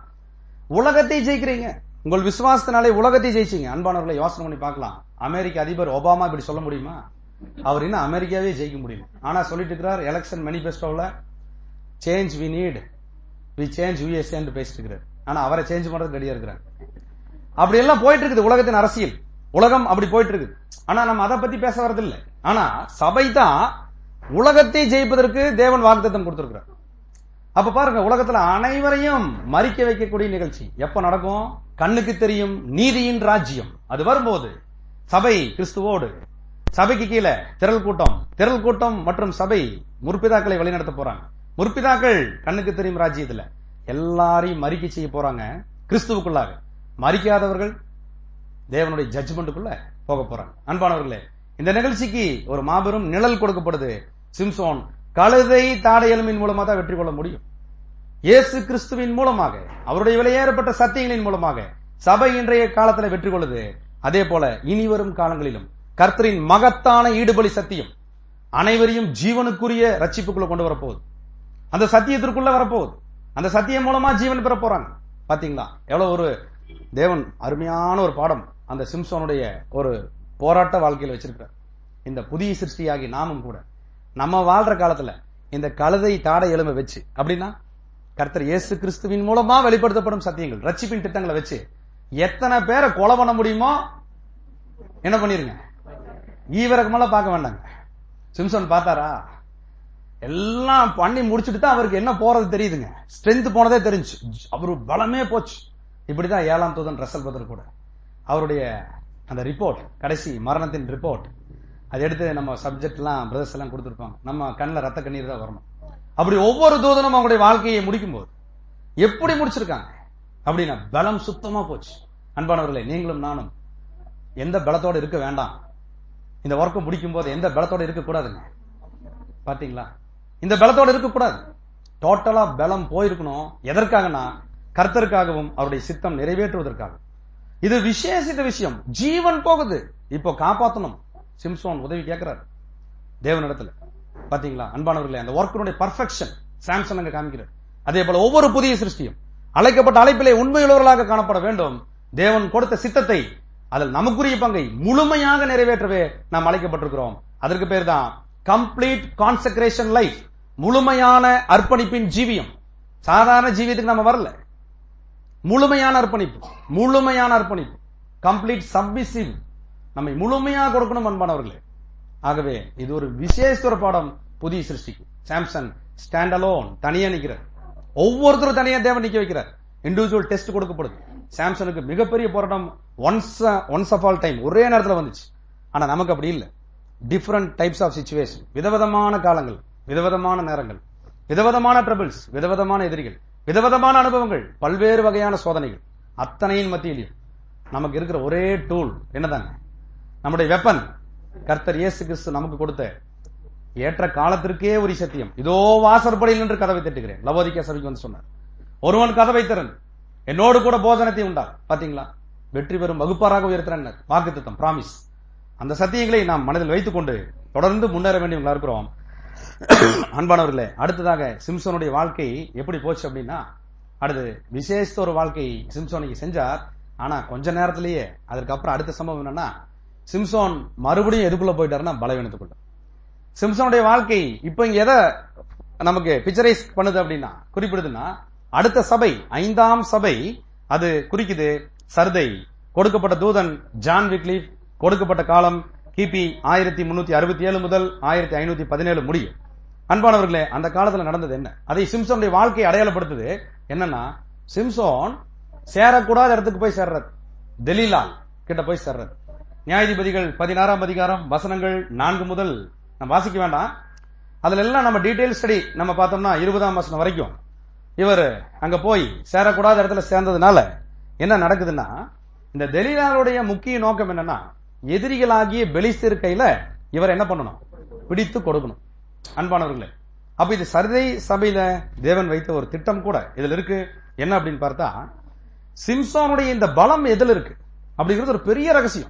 உலகத்தை ஜெயிக்கிறீங்க உங்கள் விசுவாசத்தினாலே உலகத்தை ஜெயிச்சீங்க அன்பானவர்களை யோசனை பண்ணி பார்க்கலாம் அமெரிக்க அதிபர் ஒபாமா இப்படி சொல்ல முடியுமா அவர் இன்னும் அமெரிக்காவே ஜெயிக்க முடியும் ஆனா சொல்லிட்டு இருக்கிறார் எலெக்ஷன் மேனிபெஸ்டோல change we need we change USA பேசிட்டு இருக்கிறார் ஆனா அவரை சேஞ்ச் பண்றதுக்கு ரெடியா இருக்கிறார் அப்படி எல்லாம் போயிட்டு இருக்குது உலகத்தின் அரசியல் உலகம் அப்படி போயிட்டு இருக்குது ஆனா நம்ம அதை பத்தி பேச வரதில்லை ஆனா சபை தான் உலகத்தை ஜெயிப்பதற்கு தேவன் வாக்குத்தத்தம் கொடுத்திருக்கிறார் அப்ப பாருங்க உலகத்துல அனைவரையும் மறிக்க வைக்கக்கூடிய நிகழ்ச்சி எப்ப நடக்கும் கண்ணுக்கு தெரியும் நீதியின் ராஜ்யம் அது வரும்போது சபை கிறிஸ்துவோடு சபைக்கு கீழே திரள் கூட்டம் திரள் கூட்டம் மற்றும் சபை முற்பிதாக்களை வழிநடத்த போறாங்க முற்பிதாக்கள் கண்ணுக்கு தெரியும் ராஜ்யத்துல எல்லாரையும் மறிக்க செய்ய போறாங்க கிறிஸ்துவுக்குள்ளாக மறிக்காதவர்கள் தேவனுடைய ஜட்ஜ்மெண்ட்டுக்குள்ள போக போறாங்க அன்பானவர்களே இந்த நிகழ்ச்சிக்கு ஒரு மாபெரும் நிழல் கொடுக்கப்படுது சிம்சோன் கழுதை தாடை எலும்பின் மூலமா தான் வெற்றி கொள்ள முடியும் இயேசு கிறிஸ்துவின் மூலமாக அவருடைய விலையேறப்பட்ட சத்தியங்களின் மூலமாக சபை இன்றைய காலத்துல வெற்றி கொள்ளுது அதே போல இனி வரும் காலங்களிலும் கர்த்தரின் மகத்தான ஈடுபலி சத்தியம் அனைவரையும் ஜீவனுக்குரிய ரட்சிப்புக்குள்ள கொண்டு வரப்போகுது அந்த சத்தியத்திற்குள்ள வரப்போகுது அந்த சத்தியம் மூலமா ஜீவன் பெற போறாங்க பாத்தீங்களா எவ்வளவு ஒரு தேவன் அருமையான ஒரு பாடம் அந்த சிம்சோனுடைய ஒரு போராட்ட வாழ்க்கையில வச்சிருக்கிறார் இந்த புதிய சிருஷ்டியாகி நாமும் கூட நம்ம வாழ்ற காலத்துல இந்த கழுதை தாடை எலும்பை வச்சு அப்படின்னா கர்த்தர் இயேசு கிறிஸ்துவின் மூலமா வெளிப்படுத்தப்படும் சத்தியங்கள் ரட்சிப்பின் திட்டங்களை வச்சு எத்தனை பேரை கொலை பண்ண முடியுமோ என்ன பண்ணிருங்க ஈவரக்கமெல்லாம் பார்க்க வேண்டாங்க சிம்சன் பார்த்தாரா எல்லாம் பண்ணி முடிச்சுட்டு தான் அவருக்கு என்ன போறது தெரியுதுங்க ஸ்ட்ரென்த் போனதே தெரிஞ்சு அவரு பலமே போச்சு இப்படிதான் ஏழாம் தூதன் ரசல் பதர் கூட அவருடைய அந்த ரிப்போர்ட் கடைசி மரணத்தின் ரிப்போர்ட் அது எடுத்து நம்ம சப்ஜெக்ட் எல்லாம் பிரதர்ஸ் எல்லாம் கொடுத்திருப்பாங்க நம்ம கண்ணில் ரத்த கண்ணீர் தான் வரணும் அப்படி ஒவ்வொரு தூதனும் அவங்களுடைய வாழ்க்கையை முடிக்கும் போது எப்படி முடிச்சிருக்காங்க அப்படின்னா பலம் சுத்தமா போச்சு அன்பானவர்களே நீங்களும் நானும் எந்த பலத்தோட இருக்க வேண்டாம் இந்த ஒர்க்கை முடிக்கும் போது எந்த பலத்தோட இருக்க கூடாதுங்க பாத்தீங்களா இந்த பலத்தோட இருக்க கூடாது டோட்டலா பலம் போயிருக்கணும் எதற்காகனா கர்த்தருக்காகவும் அவருடைய சித்தம் நிறைவேற்றுவதற்காக இது விசேஷித்த விஷயம் ஜீவன் போகுது இப்போ காப்பாத்தணும் சிம்சோன் உதவி கேட்கிறாரு தேவனிடத்துல பாத்தீங்களா அன்பானவர்களே அந்த ஒர்க்கினுடைய பர்ஃபெக்ஷன் சாம்சன் அங்க காமிக்கிறார் அதே போல ஒவ்வொரு புதிய சிருஷ்டியும் அழைக்கப்பட்ட அழைப்பிலே உண்மையுள்ளவர்களாக காணப்பட வேண்டும் தேவன் கொடுத்த சித்தத்தை அதில் நமக்குரிய பங்கை முழுமையாக நிறைவேற்றவே நாம் அழைக்கப்பட்டிருக்கிறோம் அதற்கு பேர் தான் கம்ப்ளீட் கான்செக்ரேஷன் லைஃப் முழுமையான அர்ப்பணிப்பின் ஜீவியம் சாதாரண ஜீவியத்துக்கு நம்ம வரல முழுமையான அர்ப்பணிப்பு முழுமையான அர்ப்பணிப்பு கம்ப்ளீட் சப்மிசிவ் நம்மை முழுமையாக கொடுக்கணும் அன்பானவர்களே ஆகவே இது ஒரு விசேஷ பாடம் புதிய சிருஷ்டிக்கு சாம்சன் ஸ்டாண்ட் அலோன் தனியா நிக்கிறார் ஒவ்வொருத்தரும் தனியா தேவன் நிக்க வைக்கிறார் இண்டிவிஜுவல் டெஸ்ட் கொடுக்கப்படுது சாம்சனுக்கு மிகப்பெரிய போராட்டம் once once of all time ஒரே நேரத்தில் வந்துச்சு ஆனா நமக்கு அப்படி இல்லை டிஃப்ரெண்ட் டைப்ஸ் ஆஃப் சுச்சுவேஷன் விதவிதமான காலங்கள் விதவிதமான நேரங்கள் விதவிதமான ட்ரபிள்ஸ் விதவிதமான எதிரிகள் விதவிதமான அனுபவங்கள் பல்வேறு வகையான சோதனைகள் அத்தனையின் மத்தியிலையும் நமக்கு இருக்கிற ஒரே டூல் என்னதாங்க நம்முடைய வெப்பன் கர்த்தர் இயேசு கிறிஸ்து நமக்கு கொடுத்த ஏற்ற காலத்திற்கே ஒரு சத்தியம் இதோ வாசற்படியில் நின்று கதவை தட்டுகிறேன் லவோதிக்கா சபைக்கு வந்து சொன்னார் ஒருவன் கதவை திறன் என்னோடு கூட போஜனத்தை உண்டா பாத்தீங்களா வெற்றி பெறும் வகுப்பாராக உயர்த்தின வாக்குத்தத்தம் பிராமிஸ் அந்த சத்தியங்களை நாம் மனதில் வைத்துக் கொண்டு தொடர்ந்து முன்னேற வேண்டியவங்களா இருக்கிறோம் அன்பானவர்களே அடுத்ததாக சிம்சோனுடைய வாழ்க்கை எப்படி போச்சு அப்படின்னா அடுத்து விசேஷ ஒரு வாழ்க்கை சிம்சோனுக்கு செஞ்சார் ஆனா கொஞ்ச நேரத்திலேயே அதற்கப்புறம் அடுத்த சம்பவம் என்னன்னா சிம்சோன் மறுபடியும் எதுக்குள்ள போயிட்டாருன்னா பலவீனத்துக்குள்ள சிம்சோனுடைய வாழ்க்கை இப்ப இங்க எதை நமக்கு பிக்சரைஸ் பண்ணுது அப்படின்னா குறிப்பிடுதுன்னா அடுத்த சபை ஐந்தாம் சபை அது குறிக்குது சர்தை கொடுக்கப்பட்ட தூதன் ஜான் விக்லீஃப் கொடுக்கப்பட்ட காலம் கிபி ஆயிரத்தி முன்னூத்தி அறுபத்தி ஏழு முதல் ஆயிரத்தி ஐநூத்தி பதினேழு முடியும் அன்பானவர்களே அந்த காலத்துல நடந்தது என்ன அதை சிம்சோனுடைய வாழ்க்கையை அடையாளப்படுத்துது என்னன்னா சிம்சோன் சேரக்கூடாத இடத்துக்கு போய் சேர்றது தெலீலால் கிட்ட போய் சேர்றது நியாயாதிபதிகள் பதினாறாம் அதிகாரம் வசனங்கள் நான்கு முதல் நம்ம வாசிக்க வேண்டாம் அதுல எல்லாம் நம்ம டீடைல் ஸ்டடி நம்ம பார்த்தோம்னா இருபதாம் வசனம் வரைக்கும் இவர் அங்க போய் சேரக்கூடாத இடத்துல சேர்ந்ததுனால என்ன நடக்குதுன்னா இந்த தெலீலாளுடைய முக்கிய நோக்கம் என்னன்னா எதிரிகளாகிய பெலிஸ்தர் கையில இவர் என்ன பண்ணணும் பிடித்து கொடுக்கணும் அன்பானவர்களே அப்ப இது சர்தை சபையில தேவன் வைத்த ஒரு திட்டம் கூட இதுல இருக்கு என்ன அப்படின்னு பார்த்தா சிம்சோனுடைய இந்த பலம் எதில் இருக்கு அப்படிங்கிறது ஒரு பெரிய ரகசியம்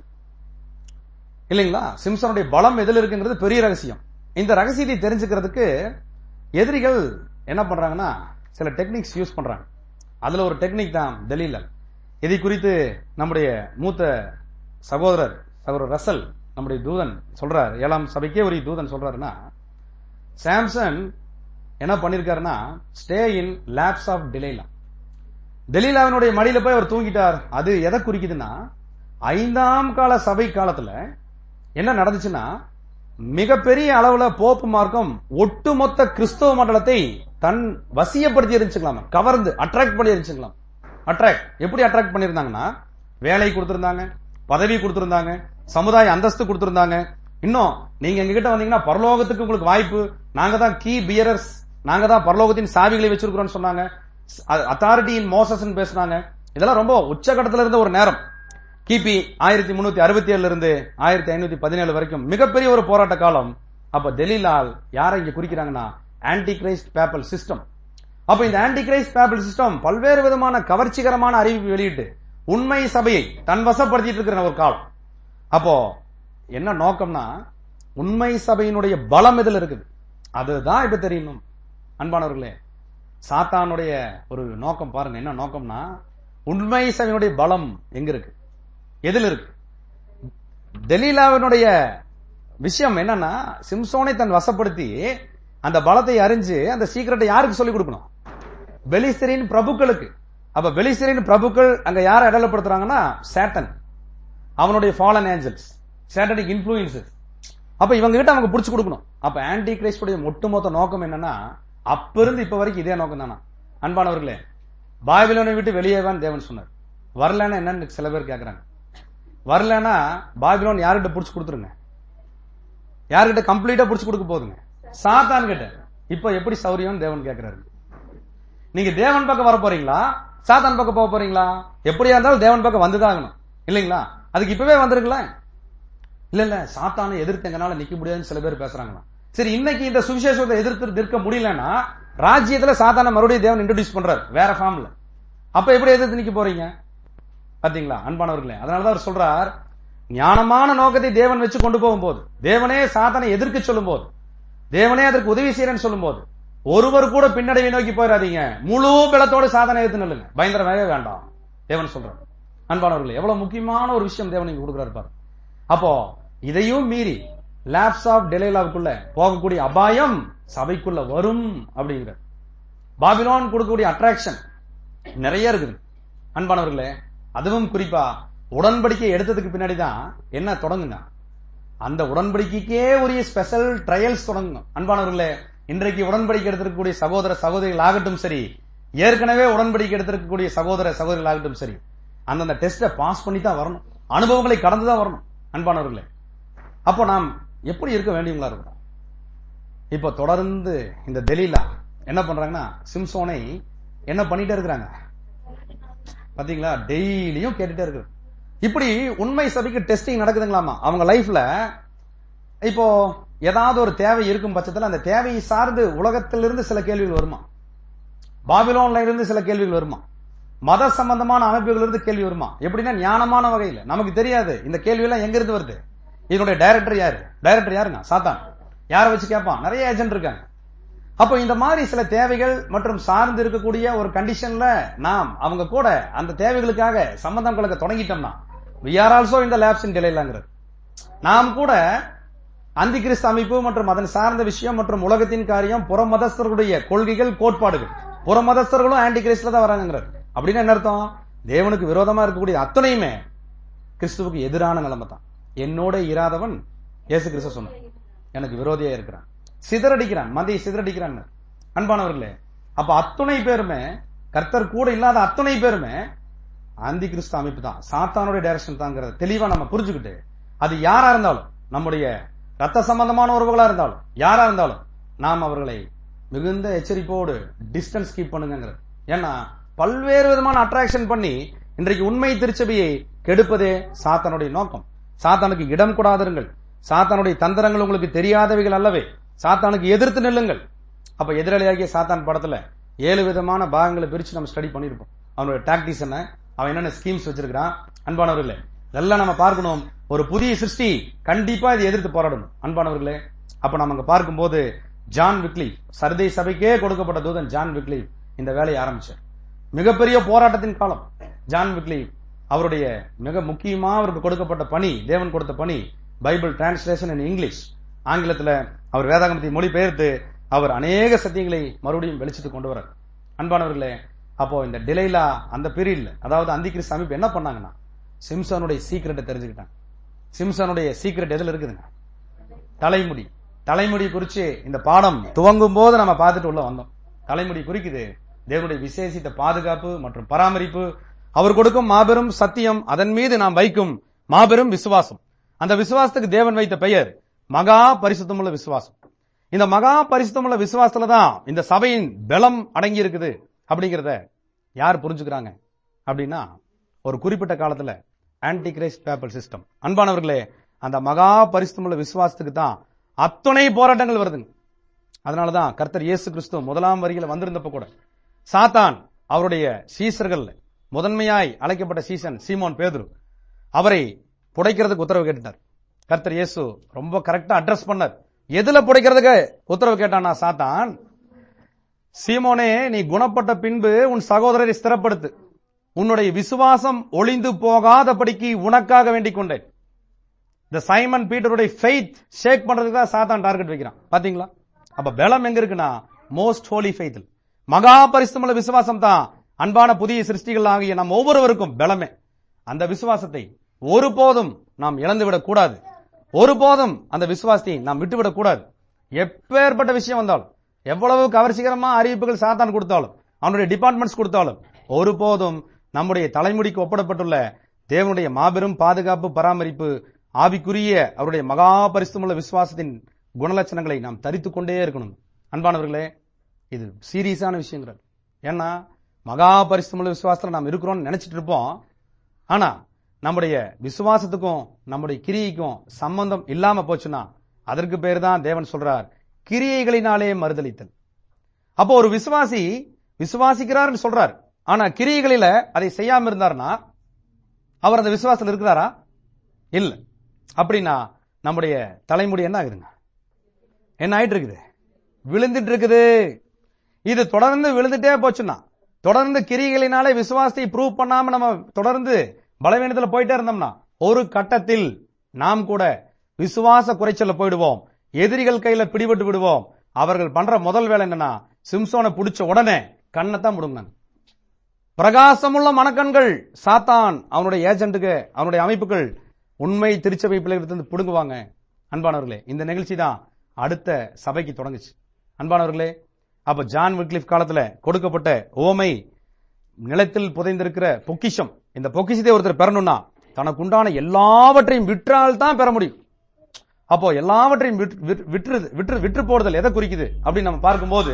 இல்லைங்களா சிம்சனுடைய பலம் எதில் இருக்குங்கிறது பெரிய ரகசியம் இந்த ரகசியத்தை தெரிஞ்சுக்கிறதுக்கு எதிரிகள் என்ன பண்றாங்கன்னா சில டெக்னிக்ஸ் யூஸ் பண்றாங்க அதுல ஒரு டெக்னிக் தான் டெலிலல் இதை குறித்து நம்முடைய மூத்த சகோதரர் சகோதரர் ரசல் நம்முடைய தூதன் சொல்றார் ஏழாம் சபைக்கே ஒரு தூதன் சொல்றாருன்னா சாம்சன் என்ன பண்ணிருக்காருன்னா stay in laps of Delilah டெலிலாவினுடைய மடியில போய் அவர் தூங்கிட்டார் அது எதை குறிக்குதுன்னா ஐந்தாம் கால சபை காலத்துல என்ன நடந்துச்சுன்னா மிகப்பெரிய அளவுல போப்பு மார்க்கம் ஒட்டுமொத்த கிறிஸ்தவ மண்டலத்தை தன் வசியப்படுத்தி இருந்துச்சுக்கலாம் கவர்ந்து அட்ராக்ட் பண்ணி இருந்துச்சுக்கலாம் அட்ராக்ட் எப்படி அட்ராக்ட் பண்ணிருந்தாங்கன்னா வேலை கொடுத்திருந்தாங்க பதவி கொடுத்திருந்தாங்க சமுதாய அந்தஸ்து கொடுத்திருந்தாங்க இன்னும் நீங்க எங்க கிட்ட வந்தீங்கன்னா பரலோகத்துக்கு உங்களுக்கு வாய்ப்பு நாங்க தான் கீ பியரர்ஸ் நாங்க தான் பரலோகத்தின் சாவிகளை வச்சிருக்கிறோம்னு சொன்னாங்க அத்தாரிட்டி இன் மோசஸ் பேசினாங்க இதெல்லாம் ரொம்ப உச்சகட்டத்துல இருந்த ஒரு நேரம் கிபி ஆயிரத்தி முன்னூத்தி அறுபத்தி ஏழுல இருந்து ஆயிரத்தி ஐநூத்தி பதினேழு வரைக்கும் மிகப்பெரிய ஒரு போராட்ட காலம் அப்ப டெல்லிலால் யாரை இங்க குறிக்கிறாங்கன்னா ஆன்டி கிரைஸ்ட் பேப்பல் சிஸ்டம் அப்ப இந்த ஆன்டி கிரைஸ்ட் பேப்பல் சிஸ்டம் பல்வேறு விதமான கவர்ச்சிகரமான அறிவிப்பு வெளியிட்டு உண்மை சபையை தன் வசப்படுத்திட்டு இருக்கிற ஒரு காலம் அப்போ என்ன நோக்கம்னா உண்மை சபையினுடைய பலம் இதுல இருக்குது அதுதான் இப்ப தெரியணும் அன்பானவர்களே சாத்தானுடைய ஒரு நோக்கம் பாருங்க என்ன நோக்கம்னா உண்மை சபையினுடைய பலம் எங்க இருக்கு எதில் இருக்கு டெலீலாவினுடைய விஷயம் என்னன்னா சிம்சோனை தன் வசப்படுத்தி அந்த பலத்தை அறிஞ்சு அந்த சீக்கிரட்டை யாருக்கு சொல்லிக் கொடுக்கணும் பெலிஸ்தரின் பிரபுக்களுக்கு அப்ப பெலிஸ்தரின் பிரபுக்கள் அங்க யார அடலப்படுத்துறாங்கன்னா சேட்டன் அவனுடைய ஃபாலன் ஏஞ்சல்ஸ் சேட்டனிக் இன்ஃபுளுசஸ் அப்ப இவங்க கிட்ட அவங்க புடிச்சு கொடுக்கணும் அப்ப ஆன்டி கிரைஸ்டுடைய ஒட்டுமொத்த நோக்கம் என்னன்னா அப்ப இருந்து இப்ப வரைக்கும் இதே நோக்கம் தானா அன்பானவர்களே பாபிலோனை விட்டு வெளியேவான் தேவன் சொன்னார் வரலன்னா என்னன்னு சில பேர் கேக்குறாங்க வரலன்னா பாபிலோன் யார்கிட்ட புடிச்சு கொடுத்துருங்க யார்கிட்ட கம்ப்ளீட்டா புடிச்சு கொடுக்க போகுதுங்க சாத்தான் கிட்ட இப்ப எப்படி சௌரியம் தேவன் கேக்குறாரு நீங்க தேவன் பக்கம் வர போறீங்களா சாத்தான் பக்கம் போக போறீங்களா எப்படியா இருந்தாலும் தேவன் பக்கம் வந்துதான் ஆகணும் இல்லைங்களா அதுக்கு இப்பவே வந்திருக்கலாம் இல்ல இல்ல சாத்தானை எதிர்த்து எங்கனால நிக்க முடியாதுன்னு சில பேர் பேசுறாங்களா சரி இன்னைக்கு இந்த சுவிசேஷத்தை எதிர்த்து நிற்க முடியலன்னா ராஜ்யத்துல சாத்தான மறுபடியும் தேவன் இன்ட்ரோடியூஸ் பண்றாரு வேற ஃபார்ம்ல அப்ப எப்படி எதிர்த்து நிக்க போறீங்க பாத்தீங்களா அன்பானவர்களே அதனாலதான் அவர் சொல்றார் ஞானமான நோக்கத்தை தேவன் வச்சு கொண்டு போகும்போது தேவனே சாத்தானை எதிர்க்க சொல்லும் போது தேவனே அதற்கு உதவி செய்யறேன்னு சொல்லும் போது ஒருவர் கூட பின்னடைவை நோக்கி போயிடாதீங்க முழு பலத்தோட சாதனை எடுத்து நில்லுங்க பயங்கரமாகவே வேண்டாம் தேவன் சொல்றார் அன்பானவர்களே எவ்வளவு முக்கியமான ஒரு விஷயம் தேவன் இங்க கொடுக்குறாரு பாரு அப்போ இதையும் மீறி லேப்ஸ் ஆஃப் டெலைலாவுக்குள்ள போகக்கூடிய அபாயம் சபைக்குள்ள வரும் அப்படிங்கிற பாபிலோன் கொடுக்கக்கூடிய அட்ராக்ஷன் நிறைய இருக்குது அன்பானவர்களே அதுவும் குறிப்பா உடன்படிக்கை எடுத்ததுக்கு பின்னாடி தான் என்ன தொடங்குங்க அந்த உடன்படிக்கைக்கே உரிய ஸ்பெஷல் ட்ரையல்ஸ் தொடங்கும் அன்பானவர்களே இன்றைக்கு உடன்படிக்கை எடுத்திருக்கக்கூடிய சகோதர சகோதரிகள் ஆகட்டும் சரி ஏற்கனவே உடன்படிக்கை எடுத்திருக்கக்கூடிய சகோதர சகோதரிகள் ஆகட்டும் சரி அந்தந்த டெஸ்ட பாஸ் பண்ணி தான் வரணும் அனுபவங்களை கடந்து தான் வரணும் அன்பானவர்களே அப்போ நாம் எப்படி இருக்க வேண்டியவங்களா இருக்கிறோம் இப்போ தொடர்ந்து இந்த டெலிலா என்ன பண்றாங்கன்னா சிம்சோனை என்ன பண்ணிட்டே இருக்கிறாங்க பாத்தீங்களா டெய்லியும் கேட்டுட்டே இருக்கு இப்படி உண்மை சபைக்கு டெஸ்டிங் நடக்குதுங்களாமா அவங்க லைஃப்ல இப்போ ஏதாவது ஒரு தேவை இருக்கும் பட்சத்துல அந்த தேவையை சார்ந்து உலகத்திலிருந்து சில கேள்விகள் வருமா பாபிலோன்ல இருந்து சில கேள்விகள் வருமா மத சம்பந்தமான அமைப்புகள் இருந்து கேள்வி வருமா எப்படின்னா ஞானமான வகையில நமக்கு தெரியாது இந்த கேள்வி எல்லாம் எங்க இருந்து வருது இதனுடைய டைரக்டர் யாரு டைரக்டர் யாருங்க சாத்தான் யாரை வச்சு கேட்பான் நிறைய ஏஜென்ட் இருக்காங்க அப்போ இந்த மாதிரி சில தேவைகள் மற்றும் சார்ந்து இருக்கக்கூடிய ஒரு கண்டிஷன்ல நாம் அவங்க கூட அந்த தேவைகளுக்காக சம்பந்தம் கலக்க தொடங்கிட்டோம்னா வி ஆர் ஆல்சோ இந்த லேப்ஸ் இன் டிலேலாங்கிறது நாம் கூட அந்தி கிறிஸ்து அமைப்பு மற்றும் அதன் சார்ந்த விஷயம் மற்றும் உலகத்தின் காரியம் புறமதஸ்தர்களுடைய கொள்கைகள் கோட்பாடுகள் புறமதஸ்தர்களும் ஆன்டி கிறிஸ்ட்ல தான் வராங்கிறார் அப்படின்னு என்ன அர்த்தம் தேவனுக்கு விரோதமா இருக்கக்கூடிய அத்தனையுமே கிறிஸ்துவுக்கு எதிரான நிலைமை தான் என்னோட இராதவன் இயேசு கிறிஸ்து சொன்னார் எனக்கு விரோதியா இருக்கிறான் சிதறடிக்கிறான் மதியை சிதறடிக்கிறான் அன்பானவர்களே அப்ப அத்துணை பேருமே கர்த்தர் கூட இல்லாத அத்துணை பேருமே ஆந்தி கிறிஸ்து அமைப்பு தான் சாத்தானுடைய டைரக்ஷன் தாங்கிறத தெளிவா நம்ம புரிஞ்சுக்கிட்டு அது யாரா இருந்தாலும் நம்முடைய ரத்த சம்பந்தமான உறவுகளா இருந்தாலும் யாரா இருந்தாலும் நாம் அவர்களை மிகுந்த எச்சரிப்போடு டிஸ்டன்ஸ் கீப் பண்ணுங்கிறது ஏன்னா பல்வேறு விதமான அட்ராக்ஷன் பண்ணி இன்றைக்கு உண்மை திருச்சபையை கெடுப்பதே சாத்தானுடைய நோக்கம் சாத்தானுக்கு இடம் கூடாதிருங்கள் சாத்தானுடைய தந்திரங்கள் உங்களுக்கு தெரியாதவைகள் அல்லவே சாத்தானுக்கு எதிர்த்து நில்லுங்கள் அப்ப எதிராளியாகிய சாத்தான் படத்துல ஏழு விதமான பாகங்களை பிரிச்சு நம்ம ஸ்டடி பண்ணிருப்போம் அவனுடைய டாக்டிக்ஸ் என்ன அவன் என்னென்ன ஸ்கீம்ஸ் வச்சிருக்கிறான் அன்பானவர்களே இதெல்லாம் நம்ம பார்க்கணும் ஒரு புதிய சிருஷ்டி கண்டிப்பா இதை எதிர்த்து போராடணும் அன்பானவர்களே அப்ப நம்ம அங்க பார்க்கும்போது ஜான் விக்லி சர்தை சபைக்கே கொடுக்கப்பட்ட தூதன் ஜான் விக்லி இந்த வேலையை ஆரம்பிச்சார் மிகப்பெரிய போராட்டத்தின் காலம் ஜான் விக்லி அவருடைய மிக முக்கியமா அவருக்கு கொடுக்கப்பட்ட பணி தேவன் கொடுத்த பணி பைபிள் டிரான்ஸ்லேஷன் இன் இங்கிலீஷ் ஆங்கிலத்துல அவர் வேதாகமத்தை மொழிபெயர்த்து அவர் அநேக சத்தியங்களை மறுபடியும் வெளிச்சத்துக்கு கொண்டு வரார் அன்பானவர்களே அப்போ இந்த டிலைலா அந்த பீரியட்ல அதாவது அந்திகிறிஸ்து அமைப்பு என்ன பண்ணாங்கன்னா சிம்சனுடைய சீக்கிரட்டை தெரிஞ்சுக்கிட்டாங்க சிம்சனுடைய சீக்கிரட் எதுல இருக்குதுங்க தலைமுடி தலைமுடி குறிச்சு இந்த பாடம் துவங்கும் போது நம்ம பார்த்துட்டு உள்ள வந்தோம் தலைமுடி குறிக்குது தேவனுடைய விசேஷித்த பாதுகாப்பு மற்றும் பராமரிப்பு அவர் கொடுக்கும் மாபெரும் சத்தியம் அதன் மீது நாம் வைக்கும் மாபெரும் விசுவாசம் அந்த விசுவாசத்துக்கு தேவன் வைத்த பெயர் மகா பரிசுத்தமுள்ள விசுவாசம் இந்த மகா பரிசுத்தமுள்ள விசுவாசத்துல தான் இந்த சபையின் பலம் அடங்கி இருக்குது அப்படிங்கறத யார் புரிஞ்சுக்கிறாங்க அப்படின்னா ஒரு குறிப்பிட்ட காலத்துல ஆன்டி கிரைஸ்ட் பேப்பர் சிஸ்டம் அன்பானவர்களே அந்த மகா பரிசுத்தமுள்ள விசுவாசத்துக்கு தான் அத்துணை போராட்டங்கள் வருதுங்க அதனாலதான் கர்த்தர் இயேசு கிறிஸ்து முதலாம் வரியில வந்திருந்தப்ப கூட சாத்தான் அவருடைய சீசர்கள் முதன்மையாய் அழைக்கப்பட்ட சீசன் சீமோன் பேதுரு அவரை புடைக்கிறதுக்கு உத்தரவு கேட்டார் கர்த்தர் இயேசு ரொம்ப கரெக்டா அட்ரஸ் பண்ணார் எதுல புடைக்கிறதுக்கு உத்தரவு கேட்டானா சாத்தான் சீமோனே நீ குணப்பட்ட பின்பு உன் சகோதரரை ஸ்திரப்படுத்து உன்னுடைய விசுவாசம் ஒளிந்து போகாதபடிக்கு உனக்காக வேண்டிக் கொண்டேன் இந்த சைமன் பீட்டருடைய ஃபெய்த் ஷேக் பண்றதுக்கு தான் சாத்தான் டார்கெட் வைக்கிறான் பாத்தீங்களா அப்ப பலம் எங்க இருக்குன்னா மோஸ்ட் ஹோலி ஃபெய்த்தில் மகா பரிசுத்தமுள்ள விசுவாசம் தான் அன்பான புதிய சிருஷ்டிகள் ஆகிய நம் ஒவ்வொருவருக்கும் பலமே அந்த விசுவாசத்தை ஒருபோதும் நாம் இழந்துவிடக் கூடாது ஒருபோதும் அந்த விசுவாசத்தை நாம் விட்டுவிடக் கூடாது எப்பேற்பட்ட விஷயம் வந்தாலும் எவ்வளவு கவர்ச்சிகரமா அறிவிப்புகள் சாத்தான் கொடுத்தாலும் அவனுடைய டிபார்ட்மெண்ட்ஸ் கொடுத்தாலும் ஒருபோதும் நம்முடைய தலைமுடிக்கு ஒப்பிடப்பட்டுள்ள தேவனுடைய மாபெரும் பாதுகாப்பு பராமரிப்பு ஆவிக்குரிய அவருடைய மகா பரிசுத்தமுள்ள விசுவாசத்தின் குணலட்சணங்களை நாம் தரித்துக் கொண்டே இருக்கணும் அன்பானவர்களே இது சீரியஸான விஷயங்கிறார் ஏன்னா மகா பரிசுத்தமுள்ள விசுவாசத்துல நாம் இருக்கிறோம்னு நினைச்சிட்டு இருப்போம் ஆனா நம்முடைய விசுவாசத்துக்கும் நம்முடைய கிரியைக்கும் சம்பந்தம் இல்லாம போச்சுன்னா அதற்கு பேர் தான் தேவன் சொல்றார் கிரியைகளினாலே மறுதளித்தல் அப்போ ஒரு விசுவாசி விசுவாசிக்கிறார்னு சொல்றார் ஆனா கிரியைகளில அதை செய்யாம இருந்தார்னா அவர் அந்த விசுவாசத்தில் இருக்கிறாரா இல்ல அப்படின்னா நம்முடைய தலைமுடி என்ன ஆகுதுங்க என்ன ஆயிட்டு இருக்குது விழுந்துட்டு இருக்குது இது தொடர்ந்து விழுந்துட்டே போச்சுன்னா தொடர்ந்து கிரிகளினாலே விசுவாசத்தை ப்ரூவ் பண்ணாம நம்ம தொடர்ந்து பலவீனத்துல போயிட்டே இருந்தோம்னா ஒரு கட்டத்தில் நாம் கூட விசுவாச குறைச்சல்ல போயிடுவோம் எதிரிகள் கையில பிடிபட்டு விடுவோம் அவர்கள் பண்ற முதல் வேலை என்னன்னா சிம்சோனை பிடிச்ச உடனே கண்ணத்தான் முடுங்கினாங்க பிரகாசமுள்ள மனக்கண்கள் சாத்தான் அவனுடைய ஏஜென்ட்டுக்கு அவனுடைய அமைப்புகள் உண்மை திருச்சபை பிள்ளைகளிடத்திலிருந்து பிடுங்குவாங்க அன்பானவர்களே இந்த நிகழ்ச்சி தான் அடுத்த சபைக்கு தொடங்குச்சு அன்பானவர்களே அப்ப ஜான் விக்லிஃப் காலத்துல கொடுக்கப்பட்ட ஓமை நிலத்தில் புதைந்திருக்கிற பொக்கிஷம் இந்த பொக்கிஷத்தை ஒருத்தர் பெறணும்னா தனக்கு உண்டான எல்லாவற்றையும் விற்றால் தான் பெற முடியும் அப்போ எல்லாவற்றையும் விற்று- விற்று- விற்று விற்று விற்று போடுதல் எதை குறிக்குது அப்படின்னு நம்ம பார்க்கும்போது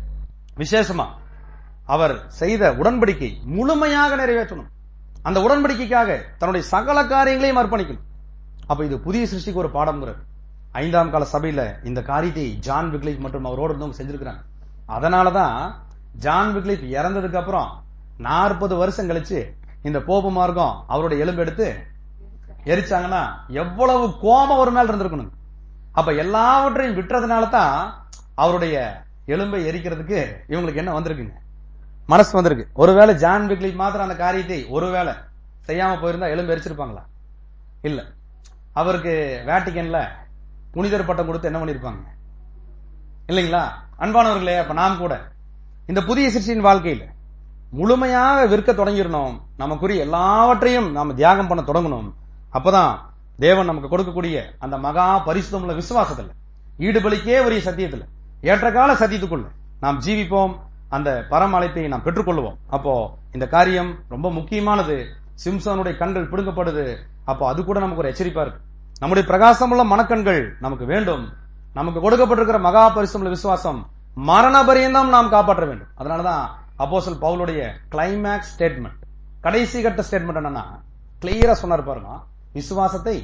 விசேஷமா அவர் செய்த உடன்படிக்கை முழுமையாக நிறைவேற்றணும் அந்த உடன்படிக்கைக்காக தன்னுடைய சகல காரியங்களையும் அர்ப்பணிக்கணும் அப்ப இது புதிய சிருஷ்டிக்கு ஒரு பாடம்ங்கிறார் ஐந்தாம் கால சபையில இந்த காரியத்தை ஜான் விக்லிப் மற்றும் அவரோடு இருந்தவங்க செஞ்சிருக்கிறாங்க அதனாலதான் ஜான் விக்லிப் இறந்ததுக்கு அப்புறம் நாற்பது வருஷம் கழிச்சு இந்த போப்பு மார்க்கம் அவருடைய எலும்பு எடுத்து எரிச்சாங்கன்னா எவ்வளவு கோபம் ஒரு மேல் இருந்திருக்கணும் அப்ப எல்லாவற்றையும் விட்டுறதுனால தான் அவருடைய எலும்பை எரிக்கிறதுக்கு இவங்களுக்கு என்ன வந்திருக்குங்க மனசு வந்திருக்கு ஒருவேளை ஜான் விக்லிப் மாத்திரம் அந்த காரியத்தை ஒருவேளை செய்யாம போயிருந்தா எலும்பு எரிச்சிருப்பாங்களா இல்ல அவருக்கு வேட்டிக்கன்ல புனிதர் பட்டம் கொடுத்து என்ன பண்ணிருப்பாங்க இல்லைங்களா அன்பானவர்களே அப்ப நாம் கூட இந்த புதிய சிருஷ்டியின் வாழ்க்கையில முழுமையாக விற்க தொடங்கிடணும் நமக்குரிய எல்லாவற்றையும் நாம தியாகம் பண்ண தொடங்கணும் அப்பதான் தேவன் நமக்கு கொடுக்கக்கூடிய அந்த மகா பரிசுத்தமுள்ள விசுவாசத்துல ஈடுபலிக்கே உரிய சத்தியத்துல ஏற்ற கால சத்தியத்துக்குள்ள நாம் ஜீவிப்போம் அந்த பரம அழைப்பை நாம் பெற்றுக்கொள்வோம் அப்போ இந்த காரியம் ரொம்ப முக்கியமானது சிம்சனுடைய கண்கள் பிடுங்கப்படுது அப்போ அது கூட நமக்கு ஒரு எச்சரிப்பா இருக்கு நம்முடைய பிரகாசமுள்ள மனக்கண்கள் நமக்கு வேண்டும் நமக்கு கொடுக்கப்பட்டிருக்கிற மகா பரிசுமுள்ள விசுவாசம் மரண பரியந்தம் நாம் காப்பாற்ற வேண்டும் அதனாலதான் அப்போஸ்தலன் பவுலுடைய கிளைமேக்ஸ் ஸ்டேட்மெண்ட் கடைசி கட்ட ஸ்டேட்மெண்ட் என்னன்னா கிளியரா சொன்னார் பாருங்க விசுவாசத்தை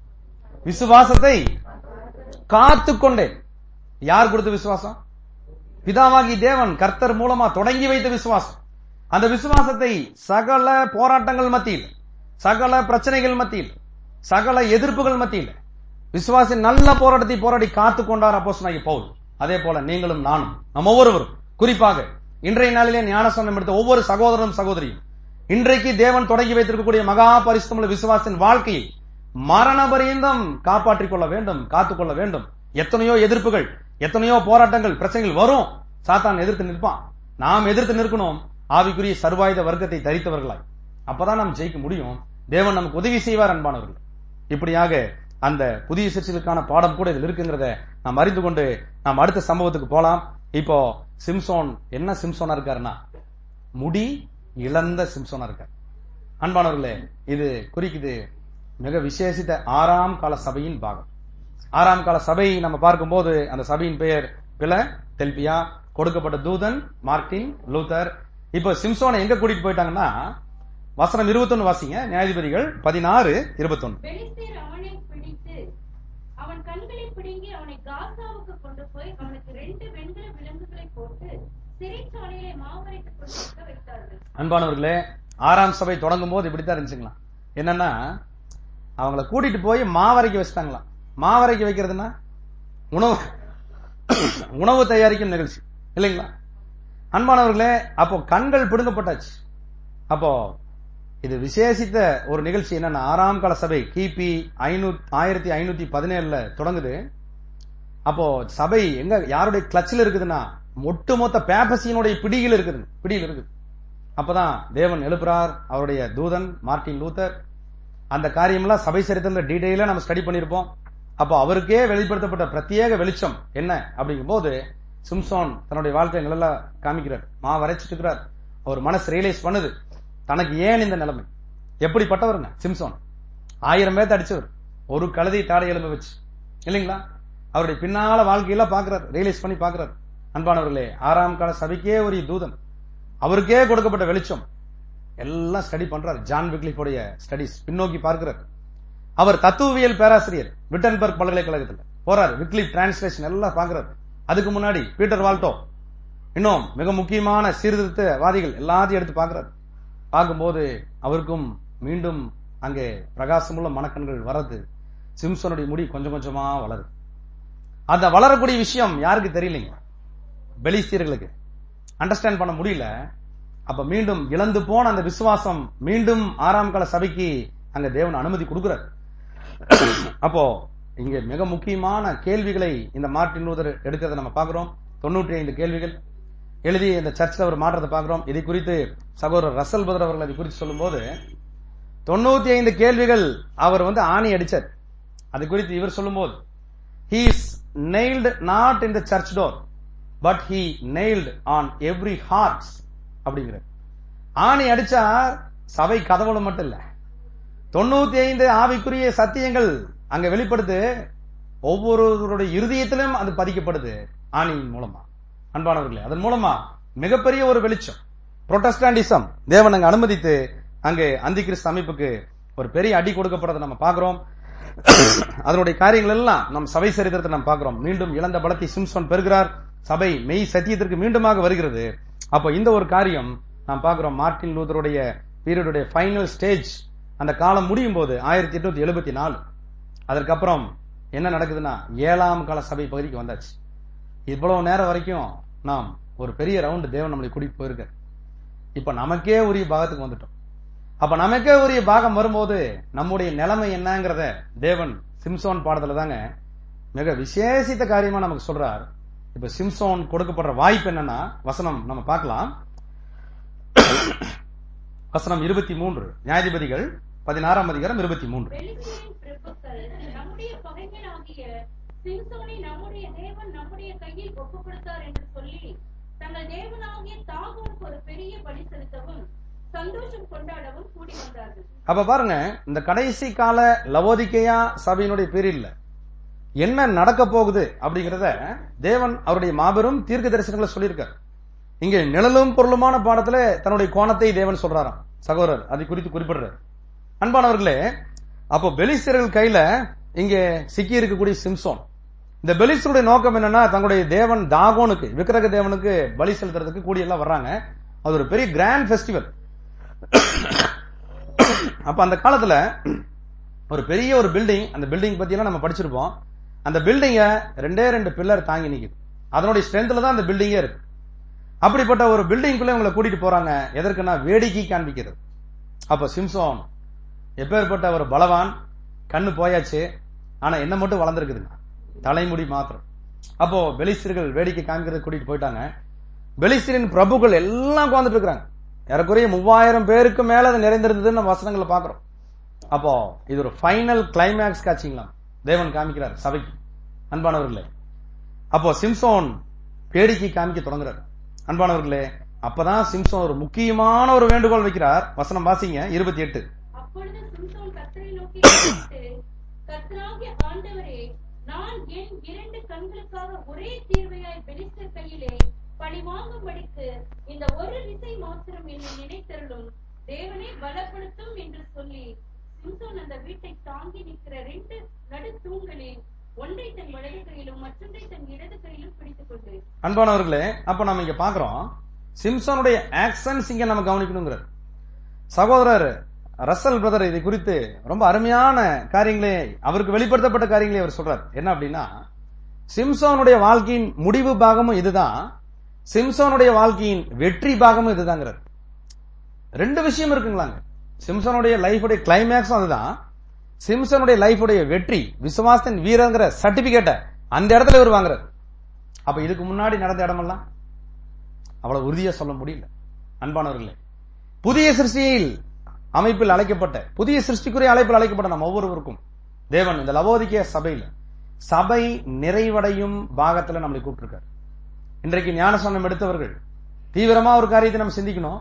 விசுவாசத்தை காத்து கொண்டேன் யார் கொடுத்த விசுவாசம் பிதாவாகி தேவன் கர்த்தர் மூலமா தொடங்கி வைத்த விசுவாசம் அந்த விசுவாசத்தை சகல போராட்டங்கள் மத்தியில் சகல பிரச்சனைகள் மத்தியில் சகல எதிர்ப்புகள் மத்தியில் விசுவாசின் நல்ல போராட்டத்தை போராடி காத்து கொண்டார் அப்போஸ்தலனாகிய பவுல் அதே போல நீங்களும் நானும் நம்ம ஒவ்வொருவரும் குறிப்பாக இன்றைய நாளிலே ஞானஸ்தானம் எடுத்த ஒவ்வொரு சகோதரனும் சகோதரியும் இன்றைக்கு தேவன் தொடங்கி வைத்திருக்கக்கூடிய மகா பரிசுத்தமுள்ள விசுவாசின் வாழ்க்கையை மரண பரியந்தம் காப்பாற்றிக் கொள்ள வேண்டும் காத்துக் கொள்ள வேண்டும் எத்தனையோ எதிர்ப்புகள் எத்தனையோ போராட்டங்கள் பிரச்சனைகள் வரும் சாத்தான் எதிர்த்து நிற்பான் நாம் எதிர்த்து நிற்கணும் ஆவிக்குரிய சர்வாயுத வர்க்கத்தை தரித்தவர்களாய் அப்பதான் நாம் ஜெயிக்க முடியும் தேவன் நமக்கு உதவி செய்வார் அன்பானவர்கள் இப்படியாக அந்த புதிய சிற்சிலுக்கான பாடம் கூட இதில் இருக்குங்கிறத நாம் அறிந்து கொண்டு நாம் அடுத்த சம்பவத்துக்கு போலாம் இப்போ சிம்சோன் என்ன சிம்சோனா இருக்காருன்னா முடி இழந்த சிம்சோனா இருக்கார் அன்பானவர்களே இது குறிக்குது மிக விசேஷித்த ஆறாம் கால சபையின் பாகம் ஆறாம் கால சபை நம்ம பார்க்கும்போது அந்த சபையின் பெயர் பில தெல்பியா கொடுக்கப்பட்ட தூதன் மார்டின் லூதர் இப்போ சிம்சோனை எங்க கூட்டிட்டு போயிட்டாங்கன்னா வசனம் 21 வாசிங்க நியாயாதிபதிகள் பதினாறு இருபத்தொன்னு பெலிஸ்தர் அவனை பிடித்து அவன் கண்களை பிடுங்கி அவனை காசாவுக்கு கொண்டு போய் அவனுக்கு ரெண்டு வெண்கல விலங்குகளை போட்டு சிறைச்சாலையிலே மாவரைத்துக் கொண்டிருக்க வைத்தார்கள் அன்பானவர்களே ஆறாம் சபை தொடங்கும் போது இப்படித்தான் இருந்துச்சுங்களா என்னன்னா அவங்கள கூட்டிட்டு போய் மாவரைக்கு வச்சுட்டாங்களாம் மாவரைக்கு வைக்கிறதுன்னா உணவு உணவு தயாரிக்கும் நிகழ்ச்சி இல்லைங்களா அன்பானவர்களே அப்போ கண்கள் பிடுங்கப்பட்டாச்சு அப்போ இது விசேஷித்த ஒரு நிகழ்ச்சி என்னன்னா ஆறாம் கால சபை கிபி ஐநூத்தி ஆயிரத்தி ஐநூத்தி பதினேழுல தொடங்குது அப்போ சபை எங்க யாருடைய கிளச்சில் இருக்குதுன்னா ஒட்டுமொத்த பேபசியினுடைய பிடியில் இருக்குது பிடியில் இருக்குது அப்பதான் தேவன் எழுப்புறார் அவருடைய தூதன் மார்ட்டின் லூத்தர் அந்த காரியம்லாம் சபை சரித்திரத்துல டீடைலா நம்ம ஸ்டடி பண்ணிருப்போம் அப்போ அவருக்கே வெளிப்படுத்தப்பட்ட பிரத்யேக வெளிச்சம் என்ன அப்படிங்கும் போது சிம்சோன் தன்னுடைய வாழ்க்கைகள் எல்லாம் காமிக்கிறார் மா வரைச்சிட்டு இருக்கிறார் அவர் மனசு ரியலைஸ் பண்ணுது தனக்கு ஏன் இந்த நிலைமை எப்படிப்பட்டவருங்க சிம்சோன் ஆயிரம் பேர்த்த அடிச்சவர் ஒரு கழுதை தாடை எலும்பு வச்சு இல்லைங்களா அவருடைய பின்னால வாழ்க்கையில பாக்குறாரு ரியலைஸ் பண்ணி பாக்குறாரு அன்பானவர்களே ஆறாம் கால சபைக்கே ஒரு தூதன் அவருக்கே கொடுக்கப்பட்ட வெளிச்சம் எல்லாம் ஸ்டடி பண்றாரு ஜான் விக்லிஃபோடைய ஸ்டடிஸ் பின்னோக்கி பார்க்கிறார் அவர் தத்துவவியல் பேராசிரியர் விட்டன்பர்க் பல்கலைக்கழகத்தில் போறாரு விக்லிப் டிரான்ஸ்லேஷன் எல்லாம் பாக்குறாரு அதுக்கு முன்னாடி பீட்டர் வால்டோ இன்னும் மிக முக்கியமான சீர்திருத்தவாதிகள் எல்லாத்தையும் எடுத்து பார்க்கிறார் பார்க்கும்போது அவருக்கும் மீண்டும் அங்கே பிரகாசமுள்ள மனக்கண்கள் வரது சிம்சனுடைய முடி கொஞ்சம் கொஞ்சமா வளருது அந்த வளரக்கூடிய விஷயம் யாருக்கு தெரியலைங்க பெலிஸ்தீர்களுக்கு அண்டர்ஸ்டாண்ட் பண்ண முடியல அப்ப மீண்டும் இழந்து போன அந்த விசுவாசம் மீண்டும் ஆறாம் கால சபைக்கு அங்க தேவன் அனுமதி கொடுக்கிறார் அப்போ இங்க மிக முக்கியமான கேள்விகளை இந்த மார்ட்டின் லூதர் எடுக்கிறத நம்ம பார்க்கிறோம் தொண்ணூற்றி ஐந்து கேள்விகள் எழுதி இந்த சர்ச்சில் அவர் மாற்றத்தை பார்க்கிறோம் இதை குறித்து சகோதரர் ரசல் பதர் அவர்கள் அதை குறித்து சொல்லும்போது தொண்ணூத்தி ஐந்து கேள்விகள் அவர் வந்து ஆணி அடிச்சார் அது குறித்து இவர் சொல்லும்போது he is nailed not in the church door but he nailed on every heart அப்படிங்கிற ஆணி அடிச்சார் சபை கதவுல மட்டும் இல்ல தொண்ணூத்தி ஐந்து ஆவிக்குரிய சத்தியங்கள் அங்க வெளிப்படுத்து ஒவ்வொருவருடைய இருதயத்திலும் அது பதிக்கப்படுது ஆணியின் மூலமா அன்பானவர்களே அதன் மூலமா மிகப்பெரிய ஒரு வெளிச்சம் புரோட்டஸ்டாண்டிசம் தேவன் அங்க அனுமதித்து அங்கே அந்திகிறிஸ்து அமைப்புக்கு ஒரு பெரிய அடி கொடுக்கப்படுறதை நம்ம பார்க்கிறோம் அதனுடைய காரியங்கள் எல்லாம் நம் சபை சரித்திரத்தை நாம் பார்க்கிறோம் மீண்டும் இழந்த பலத்தை சிம்சன் பெறுகிறார் சபை மெய் சத்தியத்திற்கு மீண்டுமாக வருகிறது அப்ப இந்த ஒரு காரியம் நாம் பார்க்கிறோம் மார்ட்டின் லூதருடைய பீரியடுடைய ஃபைனல் ஸ்டேஜ் அந்த காலம் முடியும் போது ஆயிரத்தி எட்நூத்தி எழுபத்தி நாலு அதற்கப்புறம் என்ன நடக்குதுன்னா ஏழாம் கால சபை பகுதிக்கு வந்தாச்சு இவ்வளவு நேரம் வரைக்கும் நாம் ஒரு பெரிய ரவுண்ட் தேவன் நம்மளை கூட்டிட்டு போயிருக்க இப்ப நமக்கே உரிய பாகத்துக்கு வந்துட்டோம் அப்ப நமக்கே உரிய பாகம் வரும்போது நம்முடைய நிலைமை என்னங்கிறத தேவன் சிம்சோன் பாடத்துல தாங்க மிக விசேஷித்த காரியமா நமக்கு சொல்றார் இப்ப சிம்சோன் கொடுக்கப்படுற வாய்ப்பு என்னன்னா வசனம் நம்ம பார்க்கலாம் வசனம் இருபத்தி மூன்று நியாயாதிபதிகள் பதினாறாம் அதிகாரம் இருபத்தி மூன்று பெலிஸ்தரின் பிரபுக்கள் நம்முடைய பகைஞனாகிய சிம்சோனை நம்முடைய தேவன் நம்முடைய கையில் ஒப்புக் கொடுத்தார் என்று சொல்லி தங்கள் தேவனாகிய தாகோனுக்கு ஒரு பெரிய பலி செலுத்தவும் சந்தோஷம் கொண்டாடவும் கூடி வந்தார்கள் அப்ப பாருங்க இந்த கடைசி கால லவோதிக்கையா சபையினுடைய பீரியட்ல என்ன நடக்க போகுது அப்படிங்கறத தேவன் அவருடைய மாபெரும் தீர்க்க தரிசனங்களை சொல்லியிருக்கார் இங்க நிழலும் பொருளுமான பாடத்துல தன்னுடைய கோணத்தை தேவன் சொல்றாராம் சகோதரர் அதை குறித்து குறிப்பிடுறார் அன்பானவர்களே அப்போ பெலிஸ்தர்கள் கையில இங்க சிக்கி இருக்கக்கூடிய சிம்சோன் இந்த பெலிஸ்தருடைய நோக்கம் என்னன்னா தங்களுடைய தேவன் தாகோனுக்கு விக்கிரக தேவனுக்கு பலி செலுத்துறதுக்கு கூடி எல்லாம் வர்றாங்க அது ஒரு பெரிய கிராண்ட் ஃபெஸ்டிவல் அப்ப அந்த காலத்துல ஒரு பெரிய ஒரு பில்டிங் அந்த பில்டிங் பத்தி எல்லாம் நம்ம படிச்சிருப்போம் அந்த பில்டிங்க ரெண்டே ரெண்டு பில்லர் தாங்கி நிக்குது அதனுடைய ஸ்ட்ரென்த்ல தான் அந்த பில்டிங்கே இருக்கு அப்படிப்பட்ட ஒரு பில்டிங்குள்ள உங்களை கூட்டிட்டு போறாங்க எதற்குன்னா வேடிக்கை காண்பிக்கிறது அப்ப சிம்சோன் எப்பேற்பட்ட ஒரு பலவான் கண்ணு போயாச்சு ஆனா என்ன மட்டும் வளர்ந்துருக்குதுங்க தலைமுடி மாத்திரம் அப்போ பெலிஸ்தர்கள் வேடிக்கை காண்கிறது கூட்டிட்டு போயிட்டாங்க பெலிஸ்தரின் பிரபுக்கள் எல்லாம் உட்கார்ந்துட்டு இருக்கிறாங்க ஏறக்குறைய மூவாயிரம் பேருக்கு மேல அது நிறைந்திருந்ததுன்னு நம்ம வசனங்களை பாக்குறோம் அப்போ இது ஒரு ஃபைனல் கிளைமேக்ஸ் காட்சிங்களாம் தேவன் காமிக்கிறார் சபைக்கு அன்பானவர்களே அப்போ சிம்சோன் வேடிக்கை காமிக்க தொடங்குறார் அன்பானவர்களே அப்பதான் சிம்சோன் ஒரு முக்கியமான ஒரு வேண்டுகோள் வைக்கிறார் வசனம் வாசிங்க இருபத்தி எட்டு அப்பொழுது சிம்சோன் கர்த்தரை நோக்கி கூப்பிட்டு, கர்த்தராகிய ஆண்டவரே நான் என் இரண்டு கண்களுக்காக ஒரே தீர்வையாய் பெலிஸ்தர் கையிலே பழி வாங்கும்படிக்கு இந்த ஒரு விசை மாத்திரம் என்னை நினைத்தருளும் தேவனை பலப்படுத்தும் என்று சொல்லி சிம்சோன் அந்த வீட்டை தாங்கி நிற்கிற ரெண்டு நடுத்தூண்களில் ஒன்றை தன் வலது கையிலும் மற்றொன்றை தன் இடது கையிலும் பிடித்துக் கொண்டு அன்பானவர்களே அப்ப நம்ம இங்க பாக்குறோம் சிம்சனுடைய ஆக்சன்ஸ் இங்க நம்ம கவனிக்கணுங்கிறார் சகோதரர் ரசல் பிரதர் இதை குறித்து ரொம்ப அருமையான காரியங்களே அவருக்கு வெளிப்படுத்தப்பட்ட காரியங்களே அவர் சொல்றார் என்ன அப்படின்னா சிம்சோனுடைய வாழ்க்கையின் முடிவு பாகமும் இதுதான் சிம்சோனுடைய வாழ்க்கையின் வெற்றி பாகமும் இதுதாங்கிறார் ரெண்டு விஷயம் இருக்குங்களாங்க சிம்சனுடைய லைஃபுடைய கிளைமேக்ஸும் அதுதான் சிம்சனுடைய லைஃபுடைய வெற்றி விசுவாசத்தின் வீரங்கிற சர்டிபிகேட்டை அந்த இடத்துல இவர் வாங்குறாரு அப்ப இதுக்கு முன்னாடி நடந்த இடமெல்லாம் அவ்வளவு உறுதியா சொல்ல முடியல அன்பானவர்களே புதிய சிருஷ்டியில் அமைப்பில் அழைக்கப்பட்ட புதிய சிருஷ்டிக்குரிய அழைப்பில் அழைக்கப்பட்ட நம்ம ஒவ்வொருவருக்கும் தேவன் இந்த லவோதிக்கிய சபையில சபை நிறைவடையும் பாகத்துல நம்மளை கூப்பிட்டிருக்காரு இன்றைக்கு ஞானஸ்தானம் எடுத்தவர்கள் தீவிரமா ஒரு காரியத்தை நம்ம சிந்திக்கணும்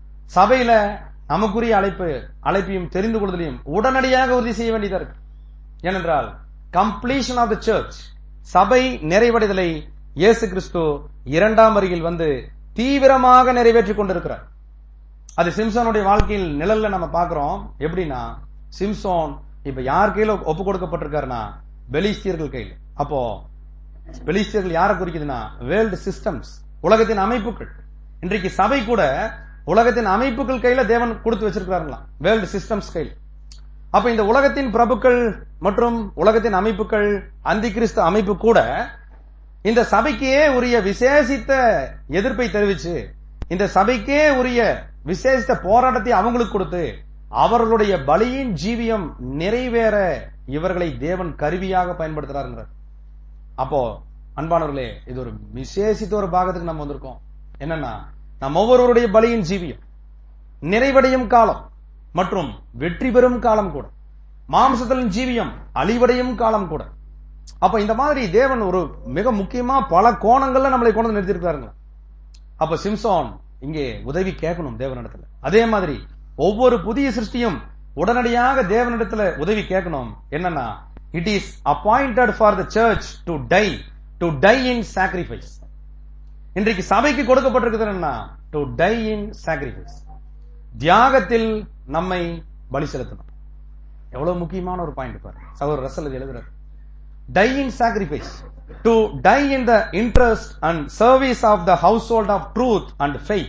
சபையில நமக்குரிய அழைப்பு அழைப்பையும் தெரிந்து கொள்வதையும் உடனடியாக உறுதி செய்ய வேண்டியதா இருக்கு ஏனென்றால் கம்ப்ளீஷன் ஆஃப் த சர்ச் சபை நிறைவடைதலை இயேசு கிறிஸ்து இரண்டாம் வருகையில் வந்து தீவிரமாக நிறைவேற்றிக் கொண்டிருக்கிறார் அது சிம்சோனுடைய வாழ்க்கையில் நிழல்ல நம்ம பார்க்கிறோம் எப்படின்னா சிம்சோன் இப்ப யார் கையில ஒப்பு கொடுக்கப்பட்டிருக்காருன்னா பெலிஸ்தியர்கள் கையில் அப்போ பெலிஸ்தியர்கள் யாரை குறிக்குதுன்னா வேர்ல்டு சிஸ்டம்ஸ் உலகத்தின் அமைப்புகள் இன்றைக்கு சபை கூட உலகத்தின் அமைப்புகள் கையில தேவன் கொடுத்து வச்சிருக்காருங்களாம் வேர்ல்டு சிஸ்டம்ஸ் கையில் அப்ப இந்த உலகத்தின் பிரபுக்கள் மற்றும் உலகத்தின் அமைப்புகள் அந்தி கிறிஸ்து அமைப்பு கூட இந்த சபைக்கே உரிய விசேஷித்த எதிர்ப்பை தெரிவிச்சு இந்த சபைக்கே உரிய விசேஷித்த போராட்டத்தை அவங்களுக்கு கொடுத்து அவர்களுடைய பலியின் ஜீவியம் நிறைவேற இவர்களை தேவன் கருவியாக பயன்படுத்துறாருங்கிறார் அப்போ அன்பானவர்களே இது ஒரு விசேஷித்த ஒரு பாகத்துக்கு நம்ம வந்திருக்கோம் என்னன்னா நம்ம ஒவ்வொருவருடைய பலியின் ஜீவியம் நிறைவடையும் காலம் மற்றும் வெற்றி பெறும் காலம் கூட மாம்சத்தின் ஜீவியம் அழிவடையும் காலம் கூட அப்ப இந்த மாதிரி தேவன் ஒரு மிக முக்கியமா பல கோணங்கள்ல நம்மளை கொண்டு வந்து நிறுத்திருக்காருங்க அப்ப சிம்சோன் இங்கே உதவி கேட்கணும் தேவனிடத்துல அதே மாதிரி ஒவ்வொரு புதிய சிருஷ்டியும் உடனடியாக தேவனிடத்துல உதவி கேட்கணும் என்னன்னா it is appointed for the church to die to die in sacrifice இன்றைக்கு சபைக்கு கொடுக்கப்பட்டிருக்கிறது என்ன டு டை இன் சாக்ரிஃபைஸ் தியாகத்தில் நம்மை பலி செலுத்தணும் எவ்வளவு முக்கியமான ஒரு பாயிண்ட் பாருங்க சகோதரர் ரசல் இது எழுதுறாரு die in sacrifice to die in the interest and service of the household of truth and faith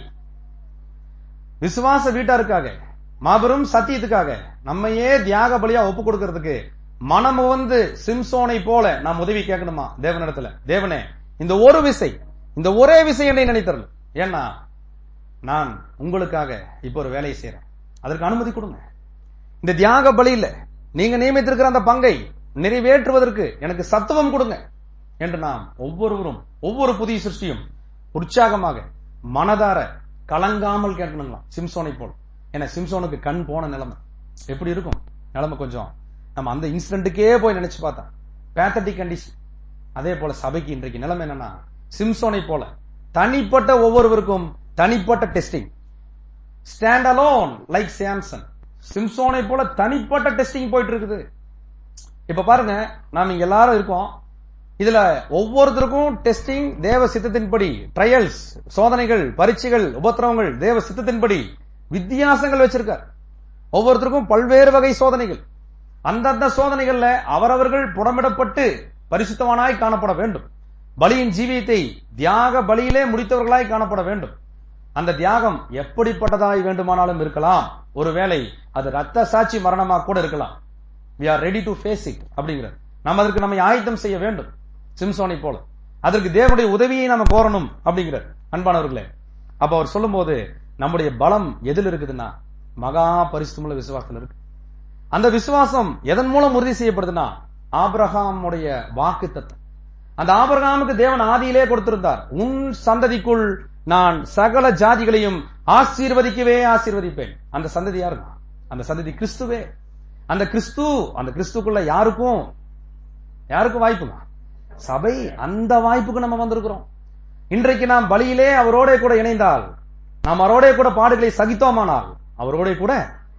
விசுவாச வீட்டாருக்காக மாபெரும் சத்தியத்துக்காக நம்மையே தியாக பலியா ஒப்பு கொடுக்கிறதுக்கு மனம் வந்து சிம்சோனை போல நாம் உதவி கேட்கணுமா தேவனிடத்துல தேவனே இந்த ஒரு விசை இந்த ஒரே விசை என்னை நினைத்தரல ஏன்னா நான் உங்களுக்காக இப்ப ஒரு வேலையை செய்யறேன் அதற்கு அனுமதி கொடுங்க இந்த தியாக பலியில நீங்க நியமித்திருக்கிற அந்த பங்கை நிறைவேற்றுவதற்கு எனக்கு சத்துவம் கொடுங்க என்று நாம் ஒவ்வொருவரும் ஒவ்வொரு புதிய சிருஷ்டியும் உற்சாகமாக மனதார கலங்காமல் கேட்கணுங்களாம் சிம்சோனை போல் ஏன்னா சிம்சோனுக்கு கண் போன நிலைமை எப்படி இருக்கும் நிலைமை கொஞ்சம் நம்ம அந்த இன்சிடென்ட்டுக்கே போய் நினைச்சு பார்த்தா பேத்தட்டிக் கண்டிஷன் அதே போல சபைக்கு இன்றைக்கு நிலைமை என்னன்னா சிம்சோனை போல தனிப்பட்ட ஒவ்வொருவருக்கும் தனிப்பட்ட testing stand alone like Samson சிம்சோனை போல தனிப்பட்ட டெஸ்டிங் போயிட்டு இருக்குது இப்ப பாருங்க நாம் இங்க எல்லாரும் இருக்கோம் இதுல ஒவ்வொருத்தருக்கும் டெஸ்டிங் தேவ சித்தத்தின்படி ட்ரையல்ஸ் சோதனைகள் பரீட்சைகள் உபத்திரவங்கள் தேவ சித்தத்தின்படி வித்தியாசங்கள் வச்சிருக்கார் ஒவ்வொருத்தருக்கும் பல்வேறு வகை சோதனைகள் அந்தந்த சோதனைகள்ல அவரவர்கள் புடமிடப்பட்டு பரிசுத்தவானாய் காணப்பட வேண்டும் பலியின் ஜீவியத்தை தியாக பலியிலே முடித்தவர்களாய் காணப்பட வேண்டும் அந்த தியாகம் எப்படிப்பட்டதாய் வேண்டுமானாலும் இருக்கலாம் ஒருவேளை அது ரத்த சாட்சி மரணமா கூட இருக்கலாம் we are ready to face it அப்படிங்கிறது நம்ம அதற்கு நம்மை ஆயத்தம் செய்ய வேண்டும் சிம்சோனை போல அதற்கு தேவனுடைய உதவியை நாம கோரணும் அப்படிங்கிறார் அன்பானவர்களே அப்ப அவர் சொல்லும்போது நம்முடைய பலம் எதில் இருக்குதுன்னா மகா பரிசுத்தமுள்ள விசுவாசத்தில் இருக்கு அந்த விசுவாசம் எதன் மூலம் உறுதி செய்யப்படுதுன்னா ஆபிரகாமுடைய வாக்கு தத்தம் அந்த ஆபிரகாமுக்கு தேவன் ஆதியிலே கொடுத்திருந்தார் உன் சந்ததிக்குள் நான் சகல ஜாதிகளையும் ஆசீர்வதிக்கவே ஆசீர்வதிப்பேன் அந்த சந்ததி யாருங்க அந்த சந்ததி கிறிஸ்துவே அந்த கிறிஸ்து அந்த கிறிஸ்துக்குள்ள யாருக்கும் யாருக்கும் வாய்ப்புங்க சபை அந்த வாய்ப்புக்கு நம்ம வந்திருக்கிறோம் இன்றைக்கு நாம் பலியிலே அவரோட கூட இணைந்தால் நாம் அவரோட கூட பாடுகளை சகித்தோமானால் அவரோட கூட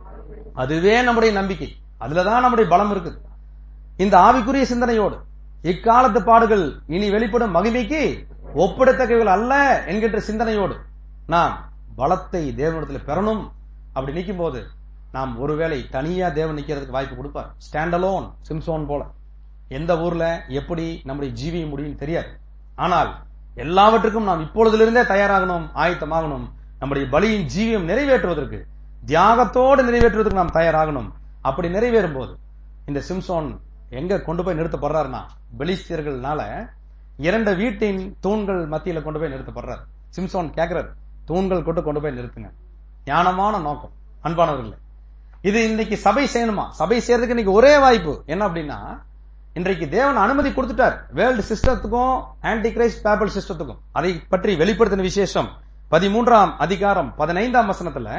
அதுவே நம்முடைய நம்பிக்கை அதுலதான் நம்முடைய பலம் இருக்குது இந்த ஆவிக்குரிய சிந்தனையோடு இக்காலத்து பாடுகள் இனி வெளிப்படும் மகிமைக்கு ஒப்பிடத்தக்கவைகள் அல்ல என்கின்ற சிந்தனையோடு நாம் பலத்தை தேவனிடத்தில் பெறணும் அப்படி நிற்கும் போது நாம் ஒருவேளை தனியா தேவன் நிக்கிறதுக்கு வாய்ப்பு கொடுப்பார் ஸ்டாண்டலோன் சிம்சோன் போல எந்த ஊர்ல எப்படி நம்முடைய ஜீவிய முடியும் தெரியாது ஆனால் எல்லாவற்றுக்கும் நாம் இப்பொழுதிலிருந்தே தயாராகணும் ஆயத்தமாகணும் நம்முடைய பலியின் ஜீவியம் நிறைவேற்றுவதற்கு தியாகத்தோடு நிறைவேற்றுவதற்கு நாம் தயாராகணும் அப்படி நிறைவேறும் போது இந்த சிம்சோன் எங்க கொண்டு போய் நிறுத்தப்படுறாருன்னா பெலிஸ்தியர்கள்னால இரண்டு வீட்டின் தூண்கள் மத்தியில கொண்டு போய் நிறுத்தப்படுறாரு சிம்சோன் கேக்குறாரு தூண்கள் கொண்டு கொண்டு போய் நிறுத்துங்க ஞானமான நோக்கம் அன்பானவர்களே இது இன்னைக்கு சபை செய்யணுமா சபை செய்யறதுக்கு இன்னைக்கு ஒரே வாய்ப்பு என்ன அப்படின்னா இன்றைக்கு தேவன் அனுமதி கொடுத்துட்டார் வேர்ல்டு சிஸ்டத்துக்கும் ஆன்டி கிரைஸ்ட் பேபிள் சிஸ்டத்துக்கும் அதை பற்றி வெளிப்படுத்தின விசேஷம் பதிமூன்றாம் அதிகாரம் பதினைந்தாம் வசனத்துல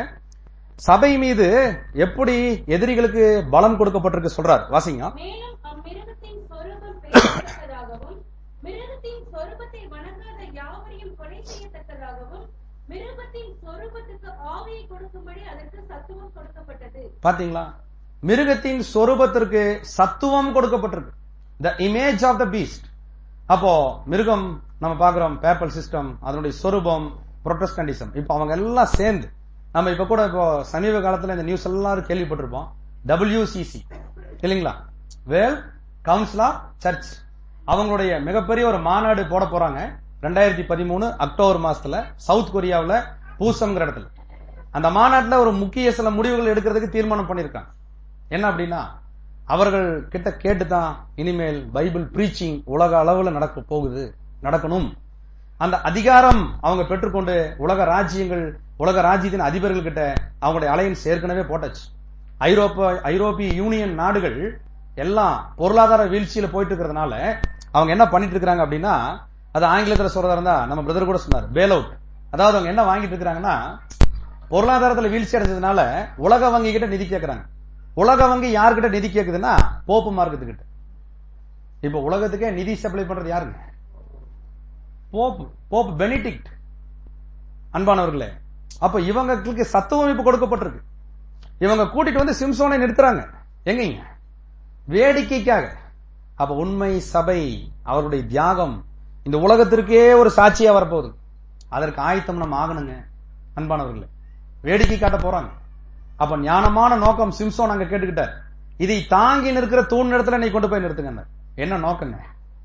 சபை மீது எப்படி எதிரிகளுக்கு பலம் கொடுக்கப்பட்டிருக்கு சொல்றார் வாசிங்க மேலும் அம்மிருகத்தின் சொரூபம் பேசத்தக்கதாகவும் மிருகத்தின் சொரூபத்தை வணங்காத யாவரையும் கொலை செய்யத்தக்கதாகவும் மிருகத்தின் சொரூபத்துக்கு ஆவியை கொடுக்கும்படி அதற்கு சத்துவம் கொடுக்கப்பட்டது பாத்தீங்களா மிருகத்தின் சொரூபத்திற்கு சத்துவம் கொடுக்கப்பட்டிருக்கு the image of the beast அப்போ மிருகம் நம்ம பாக்குறோம் பேப்பல் சிஸ்டம் அதனுடைய சொரூபம் புரோட்டஸ்டன்டிசம் இப்போ அவங்க எல்லாம் சேர்ந்து நம்ம இப்ப கூட இப்போ சமீப காலத்துல இந்த நியூஸ் எல்லாரும் கேள்விப்பட்டிருப்போம் டபிள்யூசிசி இல்லைங்களா வேல் கவுன்சில் ஆஃப் சர்ச் அவங்களுடைய மிகப்பெரிய ஒரு மாநாடு போட போறாங்க ரெண்டாயிரத்தி பதிமூணு அக்டோபர் மாசத்துல சவுத் கொரியாவுல பூசம்ங்கிற இடத்துல அந்த மாநாட்டுல ஒரு முக்கிய சில முடிவுகள் எடுக்கிறதுக்கு தீர்மானம் பண்ணிருக்காங்க என்ன அப்படின்னா அவர்கள் கிட்ட கேட்டுதான் இனிமேல் பைபிள் பிரீச்சிங் உலக அளவுல நடக்க போகுது நடக்கணும் அந்த அதிகாரம் அவங்க பெற்றுக்கொண்டு உலக ராஜ்யங்கள் உலக ராஜ்யத்தின் அதிபர்கள் கிட்ட அவங்களுடைய அலையன்ஸ் ஏற்கனவே போட்டாச்சு ஐரோப்பா ஐரோப்பிய யூனியன் நாடுகள் எல்லாம் பொருளாதார வீழ்ச்சியில போயிட்டு இருக்கிறதுனால அவங்க என்ன பண்ணிட்டு இருக்காங்க அப்படின்னா அது ஆங்கிலத்துல சொல்றதா இருந்தா நம்ம பிரதர் கூட சொன்னார் பேல் அவுட் அதாவது அவங்க என்ன வாங்கிட்டு இருக்காங்கன்னா பொருளாதாரத்துல வீழ்ச்சி அடைஞ்சதுனால உலக வங்கி கிட்ட நிதி கேட்கறாங்க உலக வங்கி யார்கிட்ட நிதி கேக்குதுன்னா போப்பு மார்க்கத்துக்கிட்ட இப்ப உலகத்துக்கே நிதி சப்ளை பண்றது யாருங்க போப் போப் பெனிடிக்ட் அன்பானவர்களே அப்ப இவங்களுக்கு சத்துவம் இப்ப கொடுக்கப்பட்டிருக்கு இவங்க கூட்டிட்டு வந்து சிம்சோனை நிறுத்துறாங்க எங்கீங்க வேடிக்கைக்காக அப்ப உண்மை சபை அவருடைய தியாகம் இந்த உலகத்திற்கே ஒரு சாட்சியா வரப்போகுது அதற்கு ஆயத்தம் நம்ம ஆகணுங்க அன்பானவர்களே வேடிக்கை காட்ட போறாங்க அப்ப ஞானமான நோக்கம் சிம்சோன் அங்க கேட்டுக்கிட்டார் இதை தாங்கி நிற்கிற தூண் இடத்துல நீ கொண்டு போய் நிறுத்துங்க என்ன நோக்கங்க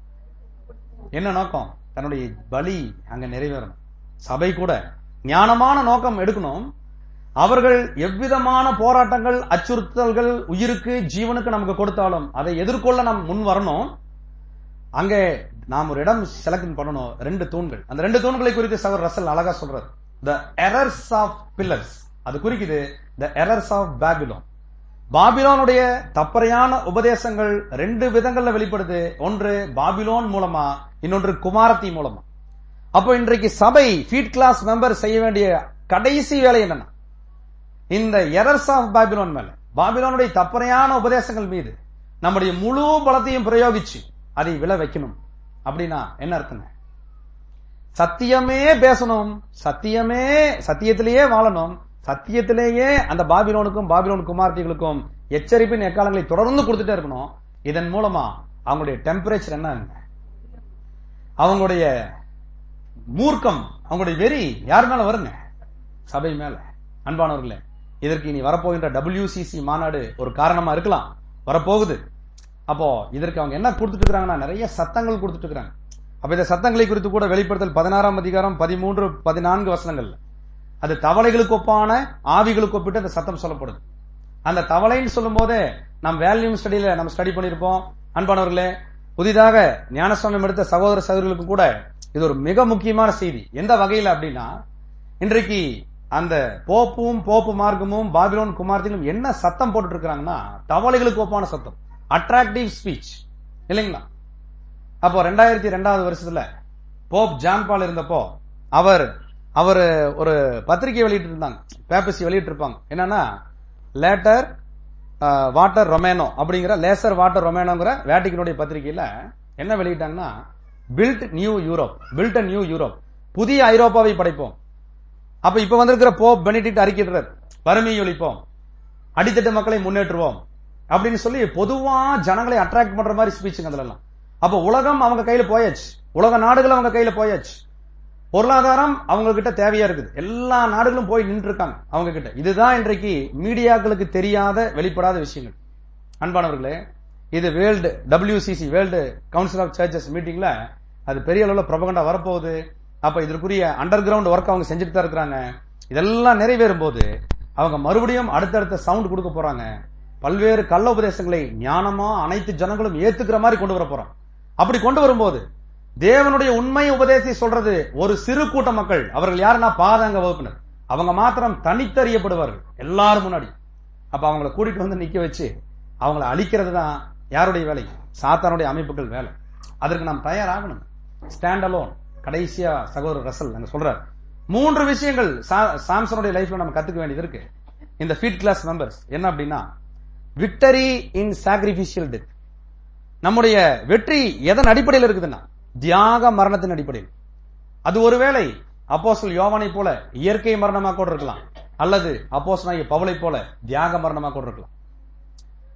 என்ன நோக்கம் தன்னுடைய பலி அங்க நிறைவேறணும் சபை கூட ஞானமான நோக்கம் எடுக்கணும் அவர்கள் எவ்விதமான போராட்டங்கள் அச்சுறுத்தல்கள் உயிருக்கு ஜீவனுக்கு நமக்கு கொடுத்தாலும் அதை எதிர்கொள்ள நாம் முன் வரணும் அங்கே நாம் ஒரு இடம் செலக்ட் பண்ணணும் ரெண்டு தூண்கள் அந்த ரெண்டு தூண்களை குறித்து சவர் ரசல் அழகா சொல்றாரு த எரர்ஸ் ஆஃப் பில்லர்ஸ் அது குறிக்குது த எரர்ஸ் ஆஃப் பேபிலோன் பாபிலோனுடைய தப்பறையான உபதேசங்கள் ரெண்டு விதங்கள்ல வெளிப்படுது ஒன்று பாபிலோன் மூலமா இன்னொன்று குமாரத்தி மூலமா அப்போ இன்றைக்கு சபை ஃபீட் கிளாஸ் மெம்பர் செய்ய வேண்டிய கடைசி வேலை என்னன்னா இந்த எரர்ஸ் ஆஃப் பாபிலோன் மேல பாபிலோனுடைய தப்பறையான உபதேசங்கள் மீது நம்முடைய முழு பலத்தையும் பிரயோகிச்சு அதை விளை வைக்கணும் அப்படின்னா என்ன அர்த்தங்க சத்தியமே பேசணும் சத்தியமே சத்தியத்திலேயே வாழணும் சத்தியத்திலேயே அந்த பாபிலோனுக்கும் பாபிலோன் குமார்த்திகளுக்கும் எச்சரிப்பின் எக்காலங்களை தொடர்ந்து கொடுத்துட்டே இருக்கணும் இதன் மூலமா அவங்களுடைய டெம்பரேச்சர் என்ன அவங்களுடைய மூர்க்கம் அவங்களுடைய வெறி யார் மேல வருங்க சபை மேல அன்பானவர்களே இதற்கு இனி வரப்போகின்ற டபிள்யூசிசி மாநாடு ஒரு காரணமா இருக்கலாம் வரப்போகுது அப்போ இதற்கு அவங்க என்ன கொடுத்துட்டு இருக்காங்கன்னா நிறைய சத்தங்கள் கொடுத்துட்டு இருக்காங்க அப்ப இந்த சத்தங்களை குறித்து கூட வெளிப்படுத்தல் பதினாறாம் அதிகாரம் பதிமூன்று பதினான்கு வசனங்கள் அது தவளைகளுக்கு ஒப்பான ஆவிகளுக்கு ஒப்பிட்டு அந்த சத்தம் சொல்லப்படுது அந்த தவளைன்னு சொல்லும் போதே நாம் வேல்யூம் ஸ்டடியில நம்ம ஸ்டடி பண்ணிருப்போம் அன்பானவர்களே புதிதாக ஞானஸ்வாமி எடுத்த சகோதர சகோதரர்களுக்கு கூட இது ஒரு மிக முக்கியமான செய்தி எந்த வகையில அப்படின்னா இன்றைக்கு அந்த போப்பும் போப்பு மார்க்கமும் பாபிலோன் குமார்த்திகளும் என்ன சத்தம் போட்டுட்டு இருக்காங்கன்னா தவளைகளுக்கு ஒப்பான சத்தம் அட்ராக்டிவ் ஸ்பீச் இல்லைங்களா அப்போ ரெண்டாயிரத்தி ரெண்டாவது வருஷத்துல போப் ஜான்பால் இருந்தப்போ அவர் அவர் ஒரு பத்திரிகை வெளியிட்டு இருந்தாங்க பேப்பசி வெளியிட்டு இருப்பாங்க என்னன்னா லேட்டர் வாட்டர் ரொமேனோ அப்படிங்கிற லேசர் வாட்டர் ரொமேனோங்கிற வேட்டிக்கனுடைய பத்திரிகையில என்ன வெளியிட்டாங்கன்னா build new Europe build new Europe புதிய ஐரோப்பாவை படைப்போம் அப்ப இப்ப வந்திருக்கிற போப் பெனிடிக்ட் அறிக்கையிடுறார் வறுமையை ஒழிப்போம் அடித்தட்டு மக்களை முன்னேற்றுவோம் அப்படின்னு சொல்லி பொதுவா ஜனங்களை அட்ராக்ட் பண்ற மாதிரி ஸ்பீச்சுங்க அதுல எல்லாம் அப்ப உலகம் அவங்க கையில போயாச்சு உலக நாடுகள் அவங்க கையில போயாச்சு பொருளாதாரம் அவங்க கிட்ட தேவையா இருக்குது எல்லா நாடுகளும் போய் நின்று இருக்காங்க அவங்க கிட்ட இதுதான் இன்றைக்கு மீடியாக்களுக்கு தெரியாத வெளிப்படாத விஷயங்கள் அன்பானவர்களே இது world WCC world council of churches மீட்டிங்ல அது பெரிய அளவுல பிரபகண்டா வரப்போகுது அப்ப இதற்குரிய அண்டர் கிரவுண்ட் ஒர்க் அவங்க செஞ்சுட்டு தான் இருக்கிறாங்க இதெல்லாம் நிறைவேறும் போது அவங்க மறுபடியும் அடுத்தடுத்த சவுண்ட் கொடுக்க போறாங்க பல்வேறு கள்ள உபதேசங்களை ஞானமா அனைத்து ஜனங்களும் ஏத்துக்கிற மாதிரி கொண்டு வர போறாங்க அப்படி கொண்டு வரும்போது தேவனுடைய உண்மை உபதேசி சொல்றது ஒரு சிறு கூட்ட மக்கள் அவர்கள் யாருன்னா பாதாங்க வகுப்பினர் அவங்க மாத்திரம் தனித்தறியப்படுவார்கள் எல்லாரும் முன்னாடி அப்ப அவங்கள கூட்டிட்டு வந்து நிக்க வச்சு அவங்கள அழிக்கிறது தான் யாருடைய வேலை சாத்தானுடைய அமைப்புகள் வேலை அதற்கு நாம் தயாராகணும் ஸ்டாண்ட் அலோன் கடைசியா சகோதரர் ரசல் அங்க சொல்றாரு மூன்று விஷயங்கள் சாம்சனுடைய லைஃப்ல நம்ம கத்துக்க வேண்டியது இருக்கு இந்த ஃபீட் கிளாஸ் மெம்பர்ஸ் என்ன அப்படின்னா விக்டரி இன் சாக்ரிபிஷியல் டெத் நம்முடைய வெற்றி எதன் அடிப்படையில் இருக்குதுன்னா தியாக மரணத்தின் அடிப்படையில் அது ஒருவேளை அப்போசல் யோவானை போல இயற்கை மரணமா கூட இருக்கலாம் அல்லது அப்போஸ் பவளை போல தியாக மரணமா கூட இருக்கலாம்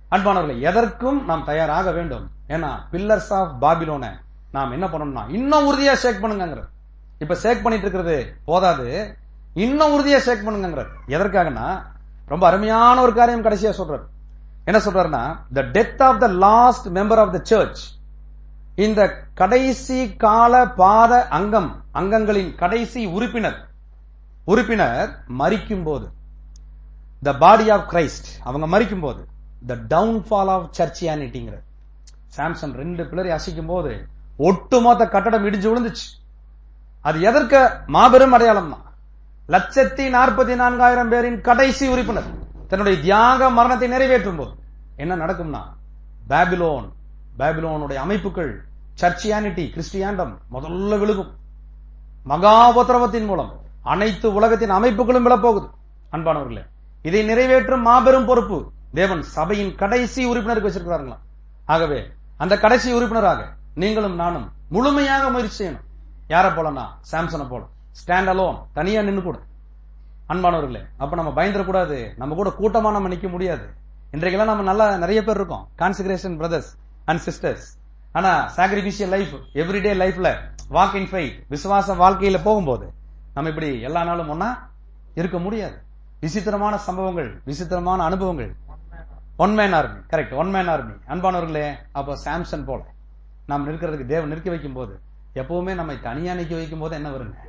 அன்பானவர்களே எதற்கும் நாம் தயாராக வேண்டும் ஏன்னா பில்லர்ஸ் ஆஃப் பாபிலோன நாம் என்ன பண்ணணும்னா இன்னும் உறுதியா ஷேக் பண்ணுங்கிற இப்ப ஷேக் பண்ணிட்டு இருக்கிறது போதாது இன்னும் உறுதியா ஷேக் பண்ணுங்கிற எதற்காகனா ரொம்ப அருமையான ஒரு காரியம் கடைசியா சொல்றாரு என்ன சொல்றாருன்னா the death of the last member of the church இந்த கடைசி கால பாத அங்கம் அங்கங்களின் கடைசி உறுப்பினர் உறுப்பினர் மறிக்கும் போது த பாடி ஆஃப் கிரைஸ்ட் அவங்க மறிக்கும் போது த டவுன்ஃபால் ஆஃப் சர்ச்சியானிட்டிங்கிற சாம்சன் ரெண்டு பிள்ளரை அசைக்கும் போது ஒட்டுமொத்த கட்டடம் இடிஞ்சு விழுந்துச்சு அது எதற்க மாபெரும் அடையாளம் தான் லட்சத்தி நாற்பத்தி நான்காயிரம் பேரின் கடைசி உறுப்பினர் தன்னுடைய தியாக மரணத்தை நிறைவேற்றும் போது என்ன நடக்கும்னா பாபிலோன் பாபிலோனுடைய அமைப்புகள் சர்ச்சியானிட்டி கிறிஸ்டியாண்டம் முதல்ல விழுகும் மகா உபத்திரவத்தின் மூலம் அனைத்து உலகத்தின் அமைப்புகளும் விழப்போகுது அன்பானவர்களே இதை நிறைவேற்றும் மாபெரும் பொறுப்பு தேவன் சபையின் கடைசி உறுப்பினருக்கு வச்சிருக்கிறார்களாம் ஆகவே அந்த கடைசி உறுப்பினராக நீங்களும் நானும் முழுமையாக முயற்சி செய்யணும் யாரை போலனா சாம்சனை போல ஸ்டாண்ட் அலோன் தனியா நின்னு கூட அன்பானவர்களே அப்ப நம்ம பயந்துடக்கூடாது நம்ம கூட கூட்டமா நம்ம நிக்க முடியாது இன்றைக்கெல்லாம் நம்ம நல்லா நிறைய பேர் இருக்கோம் கான்சிகரேஷன் பிரதர்ஸ் அண்ட் சிஸ்டர்ஸ் ஆனா சாக்ரிபிஷியல் லைஃப் எவ்ரிடே லைஃப்ல வாக் இன் ஃபைட் விசுவாச வாழ்க்கையில போகும்போது நம்ம இப்படி எல்லா நாளும் ஒன்னா இருக்க முடியாது விசித்திரமான சம்பவங்கள் விசித்திரமான அனுபவங்கள் one man army correct one man army அன்பானவர்களே அப்போ சாம்சன் போல நாம் நிற்கிறதுக்கு தேவன் நிற்க வைக்கும் போது எப்பவுமே நம்மை தனியா நிக்க வைக்கும் போது என்ன வருங்க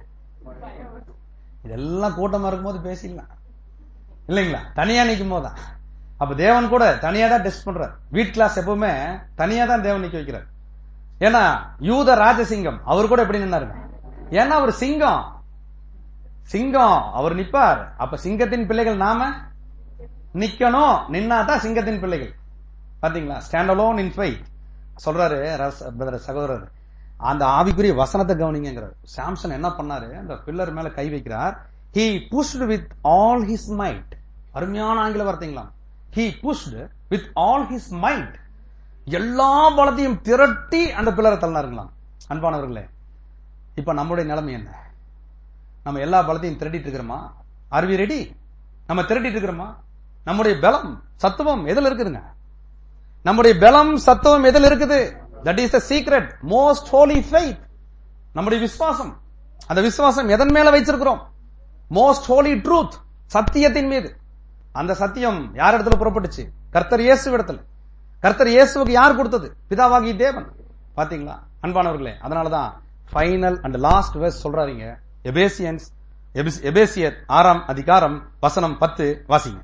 இதெல்லாம் கூட்டமா இருக்கும் போது பேசிடலாம் இல்லைங்களா தனியா நிக்கும் போதுதான் அப்ப தேவன் கூட தனியா தான் டெஸ்ட் பண்றார் வீட் கிளாஸ் எப்பவுமே தனியா தான் தேவன் நிக்க வைக்கிறார் ஏன்னா யூத ராஜசிங்கம் அவர் கூட எப்படி நின்னாருங்க ஏன்னா அவர் சிங்கம் சிங்கம் அவர் நிப்பார் அப்ப சிங்கத்தின் பிள்ளைகள் நாம நிக்கணும் நின்னா தான் சிங்கத்தின் பிள்ளைகள் பாத்தீங்களா ஸ்டாண்ட் அலோன் இன் ஃபைட் சொல்றாரு ரஸ்- brother, சகோதரர் அந்த ஆவிக்குரிய வசனத்தை கவனிங்கிறார் சாம்சன் என்ன பண்ணாரு அந்த பில்லர் மேல கை வைக்கிறார் he pushed with all his mind அருமையான ஆங்கில வார்த்தைங்களா he pushed with all his mind எல்லா பலத்தையும் திரட்டி அந்த பில்லரை தள்ளினாருங்களாம் அன்பானவர்களே இப்ப நம்முடைய நிலைமை என்ன நம்ம எல்லா பலத்தையும் திரட்டிட்டு இருக்கிறோமா ஆர் வி ரெடி நம்ம திரட்டிட்டு இருக்கிறோமா நம்முடைய பலம் சத்துவம் எதுல இருக்குதுங்க நம்முடைய பலம் சத்துவம் எதில் இருக்குது that is the secret most holy faith நம்முடைய விசுவாசம் அந்த விசுவாசம் எதன் மேல வைச்சிருக்கிறோம் மோஸ்ட் ஹோலி ட்ரூத் சத்தியத்தின் மீது அந்த சத்தியம் யார் இடத்துல புறப்பட்டுச்சு கர்த்தர் இயேசு இடத்துல கர்த்தர் இயேசுவுக்கு யார் கொடுத்தது பிதாவாகி தேவன் பாத்தீங்களா அன்பானவர்களே அதனாலதான் ஃபைனல் அண்ட் லாஸ்ட் வெர்ஸ் சொல்றாருங்க எபேசியன்ஸ் எபிஸ்- எபேசியர் ஆறாம் அதிகாரம் வசனம் பத்து வாசிங்க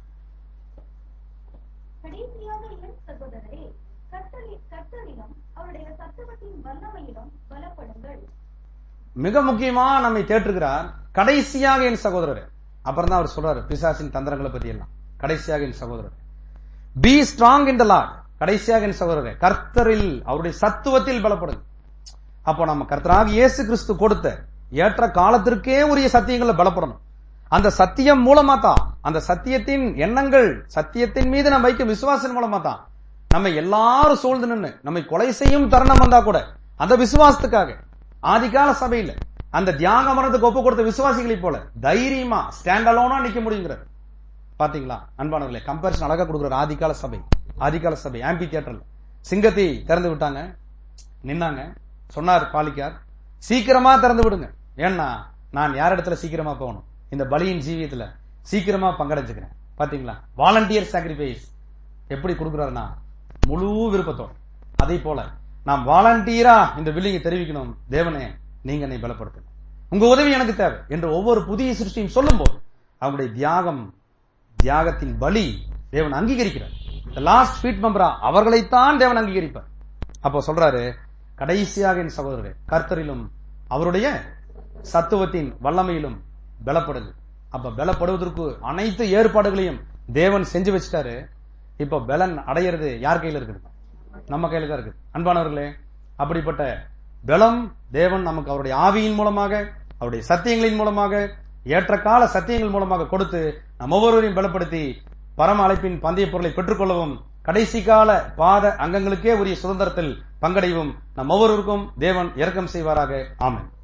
கடைசியாக என் சகோதரரே கர்த்தரி கர்த்தரிலும் அவருடைய சத்துவத்தின் வல்லமையிலும் பலப்படுங்கள் மிக முக்கியமா நம்மை தேற்றுகிறார் கடைசியாக என் சகோதரர் அப்புறம் தான் அவர் சொல்றாரு பிசாசின் தந்திரங்களை பத்தி எல்லாம் கடைசியாக என் சகோதரர் be strong in the Lord கடைசியாக என் சகோதரரே கர்த்தரில் அவருடைய சத்துவத்தில் பலப்படுங்க அப்போ நம்ம கர்த்தராக இயேசு கிறிஸ்து கொடுத்த ஏற்ற காலத்திற்கே உரிய சத்தியங்களை பலப்படணும் அந்த சத்தியம் மூலமா தான் அந்த சத்தியத்தின் எண்ணங்கள் சத்தியத்தின் மீது நம்ம வைக்கும் விசுவாசம் மூலமா தான் நம்ம எல்லாரும் சூழ்ந்து நின்னு நம்மை கொலை செய்யும் தருணம் வந்தா கூட அந்த விசுவாசத்துக்காக ஆதிகால சபையில அந்த தியாக மரத்துக்கு ஒப்பு கொடுத்த விசுவாசிகளை போல தைரியமா ஸ்டாண்ட் அலோனா நிக்க முடியுங்கிறார் பாத்தீங்களா அன்பானவர்களே கம்பேரிசன் அழகா கொடுக்குறாரு ஆதிகால சபை ஆதிகால சபை ஆம்பி தியேட்டர்ல சிங்கத்தை திறந்து விட்டாங்க நின்னாங்க சொன்னார் பாலிக்கார் சீக்கிரமா திறந்து விடுங்க ஏன்னா நான் யார் இடத்துல சீக்கிரமா போகணும் இந்த பலியின் ஜீவியத்துல சீக்கிரமா பங்கடைச்சுக்கிறேன் பாத்தீங்களா வாலண்டியர் சாக்ரிஃபைஸ் எப்படி கொடுக்குறாருன்னா முழு விருப்பத்தோட அதே போல நாம் வாலண்டியரா இந்த வில்லிங்க தெரிவிக்கணும் தேவனே நீங்க என்னை பலப்படுத்துங்க உங்க உதவி எனக்கு தேவை என்று ஒவ்வொரு புதிய சிருஷ்டியும் சொல்லும் போது அவங்களுடைய தியாகம் தியாகத்தின் பலி தேவன் அங்கீகரிக்கிறார் லாஸ்ட் ஃபீட் மெம்பரா அவர்களைத்தான் தேவன் அங்கீகரிப்பார் அப்போ சொல்றாரு கடைசியாக என் சகோதரரே கர்த்தரிலும் அவருடைய சத்துவத்தின் வல்லமையிலும் பலப்படுங்க அப்ப பலப்படுவதற்கு அனைத்து ஏற்பாடுகளையும் தேவன் செஞ்சு வச்சிட்டாரு இப்ப பலன் அடையிறது யார் கையில இருக்குது நம்ம கையில தான் இருக்குது அன்பானவர்களே அப்படிப்பட்ட பலம் தேவன் நமக்கு அவருடைய ஆவியின் மூலமாக அவருடைய சத்தியங்களின் மூலமாக ஏற்ற கால சத்தியங்கள் மூலமாக கொடுத்து நம் ஒவ்வொருவரையும் பலப்படுத்தி பரம அழைப்பின் பந்தய பொருளை பெற்றுக்கொள்ளவும் கடைசி கால பாத அங்கங்களுக்கே உரிய சுதந்திரத்தில் பங்கடையவும் நம் ஒவ்வொருவருக்கும் தேவன் இரக்கம் செய்வாராக ஆமென்